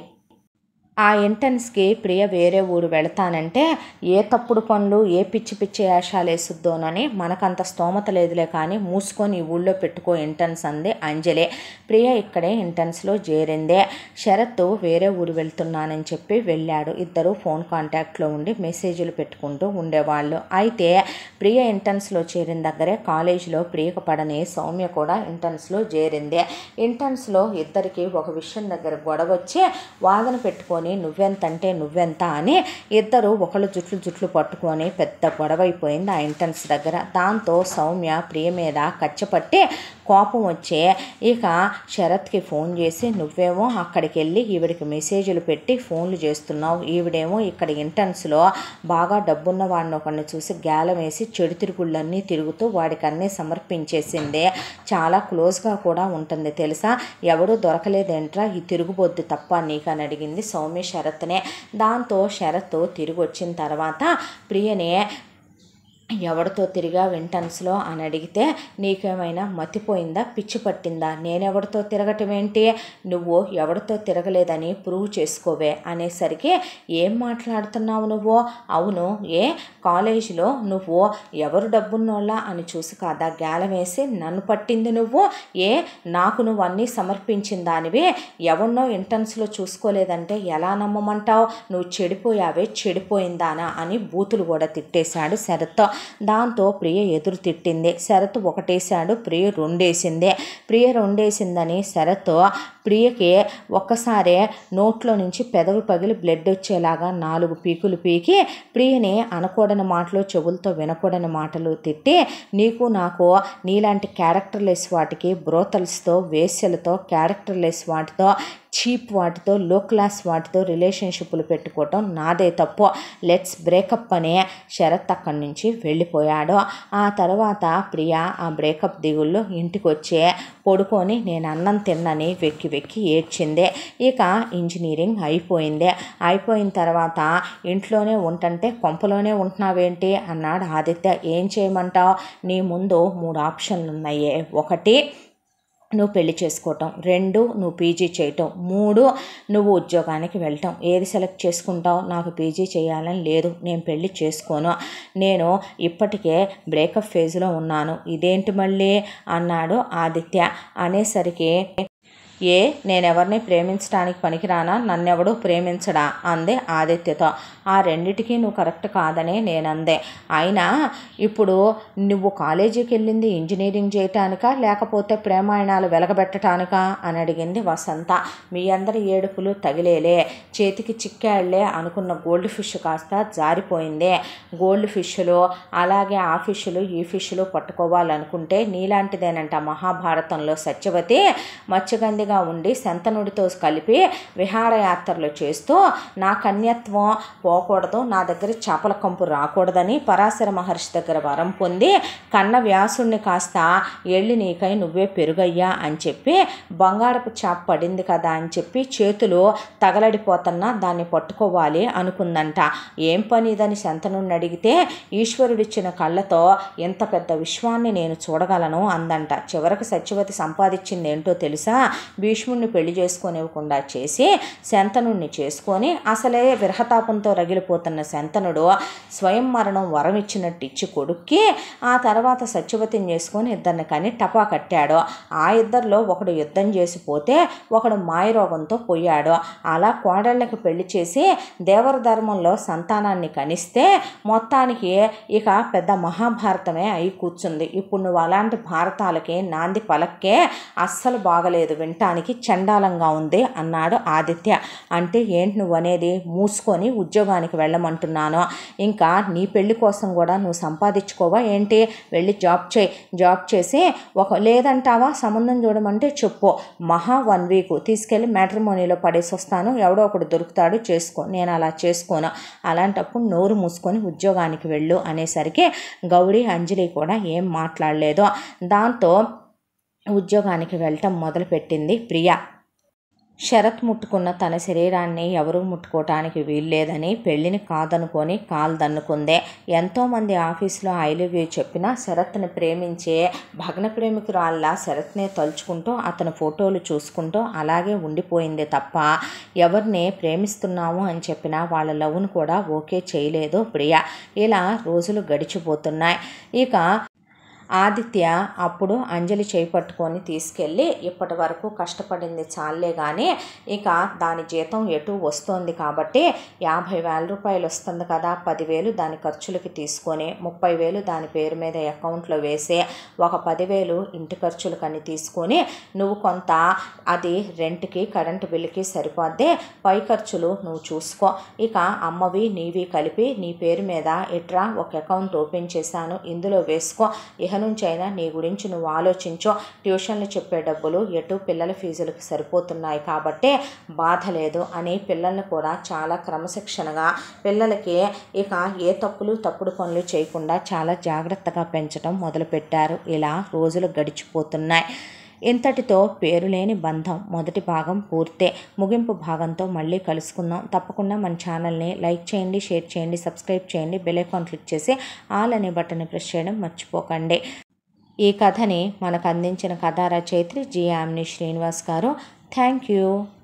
ఆ ఎంట్రన్స్కి ప్రియ వేరే ఊరు వెళతానంటే ఏ తప్పుడు పనులు ఏ పిచ్చి పిచ్చి వేషాలు వేసుద్దోనని మనకంత స్తోమత లేదులే కానీ మూసుకొని ఈ ఊళ్ళో పెట్టుకో ఎంట్రన్స్ అంది అంజలి ప్రియ ఇక్కడే ఎంట్రన్స్లో చేరిందే శరత్ వేరే ఊరు వెళ్తున్నానని చెప్పి వెళ్ళాడు ఇద్దరు ఫోన్ కాంటాక్ట్లో ఉండి మెసేజ్లు పెట్టుకుంటూ ఉండేవాళ్ళు అయితే ప్రియ ఎంట్రన్స్లో చేరిన దగ్గరే కాలేజీలో ప్రియకు పడని సౌమ్య కూడా ఎంట్రన్స్లో చేరింది ఎంట్రన్స్లో ఇద్దరికి ఒక విషయం దగ్గర గొడవ వచ్చి వాదన పెట్టుకొని నువ్వెంత అంటే నువ్వెంత అని ఇద్దరు ఒకళ్ళు జుట్లు జుట్లు పట్టుకొని పెద్ద గొడవ అయిపోయింది ఆ ఎంట్రన్స్ దగ్గర దాంతో సౌమ్య ప్రియ మీద కచ్చపట్టి కోపం వచ్చే ఇక శరత్కి ఫోన్ చేసి నువ్వేమో అక్కడికి వెళ్ళి ఈవిడికి మెసేజ్లు పెట్టి ఫోన్లు చేస్తున్నావు ఈవిడేమో ఇక్కడ ఎంట్రన్స్లో బాగా డబ్బున్న వాడిని ఒకడిని చూసి గ్యాలం వేసి చెడు తిరుగుళ్ళన్నీ తిరుగుతూ వాడికి అన్నీ సమర్పించేసింది చాలా క్లోజ్గా కూడా ఉంటుంది తెలుసా ఎవడూ దొరకలేదేంట్రా ఈ తిరుగుబొద్దు తప్ప నీకు అని అడిగింది సౌమ్య శరత్నే దాంతో శరత్ తిరిగి వచ్చిన తర్వాత ప్రియనే ఎవరితో తిరిగా వింటన్స్లో అని అడిగితే నీకేమైనా మతిపోయిందా పిచ్చి పట్టిందా నేనెవరితో తిరగటం ఏంటి నువ్వు ఎవరితో తిరగలేదని ప్రూవ్ చేసుకోవే అనేసరికి ఏం మాట్లాడుతున్నావు నువ్వు అవును ఏ కాలేజీలో నువ్వు ఎవరు డబ్బున్నోళ్ళ అని చూసి కాదా గేలం వేసి నన్ను పట్టింది నువ్వు ఏ నాకు నువ్వు అన్నీ సమర్పించిన దానివి ఎవరినో ఎంట్రన్స్లో చూసుకోలేదంటే ఎలా నమ్మమంటావు నువ్వు చెడిపోయావే చెడిపోయిందానా అని బూతులు కూడా తిట్టేశాడు శరత్ దాంతో ప్రియ ఎదురు తిట్టింది శరత్ ఒకటేశాడు ప్రియ రెండేసిందే ప్రియ రెండేసిందని శరత్ ప్రియకి ఒక్కసారే నోట్లో నుంచి పెదవి పగిలి బ్లడ్ వచ్చేలాగా నాలుగు పీకులు పీకి ప్రియని అనకూడని మాటలు చెవులతో వినకూడని మాటలు తిట్టి నీకు నాకు నీలాంటి క్యారెక్టర్లెస్ వాటికి బ్రోతల్స్తో వేశ్యలతో క్యారెక్టర్లెస్ వాటితో చీప్ వాటితో లో క్లాస్ వాటితో రిలేషన్షిప్లు పెట్టుకోవటం నాదే తప్పు లెట్స్ బ్రేకప్ అనే శరత్ అక్కడి నుంచి వెళ్ళిపోయాడు ఆ తర్వాత ప్రియ ఆ బ్రేకప్ దిగుళ్ళు ఇంటికి వచ్చే పడుకొని నేను అన్నం తిన్నని వెక్కి వెక్కి ఏడ్చింది ఇక ఇంజనీరింగ్ అయిపోయింది అయిపోయిన తర్వాత ఇంట్లోనే ఉంటంటే కొంపలోనే ఉంటున్నావేంటి అన్నాడు ఆదిత్య ఏం చేయమంటావు నీ ముందు మూడు ఆప్షన్లు ఉన్నాయి ఒకటి నువ్వు పెళ్లి చేసుకోవటం రెండు నువ్వు పీజీ చేయటం మూడు నువ్వు ఉద్యోగానికి వెళ్ళటం ఏది సెలెక్ట్ చేసుకుంటావు నాకు పీజీ చేయాలని లేదు నేను పెళ్లి చేసుకోను నేను ఇప్పటికే బ్రేకప్ ఫేజ్లో ఉన్నాను ఇదేంటి మళ్ళీ అన్నాడు ఆదిత్య అనేసరికి ఏ నేనెవరిని ప్రేమించడానికి పనికిరానా నన్నెవడు ప్రేమించడా అందే ఆదిత్యతో ఆ రెండిటికి నువ్వు కరెక్ట్ కాదనే నేనందే అయినా ఇప్పుడు నువ్వు కాలేజీకి వెళ్ళింది ఇంజనీరింగ్ చేయటానికా లేకపోతే ప్రేమాయణాలు వెలగబెట్టడానికా అని అడిగింది వసంత మీ అందరి ఏడుపులు తగిలేలే చేతికి చిక్కాళ్లే అనుకున్న గోల్డ్ ఫిష్ కాస్త జారిపోయిందే గోల్డ్ ఫిష్లు అలాగే ఆ ఫిష్లు ఈ ఫిష్లు పట్టుకోవాలనుకుంటే నీలాంటిదేనంట మహాభారతంలో సత్యవతి మత్స్యగంధిగా ఉండి శంతనుడితో కలిపి విహారయాత్రలు చేస్తూ నా కన్యత్వం పోకూడదు నా దగ్గర చేపల కంపు రాకూడదని పరాశర మహర్షి దగ్గర వరం పొంది కన్న వ్యాసుణ్ణి కాస్త ఎళ్ళి నీకై నువ్వే పెరుగయ్యా అని చెప్పి బంగారపు చాప పడింది కదా అని చెప్పి చేతులు తగలడిపోతున్నా దాన్ని పట్టుకోవాలి అనుకుందంట ఏం పని ఇదని శంతనుడిని అడిగితే ఈశ్వరుడిచ్చిన కళ్ళతో ఎంత పెద్ద విశ్వాన్ని నేను చూడగలను అందంట చివరికి సత్యవతి సంపాదించింది ఏంటో తెలుసా భీష్ముడిని పెళ్లి చేసుకొనివ్వకుండా చేసి శంతనుడిని చేసుకొని అసలే విరహతాపంతో రగిలిపోతున్న శంతనుడు స్వయం మరణం వరం ఇచ్చినట్టు ఇచ్చి కొడుక్కి ఆ తర్వాత సత్యవతిని చేసుకొని ఇద్దరిని కని టపా కట్టాడు ఆ ఇద్దరిలో ఒకడు యుద్ధం చేసిపోతే ఒకడు మాయరోగంతో పోయాడు అలా కోడళ్ళకి పెళ్లి చేసి దేవర ధర్మంలో సంతానాన్ని కనిస్తే మొత్తానికి ఇక పెద్ద మహాభారతమే అయి కూర్చుంది ఇప్పుడు నువ్వు అలాంటి భారతాలకి నాంది పలక్కే అస్సలు బాగలేదు వినటానికి చండాలంగా ఉంది అన్నాడు ఆదిత్య అంటే ఏంటి నువ్వు అనేది మూసుకొని ఉద్యోగానికి వెళ్ళమంటున్నాను ఇంకా నీ పెళ్లి కోసం కూడా నువ్వు సంపాదించుకోవా ఏంటి వెళ్ళి జాబ్ చేయి జాబ్ చేసి ఒక లేదంటావా సంబంధం చూడమంటే చెప్పు మహా వన్ వీక్ తీసుకెళ్ళి మ్యాట్రిమోనీలో పడేసి వస్తాను ఎవడో ఒకడు దొరుకుతాడు చేసుకో నేను అలా చేసుకోను అలాంటప్పుడు నోరు మూసుకొని ఉద్యోగానికి వెళ్ళు అనేసరికి గౌరీ అంజలి కూడా ఏం మాట్లాడలేదు దాంతో ఉద్యోగానికి వెళ్ళటం మొదలుపెట్టింది ప్రియ శరత్ ముట్టుకున్న తన శరీరాన్ని ఎవరూ ముట్టుకోవటానికి వీల్లేదని పెళ్లిని కాదనుకొని కాలు దన్నుకుందే ఎంతోమంది ఆఫీసులో ఐ లవ్ యూ చెప్పినా శరత్ని ప్రేమించే భగ్న ప్రేమికురాల్లా శరత్నే తలుచుకుంటూ అతని ఫోటోలు చూసుకుంటూ అలాగే ఉండిపోయింది తప్ప ఎవరిని ప్రేమిస్తున్నాము అని చెప్పినా వాళ్ళ లవ్ను కూడా ఓకే చేయలేదు ప్రియ ఇలా రోజులు గడిచిపోతున్నాయి ఇక ఆదిత్య అప్పుడు అంజలి చేయి పట్టుకొని తీసుకెళ్ళి ఇప్పటి వరకు కష్టపడింది చాలే కానీ ఇక దాని జీతం ఎటు వస్తోంది కాబట్టి యాభై వేల రూపాయలు వస్తుంది కదా పదివేలు దాని ఖర్చులకి తీసుకొని ముప్పై వేలు దాని పేరు మీద అకౌంట్లో వేసి ఒక పదివేలు ఇంటి ఖర్చులకని తీసుకొని నువ్వు కొంత అది రెంట్కి కరెంటు బిల్లుకి సరిపోద్ది పై ఖర్చులు నువ్వు చూసుకో ఇక అమ్మవి నీవి కలిపి నీ పేరు మీద ఇట్రా ఒక అకౌంట్ ఓపెన్ చేశాను ఇందులో వేసుకో ఇహ నుంచైనా నీ గురించి నువ్వు ఆలోచించో ట్యూషన్లు చెప్పే డబ్బులు ఎటు పిల్లల ఫీజులకు సరిపోతున్నాయి కాబట్టి బాధ లేదు అని పిల్లల్ని కూడా చాలా క్రమశిక్షణగా పిల్లలకి ఇక ఏ తప్పులు తప్పుడు పనులు చేయకుండా చాలా జాగ్రత్తగా పెంచడం మొదలుపెట్టారు ఇలా రోజులు గడిచిపోతున్నాయి ఇంతటితో పేరులేని బంధం మొదటి భాగం పూర్తే ముగింపు భాగంతో మళ్ళీ కలుసుకుందాం తప్పకుండా మన ఛానల్ని లైక్ చేయండి షేర్ చేయండి సబ్స్క్రైబ్ చేయండి బెల్ ఐకాన్ క్లిక్ చేసి ఆల్ అనే బటన్ ప్రెస్ చేయడం మర్చిపోకండి ఈ కథని మనకు అందించిన కథా రచయిత్రి జి యామిని శ్రీనివాస్ గారు థ్యాంక్ యూ